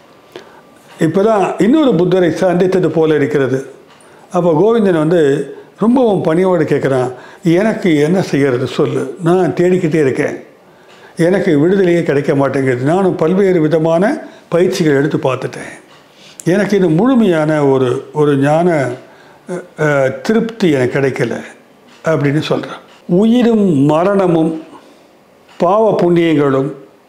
இப்போதான் இன்னொரு புத்தரை சந்தித்தது போல இருக்கிறது அப்போ கோவிந்தன் வந்து ரொம்பவும் பணியோடு கேட்குறான் எனக்கு என்ன செய்கிறது சொல்லு நான் தேடிக்கிட்டே இருக்கேன் எனக்கு விடுதலையே கிடைக்க மாட்டேங்குது நானும் பல்வேறு விதமான பயிற்சிகள் எடுத்து பார்த்துட்டேன் எனக்கு இது முழுமையான ஒரு ஒரு ஞான அஹ், அஹ், திருப்தி எனக்கு கிடைக்கல அப்படின்னு சொல்கிறான் உயிரும் மரணமும் பாவ புண்ணியங்களும்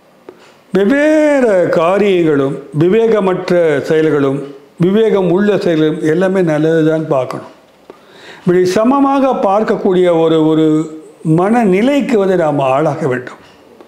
வெவ்வேறு காரியங்களும் விவேகமற்ற செயல்களும் விவேகம் உள்ள செயல்களும் எல்லாமே நல்லதுதான் பார்க்கணும் இப்படி சமமாக பார்க்கக்கூடிய ஒரு ஒரு மனநிலைக்கு வந்து நாம் ஆளாக வேண்டும்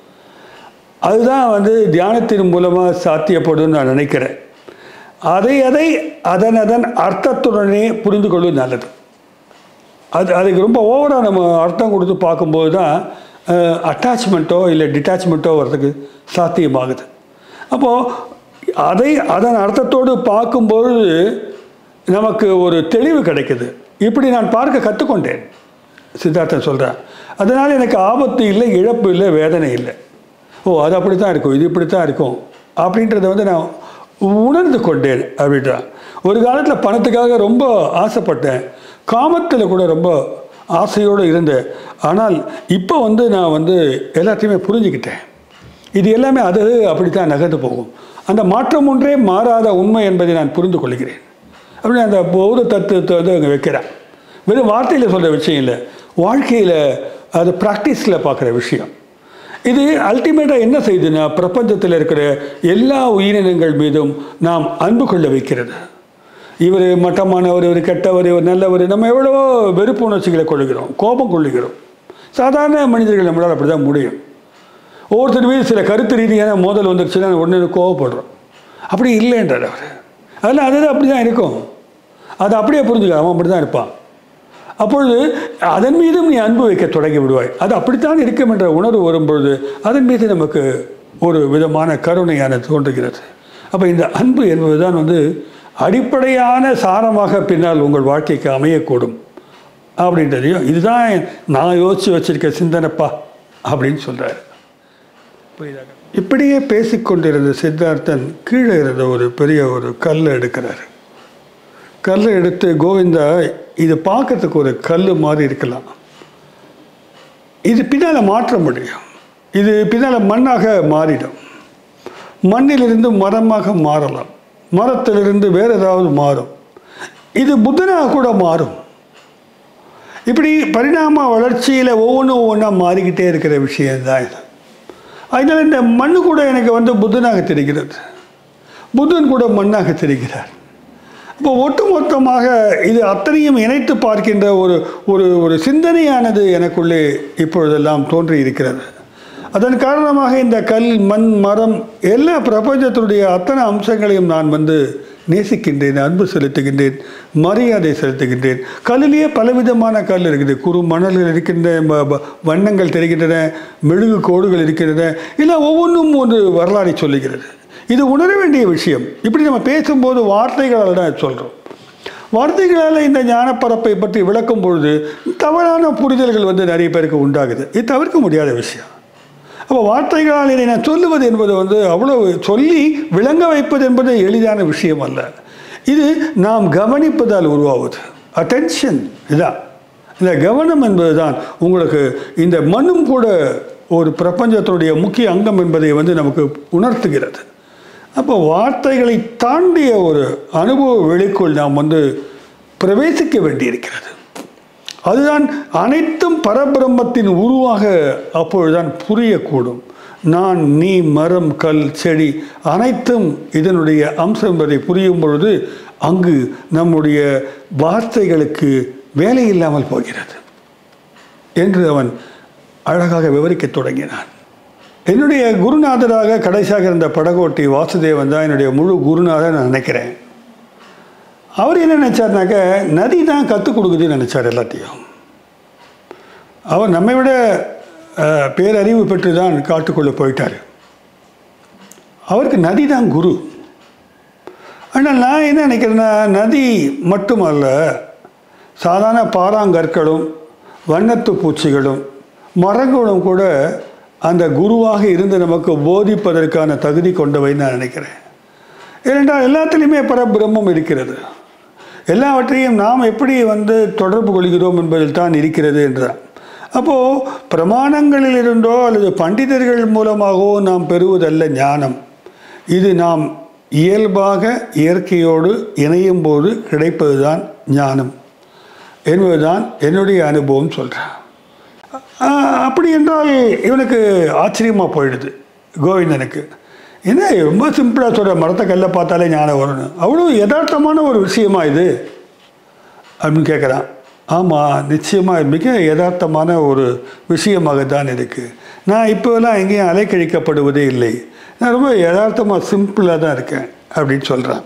அதுதான் வந்து தியானத்தின் மூலமாக சாத்தியப்படும் நான் நினைக்கிறேன் அதை அதை அதன் அதன் அர்த்தத்துடனே புரிந்து கொள்வது நல்லது அது அதுக்கு ரொம்ப ஓவராக நம்ம அர்த்தம் கொடுத்து பார்க்கும்போது தான் அட்டாச்மெண்ட்டோ இல்லை டிட்டாச்மெண்ட்டோ வர்றதுக்கு சாத்தியமாகுது அப்போது அதை அதன் அர்த்தத்தோடு பார்க்கும்பொழுது நமக்கு ஒரு தெளிவு கிடைக்குது இப்படி நான் பார்க்க கற்றுக்கொண்டேன் சித்தார்த்தன் சொல்கிறேன் அதனால் எனக்கு ஆபத்து இல்லை இழப்பு இல்லை வேதனை இல்லை ஓ அது அப்படி தான் இருக்கும் இது இப்படி தான் இருக்கும் அப்படின்றத வந்து நான் உணர்ந்து கொண்டேன் அப்படின்றான் ஒரு காலத்தில் பணத்துக்காக ரொம்ப ஆசைப்பட்டேன் காமத்தில் கூட ரொம்ப ஆசையோடு இருந்தேன் ஆனால் இப்போ வந்து நான் வந்து எல்லாத்தையுமே புரிஞ்சுக்கிட்டேன் இது எல்லாமே அது அப்படி தான் நகர்ந்து போகும் அந்த மாற்றம் ஒன்றே மாறாத உண்மை என்பதை நான் புரிந்து கொள்கிறேன் அப்படின்னு அந்த பௌத்த தத்துவத்தை வந்து அங்கே வைக்கிறேன் வெறும் வார்த்தையில் சொல்கிற விஷயம் இல்லை வாழ்க்கையில் அது ப்ராக்டிஸில் பார்க்குற விஷயம் இது அல்டிமேட்டாக என்ன செய்யுதுன்னா பிரபஞ்சத்தில் இருக்கிற எல்லா உயிரினங்கள் மீதும் நாம் அன்பு கொள்ள வைக்கிறது இவர் மட்டமானவர் இவர் கெட்டவர் இவர் நல்லவர் நம்ம எவ்வளவோ வெறுப்பு உணர்ச்சிகளை கொள்ளுகிறோம் கோபம் கொள்ளுகிறோம் சாதாரண மனிதர்கள் நம்மளால் அப்படி தான் முடியும் ஒவ்வொருத்தர் மீது சில கருத்து ரீதியான மோதல் வந்துருச்சுன்னா உடனே கோவப்படுறோம் அப்படி இல்லைன்றார் அவர் அதெல்லாம் அது அப்படி தான் இருக்கும் அதை அப்படியே புரிஞ்சுக்க அவன் அப்படி தான் இருப்பான் அப்பொழுது அதன் மீதும் நீ அன்பு வைக்க தொடங்கி விடுவாய் அது அப்படித்தான் இருக்கும் என்ற உணர்வு வரும்பொழுது அதன் மீது நமக்கு ஒரு விதமான கருணையான தோன்றுகிறது அப்போ இந்த அன்பு என்பதுதான் வந்து அடிப்படையான சாரமாக பின்னால் உங்கள் வாழ்க்கைக்கு அமையக்கூடும் அப்படின்றதையும் இதுதான் நான் யோசித்து வச்சிருக்க சிந்தனைப்பா அப்படின்னு சொல்கிறார் புரியுதாங்க இப்படியே பேசிக்கொண்டிருந்த சித்தார்த்தன் கீழே இருந்த ஒரு பெரிய ஒரு கல்லை எடுக்கிறார் கல்லை எடுத்து கோவிந்தா இது பார்க்கறதுக்கு ஒரு கல் மாதிரி இருக்கலாம் இது பின்னால் மாற்ற முடியும் இது பின்னால் மண்ணாக மாறிடும் மண்ணிலிருந்து மரமாக மாறலாம் மரத்திலிருந்து வேறு ஏதாவது மாறும் இது புத்தனாக கூட மாறும் இப்படி பரிணாம வளர்ச்சியில் ஒவ்வொன்றும் ஒவ்வொன்றா மாறிக்கிட்டே இருக்கிற விஷயம்தான் இது அதனால் இந்த மண்ணு கூட எனக்கு வந்து புத்தனாக தெரிகிறது புத்தன் கூட மண்ணாக தெரிகிறார் இப்போ ஒட்டுமொத்தமாக இது அத்தனையும் இணைத்து பார்க்கின்ற ஒரு ஒரு ஒரு சிந்தனையானது எனக்குள்ளே இப்பொழுதெல்லாம் தோன்றி இருக்கிறது அதன் காரணமாக இந்த கல் மண் மரம் எல்லா பிரபஞ்சத்தினுடைய அத்தனை அம்சங்களையும் நான் வந்து நேசிக்கின்றேன் அன்பு செலுத்துகின்றேன் மரியாதை செலுத்துகின்றேன் கல்லிலேயே பலவிதமான கல் இருக்குது குறு மணல்கள் இருக்கின்ற ம- ப- வண்ணங்கள் தெரிகின்றன மெழுகு கோடுகள் இருக்கின்றன இல்லை ஒவ்வொன்றும் ஒரு வரலாறை சொல்லுகிறது இது உணர வேண்டிய விஷயம் இப்படி நம்ம பேசும்போது வார்த்தைகளால் தான் சொல்கிறோம் வார்த்தைகளால் இந்த ஞானப்பரப்பை பற்றி விளக்கும் பொழுது தவறான புரிதல்கள் வந்து நிறைய பேருக்கு உண்டாகுது இது தவிர்க்க முடியாத விஷயம் அப்போ வார்த்தைகளால் இதை நான் சொல்லுவது என்பது வந்து அவ்வளவு சொல்லி விளங்க வைப்பது என்பது எளிதான விஷயம் அல்ல இது நாம் கவனிப்பதால் உருவாவது அட்டென்ஷன் இதான் இந்த கவனம் என்பதுதான் உங்களுக்கு இந்த மண்ணும் கூட ஒரு பிரபஞ்சத்தினுடைய முக்கிய அங்கம் என்பதை வந்து நமக்கு உணர்த்துகிறது அப்போ வார்த்தைகளை தாண்டிய ஒரு அனுபவ வெளிக்குள் நாம் வந்து பிரவேசிக்க வேண்டியிருக்கிறது அதுதான் அனைத்தும் பரபிரம்மத்தின் உருவாக அப்பொழுதுதான் புரியக்கூடும் நான் நீ மரம் கல் செடி அனைத்தும் இதனுடைய அம்சம் என்பதை புரியும் பொழுது அங்கு நம்முடைய வார்த்தைகளுக்கு வேலை இல்லாமல் போகிறது என்று அவன் அழகாக விவரிக்கத் தொடங்கினான் என்னுடைய குருநாதராக கடைசியாக இருந்த படகோட்டி வாசுதேவன் தான் என்னுடைய முழு குருநாதர் நான் நினைக்கிறேன் அவர் என்ன நினச்சார்னாக்க நதி தான் கற்றுக் கொடுக்குதுன்னு நினச்சார் எல்லாத்தையும் அவர் நம்மை விட அஹ், பேரறிவு பெற்று தான் காட்டுக்குள்ளே போயிட்டார் அவருக்கு நதி தான் குரு ஆனால் நான் என்ன நினைக்கிறேன்னா நதி மட்டுமல்ல சாதாரண பாறாங்கற்களும் வண்ணத்து பூச்சிகளும் மரங்களும் கூட அந்த குருவாக இருந்து நமக்கு போதிப்பதற்கான தகுதி கொண்டவைன்னு நான் நினைக்கிறேன் ஏனென்றால் எல்லாத்துலேயுமே பரபிரம்மம் இருக்கிறது எல்லாவற்றையும் நாம் எப்படி வந்து தொடர்பு கொள்கிறோம் என்பதில் தான் இருக்கிறது என்றார் அப்போது பிரமாணங்களில் இருந்தோ அல்லது பண்டிதர்கள் மூலமாகவோ நாம் பெறுவதல்ல ஞானம் இது நாம் இயல்பாக இயற்கையோடு இணையும் போது கிடைப்பதுதான் ஞானம் என்பதுதான் என்னுடைய அனுபவம் சொல்கிறேன் அப்படி என்றால் இவனுக்கு ஆச்சரியமாக போயிடுது கோவிந்தனுக்கு என்ன ரொம்ப சிம்பிளாக சொல்கிற மரத்தை கல்ல பார்த்தாலே ஞானம் வரணும் அவ்வளோ யதார்த்தமான ஒரு விஷயமா இது அப்படின்னு கேட்குறான் ஆமாம் நிச்சயமாக மிக யதார்த்தமான ஒரு விஷயமாக தான் இருக்குது நான் இப்போலாம் எங்கேயும் அலைக்கழிக்கப்படுவதே இல்லை நான் ரொம்ப யதார்த்தமாக சிம்பிளாக தான் இருக்கேன் அப்படின்னு சொல்கிறான்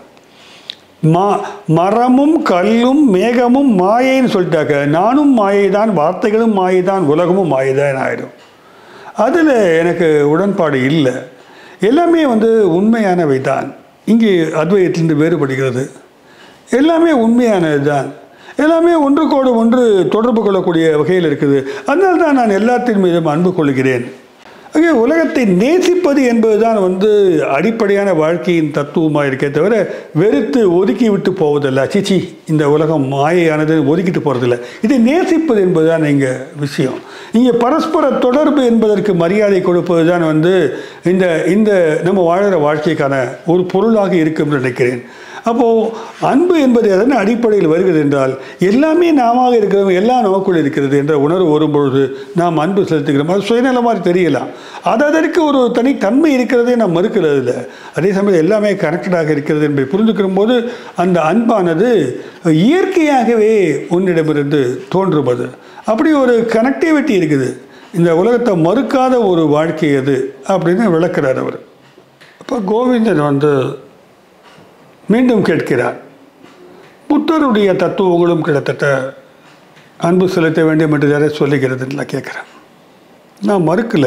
மா மரமும் கல்லும் மேகமும் மாயைன்னு சொல்லிட்டாக்க நானும் மாயை தான் வார்த்தைகளும் மாயை தான் உலகமும் மாயை தான் ஆயிடும் அதில் எனக்கு உடன்பாடு இல்லை எல்லாமே வந்து உண்மையானவை தான் இங்கே அத்வைத்திலிருந்து வேறுபடுகிறது எல்லாமே உண்மையானது தான் எல்லாமே ஒன்றுக்கோடு ஒன்று தொடர்பு கொள்ளக்கூடிய வகையில் இருக்குது அதனால தான் நான் எல்லாத்தின் மீதும் அன்பு கொள்கிறேன் ஆக உலகத்தை நேசிப்பது என்பதுதான் வந்து அடிப்படையான வாழ்க்கையின் தத்துவமாக இருக்கே தவிர வெறுத்து ஒதுக்கி விட்டு போவதில்லை சிச்சி இந்த உலகம் மாயையானது ஒதுக்கிட்டு போகிறதில்ல இதை நேசிப்பது என்பதுதான் இங்கே விஷயம் இங்கே பரஸ்பர தொடர்பு என்பதற்கு மரியாதை கொடுப்பது தான் வந்து இந்த இந்த நம்ம வாழ்கிற வாழ்க்கைக்கான ஒரு பொருளாக இருக்கும் என்று நினைக்கிறேன் அப்போது அன்பு என்பது எதன் அடிப்படையில் வருகிறது என்றால் எல்லாமே நாம இருக்கிறோம் எல்லாம் நமக்குள் இருக்கிறது என்ற உணர்வு வரும்பொழுது நாம் அன்பு செலுத்துகிறோம் அது சுயநல மாதிரி தெரியலாம் அது அதற்கு ஒரு தனித்தன்மை இருக்கிறதே நாம் மறுக்கிறது இல்லை அதே சமயம் எல்லாமே கனெக்டடாக இருக்கிறது என்பதை புரிந்துக்கிற போது அந்த அன்பானது இயற்கையாகவே உன்னிடமிருந்து தோன்றுவது அப்படி ஒரு கனெக்டிவிட்டி இருக்குது இந்த உலகத்தை மறுக்காத ஒரு வாழ்க்கை அது அப்படின்னு விளக்குறார் அவர் அப்போ கோவிந்தன் வந்து மீண்டும் கேட்கிறார் புத்தருடைய தத்துவங்களும் கிட்டத்தட்ட அன்பு செலுத்த வேண்டும் என்று யாரே சொல்லுகிறது நான் கேட்குறேன் நான் மறுக்கல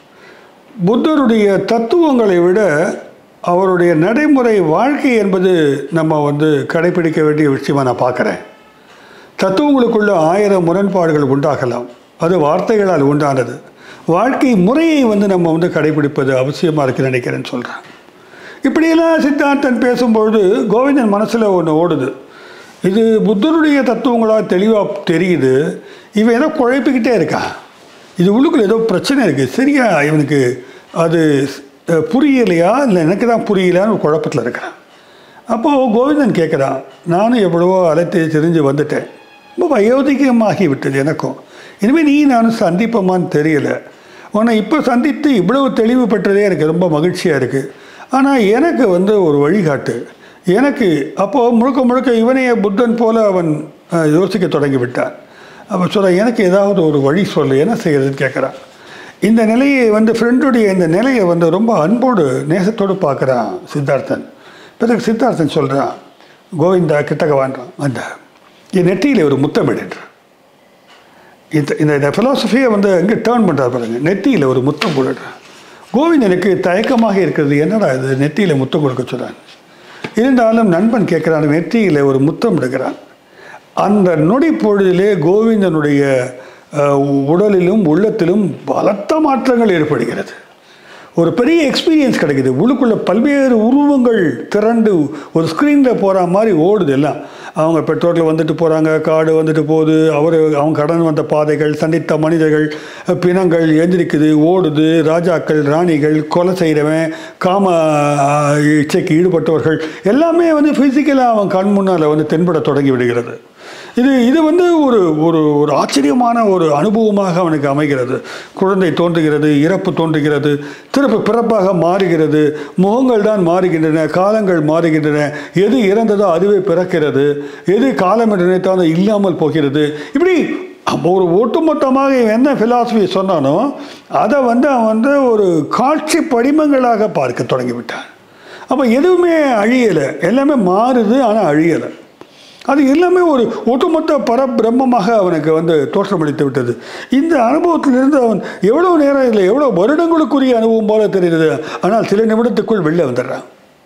புத்தருடைய தத்துவங்களை விட அவருடைய நடைமுறை வாழ்க்கை என்பது நம்ம வந்து கடைபிடிக்க வேண்டிய விஷயமா நான் பார்க்குறேன் தத்துவங்களுக்குள்ள ஆயிரம் முரண்பாடுகள் உண்டாகலாம் அது வார்த்தைகளால் உண்டானது வாழ்க்கை முறையை வந்து நம்ம வந்து கடைபிடிப்பது அவசியமாக இருக்குன்னு நினைக்கிறேன்னு சொல்கிறேன் இப்படியெல்லாம் சித்தார்த்தன் பேசும்பொழுது கோவிந்தன் மனசில் ஒன்று ஓடுது இது புத்தருடைய தத்துவங்களாக தெளிவாக தெரியுது இவன் ஏதோ குழப்பிக்கிட்டே இருக்கான் இது உள்ளுக்குள்ள ஏதோ பிரச்சனை இருக்குது சரியா இவனுக்கு அது அஹ், புரியலையா இல்லை எனக்கு தான் புரியலையான்னு ஒரு குழப்பத்தில் இருக்கிறான் அப்போது கோவிந்தன் கேட்குறான் நானும் எவ்வளவோ அலைத்து தெரிஞ்சு வந்துட்டேன் ரொம்ப வயோதிகமாகி விட்டது எனக்கும் இனிமேல் நீ நானும் சந்திப்போமான்னு தெரியல உன்னை இப்போ சந்தித்து இவ்வளவு தெளிவு பெற்றதே எனக்கு ரொம்ப மகிழ்ச்சியாக இருக்குது ஆனால் எனக்கு வந்து ஒரு வழிகாட்டு எனக்கு அப்போது முழுக்க முழுக்க இவனைய புத்தன் போல அவன் அஹ், யோசிக்க தொடங்கி விட்டான் அப்போ சொல்ல எனக்கு ஏதாவது ஒரு வழி சொல்லு என்ன செய்யறதுன்னு கேட்குறான் இந்த நிலையை வந்து ஃப்ரெண்டுடைய இந்த நிலையை வந்து ரொம்ப அன்போடு நேசத்தோடு பார்க்குறான் சித்தார்த்தன் பிறகு சித்தார்த்தன் சொல்கிறான் கோவிந்தா கிட்டக்க வாண்டான் அந்த என் நெற்றியில் ஒரு முத்தமிடுன்றான் இந்த இந்த இந்த ஃபிலாசபியை வந்து எங்கே டேர்ன் பண்ணுறாரு பாருங்க நெத்தியில் ஒரு முத்தம் கொடுக்குறான் கோவிந்தனுக்கு தயக்கமாக இருக்கிறது என்னடா இது நெத்தியில் முத்தம் கொடுக்க சொல்கிறான் இருந்தாலும் நண்பன் கேட்குறான் நெற்றியில் ஒரு முத்தம் எடுக்கிறான் அந்த நொடி பொழுதிலே கோவிந்தனுடைய அஹ், உடலிலும் உள்ளத்திலும் பலத்த மாற்றங்கள் ஏற்படுகிறது ஒரு பெரிய எக்ஸ்பீரியன்ஸ் கிடைக்குது உள்ளுக்குள்ள பல்வேறு உருவங்கள் திரண்டு ஒரு ஸ்க்ரீனில் போகிற மாதிரி ஓடுது எல்லாம் அவங்க பெட்ரோலில் வந்துட்டு போகிறாங்க காடு வந்துட்டு போகுது அவர் அவங்க கடன் வந்த பாதைகள் சந்தித்த மனிதர்கள் பிணங்கள் எந்திரிக்குது ஓடுது ராஜாக்கள் ராணிகள் கொலை செய்கிறவன் காம ஆஹ், இச்சைக்கு ஈடுபட்டவர்கள் எல்லாமே வந்து ஃபிசிக்கலாக அவன் கண் முன்னால் வந்து தென்பட தொடங்கி விடுகிறது இது இது வந்து ஒரு ஒரு ஒரு ஆச்சரியமான ஒரு அனுபவமாக அவனுக்கு அமைகிறது குழந்தை தோன்றுகிறது இறப்பு தோன்றுகிறது திருப்பி பிறப்பாக மாறுகிறது முகங்கள் தான் மாறுகின்றன காலங்கள் மாறுகின்றன எது இறந்ததோ அதுவே பிறக்கிறது எது காலம் என்று நினைத்தாலும் அது இல்லாமல் போகிறது இப்படி ஒரு ஒட்டுமொத்தமாக இவன் என்ன ஃபிலாசபி சொன்னானோ அதை வந்து அவன் வந்து ஒரு காட்சி படிமங்களாக பார்க்க தொடங்கிவிட்டான் அப்போ எதுவுமே அழியலை எல்லாமே மாறுது ஆனால் அழியலை அது எல்லாமே ஒரு ஒட்டுமொத்த பரபிரம்மமாக அவனுக்கு வந்து தோற்றமளித்து விட்டது இந்த அனுபவத்திலிருந்து அவன் எவ்வளோ நேரம் இல்லை எவ்வளோ வருடங்களுக்குரிய அனுபவம் போல தெரிகிறது ஆனால் சில நிமிடத்துக்குள் வெளில வந்துடுறான்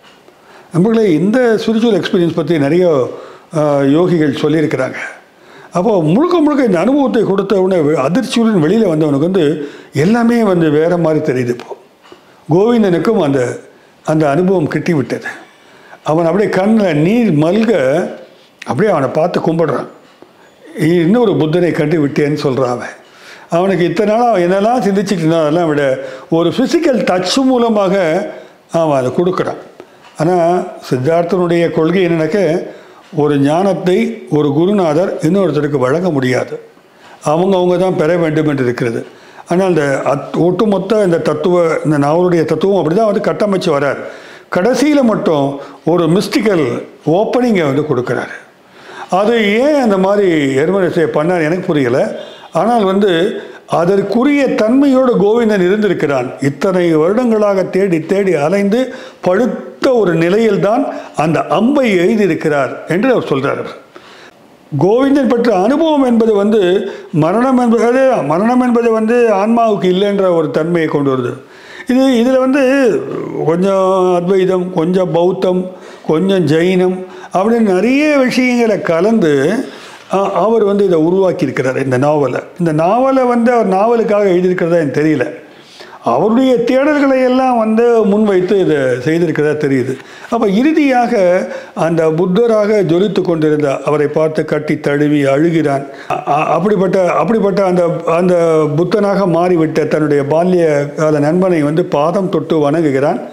நம்மளே இந்த ஸ்பிரிச்சுவல் எக்ஸ்பீரியன்ஸ் பற்றி நிறைய ஆஹ், யோகிகள் சொல்லியிருக்கிறாங்க அப்போது முழுக்க முழுக்க இந்த அனுபவத்தை கொடுத்த உடனே வெ- அதிர்ச்சியுடன் வெளியில் வந்தவனுக்கு வந்து எல்லாமே வந்து வேற மாதிரி தெரியுது இப்போ கோவிந்தனுக்கும் அந்த அந்த அனுபவம் கிட்டி விட்டது அவன் அப்படியே கண்ணில் நீர் மல்க அப்படியே அவனை பார்த்து கும்பிடுறான் இன்னொரு புத்தனை கண்டு விட்டேன்னு சொல்கிறான் அவன் அவனுக்கு இத்தனை நாள் அவன் என்னெல்லாம் சிந்திச்சுட்டு இருந்தான் அதெல்லாம் விட ஒரு ஃபிசிக்கல் டச் மூலமாக அவன் அதை கொடுக்குறான் ஆனால் சித்தார்த்தனுடைய கொள்கை என்னன்னாக்க ஒரு ஞானத்தை ஒரு குருநாதர் இன்னொருத்தருக்கு வழங்க முடியாது அவங்க அவங்க தான் பெற வேண்டும் என்று இருக்கிறது ஆனால் அந்த அத் ஒட்டுமொத்த இந்த தத்துவ இந்த நாவலுடைய தத்துவம் அப்படி தான் வந்து கட்டமைச்சு வரார் கடைசியில் மட்டும் ஒரு மிஸ்டிக்கல் ஓப்பனிங்கை வந்து கொடுக்குறாரு அது ஏன் அந்த மாதிரி எருமரசை பண்ணார் எனக்கு புரியலை ஆனால் வந்து அதற்குரிய தன்மையோடு கோவிந்தன் இருந்திருக்கிறான் இத்தனை வருடங்களாக தேடி தேடி அலைந்து படுத்த ஒரு நிலையில்தான் அந்த அம்பை எழுதியிருக்கிறார் என்று அவர் சொல்கிறார் கோவிந்தன் பெற்ற அனுபவம் என்பது வந்து மரணம் என்பது அதே தான். மரணம் என்பது வந்து ஆன்மாவுக்கு இல்லைன்ற ஒரு தன்மையை கொண்டு வருது இது இதில் வந்து கொஞ்சம் அத்வைதம் கொஞ்சம் பௌத்தம் கொஞ்சம் ஜெயினம் அப்படின்னு நிறைய விஷயங்களை கலந்து அ- அவர் வந்து இதை உருவாக்கியிருக்கிறார் இந்த நாவலை இந்த நாவலை வந்து அவர் நாவலுக்காக எழுதியிருக்கிறதா எனக்கு தெரியல அவருடைய தேடல்களை எல்லாம் வந்து முன்வைத்து இதை செய்திருக்கிறதா தெரியுது அப்போ இறுதியாக அந்த புத்தராக ஜொலித்து கொண்டிருந்த அவரை பார்த்து கட்டி தழுவி அழுகிறான் அ- அ- அப்படிப்பட்ட அப்படிப்பட்ட அந்த அந்த புத்தனாக மாறிவிட்ட தன்னுடைய பால்ய கால நண்பனை வந்து பாதம் தொட்டு வணங்குகிறான்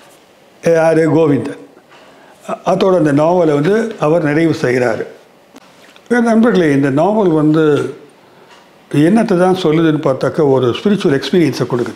யார் கோவிந்தன் அ- அதோட அந்த நாவலை வந்து அவர் நிறைவு செய்கிறார் நண்பர்களே இந்த நாவல் வந்து என்னத்தை தான் சொல்லுதுன்னு பார்த்தாக்க ஒரு ஸ்பிரிச்சுவல் எக்ஸ்பீரியன்ஸை கொடுக்குது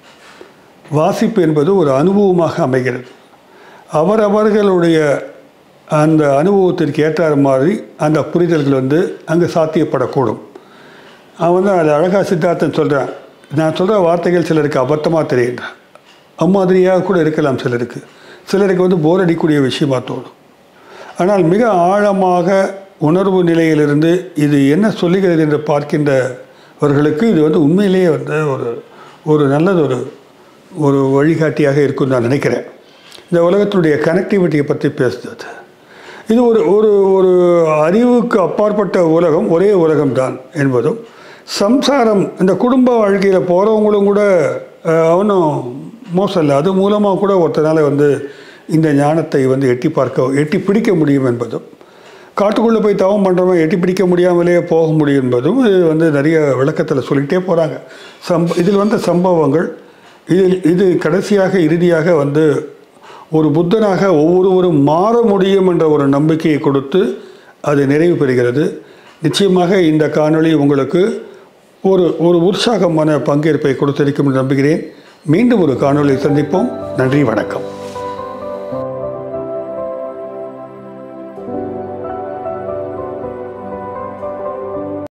வாசிப்பு என்பது ஒரு அனுபவமாக அமைகிறது அவரவர்களுடைய அந்த அனுபவத்திற்கு ஏற்றார் மாதிரி அந்த புரிதல்கள் வந்து அங்கே சாத்தியப்படக்கூடும் அவன் வந்து அது அழகா சித்தார்த்தன் சொல்கிறான் நான் சொல்கிற வார்த்தைகள் சிலருக்கு அபத்தமாக தெரியுன்றான் அம்மாதிரியாக கூட இருக்கலாம் சிலருக்கு சிலருக்கு வந்து போர் அடிக்கக்கூடிய விஷயமா தோணும் ஆனால் மிக ஆழமாக உணர்வு நிலையிலிருந்து இது என்ன சொல்லுகிறது என்று பார்க்கின்றவர்களுக்கு இது வந்து உண்மையிலேயே வந்து ஒரு ஒரு நல்லது ஒரு ஒரு வழிகாட்டியாக இருக்கும் நான் நினைக்கிறேன் இந்த உலகத்தினுடைய கனெக்டிவிட்டியை பற்றி பேசுது அது. இது ஒரு ஒரு ஒரு அறிவுக்கு அப்பாற்பட்ட உலகம் ஒரே உலகம்தான் என்பதும் சம்சாரம் இந்த குடும்ப வாழ்க்கையில் போகிறவங்களும் கூட அஹ், அவனும் மோசம் இல்லை அது மூலமாக கூட ஒருத்தனால வந்து இந்த ஞானத்தை வந்து எட்டி பார்க்க எட்டி பிடிக்க முடியும் என்பதும் காட்டுக்குள்ளே போய் தவம் பண்ணுறவன் எட்டி பிடிக்க முடியாமலே போக முடியும் என்பதும் இது வந்து நிறைய விளக்கத்தில் சொல்லிகிட்டே போகிறாங்க சம்ப இதில் வந்த சம்பவங்கள் இதில் இது கடைசியாக இறுதியாக வந்து ஒரு புத்தனாக ஒவ்வொருவரும் மாற முடியும் என்ற ஒரு நம்பிக்கையை கொடுத்து அது நிறைவு பெறுகிறது நிச்சயமாக இந்த காணொளி உங்களுக்கு ஒரு ஒரு உற்சாகமான பங்கேற்பை கொடுத்திருக்கும் என்று நம்புகிறேன் மீண்டும் ஒரு காணொளி சந்திப்போம் நன்றி வணக்கம்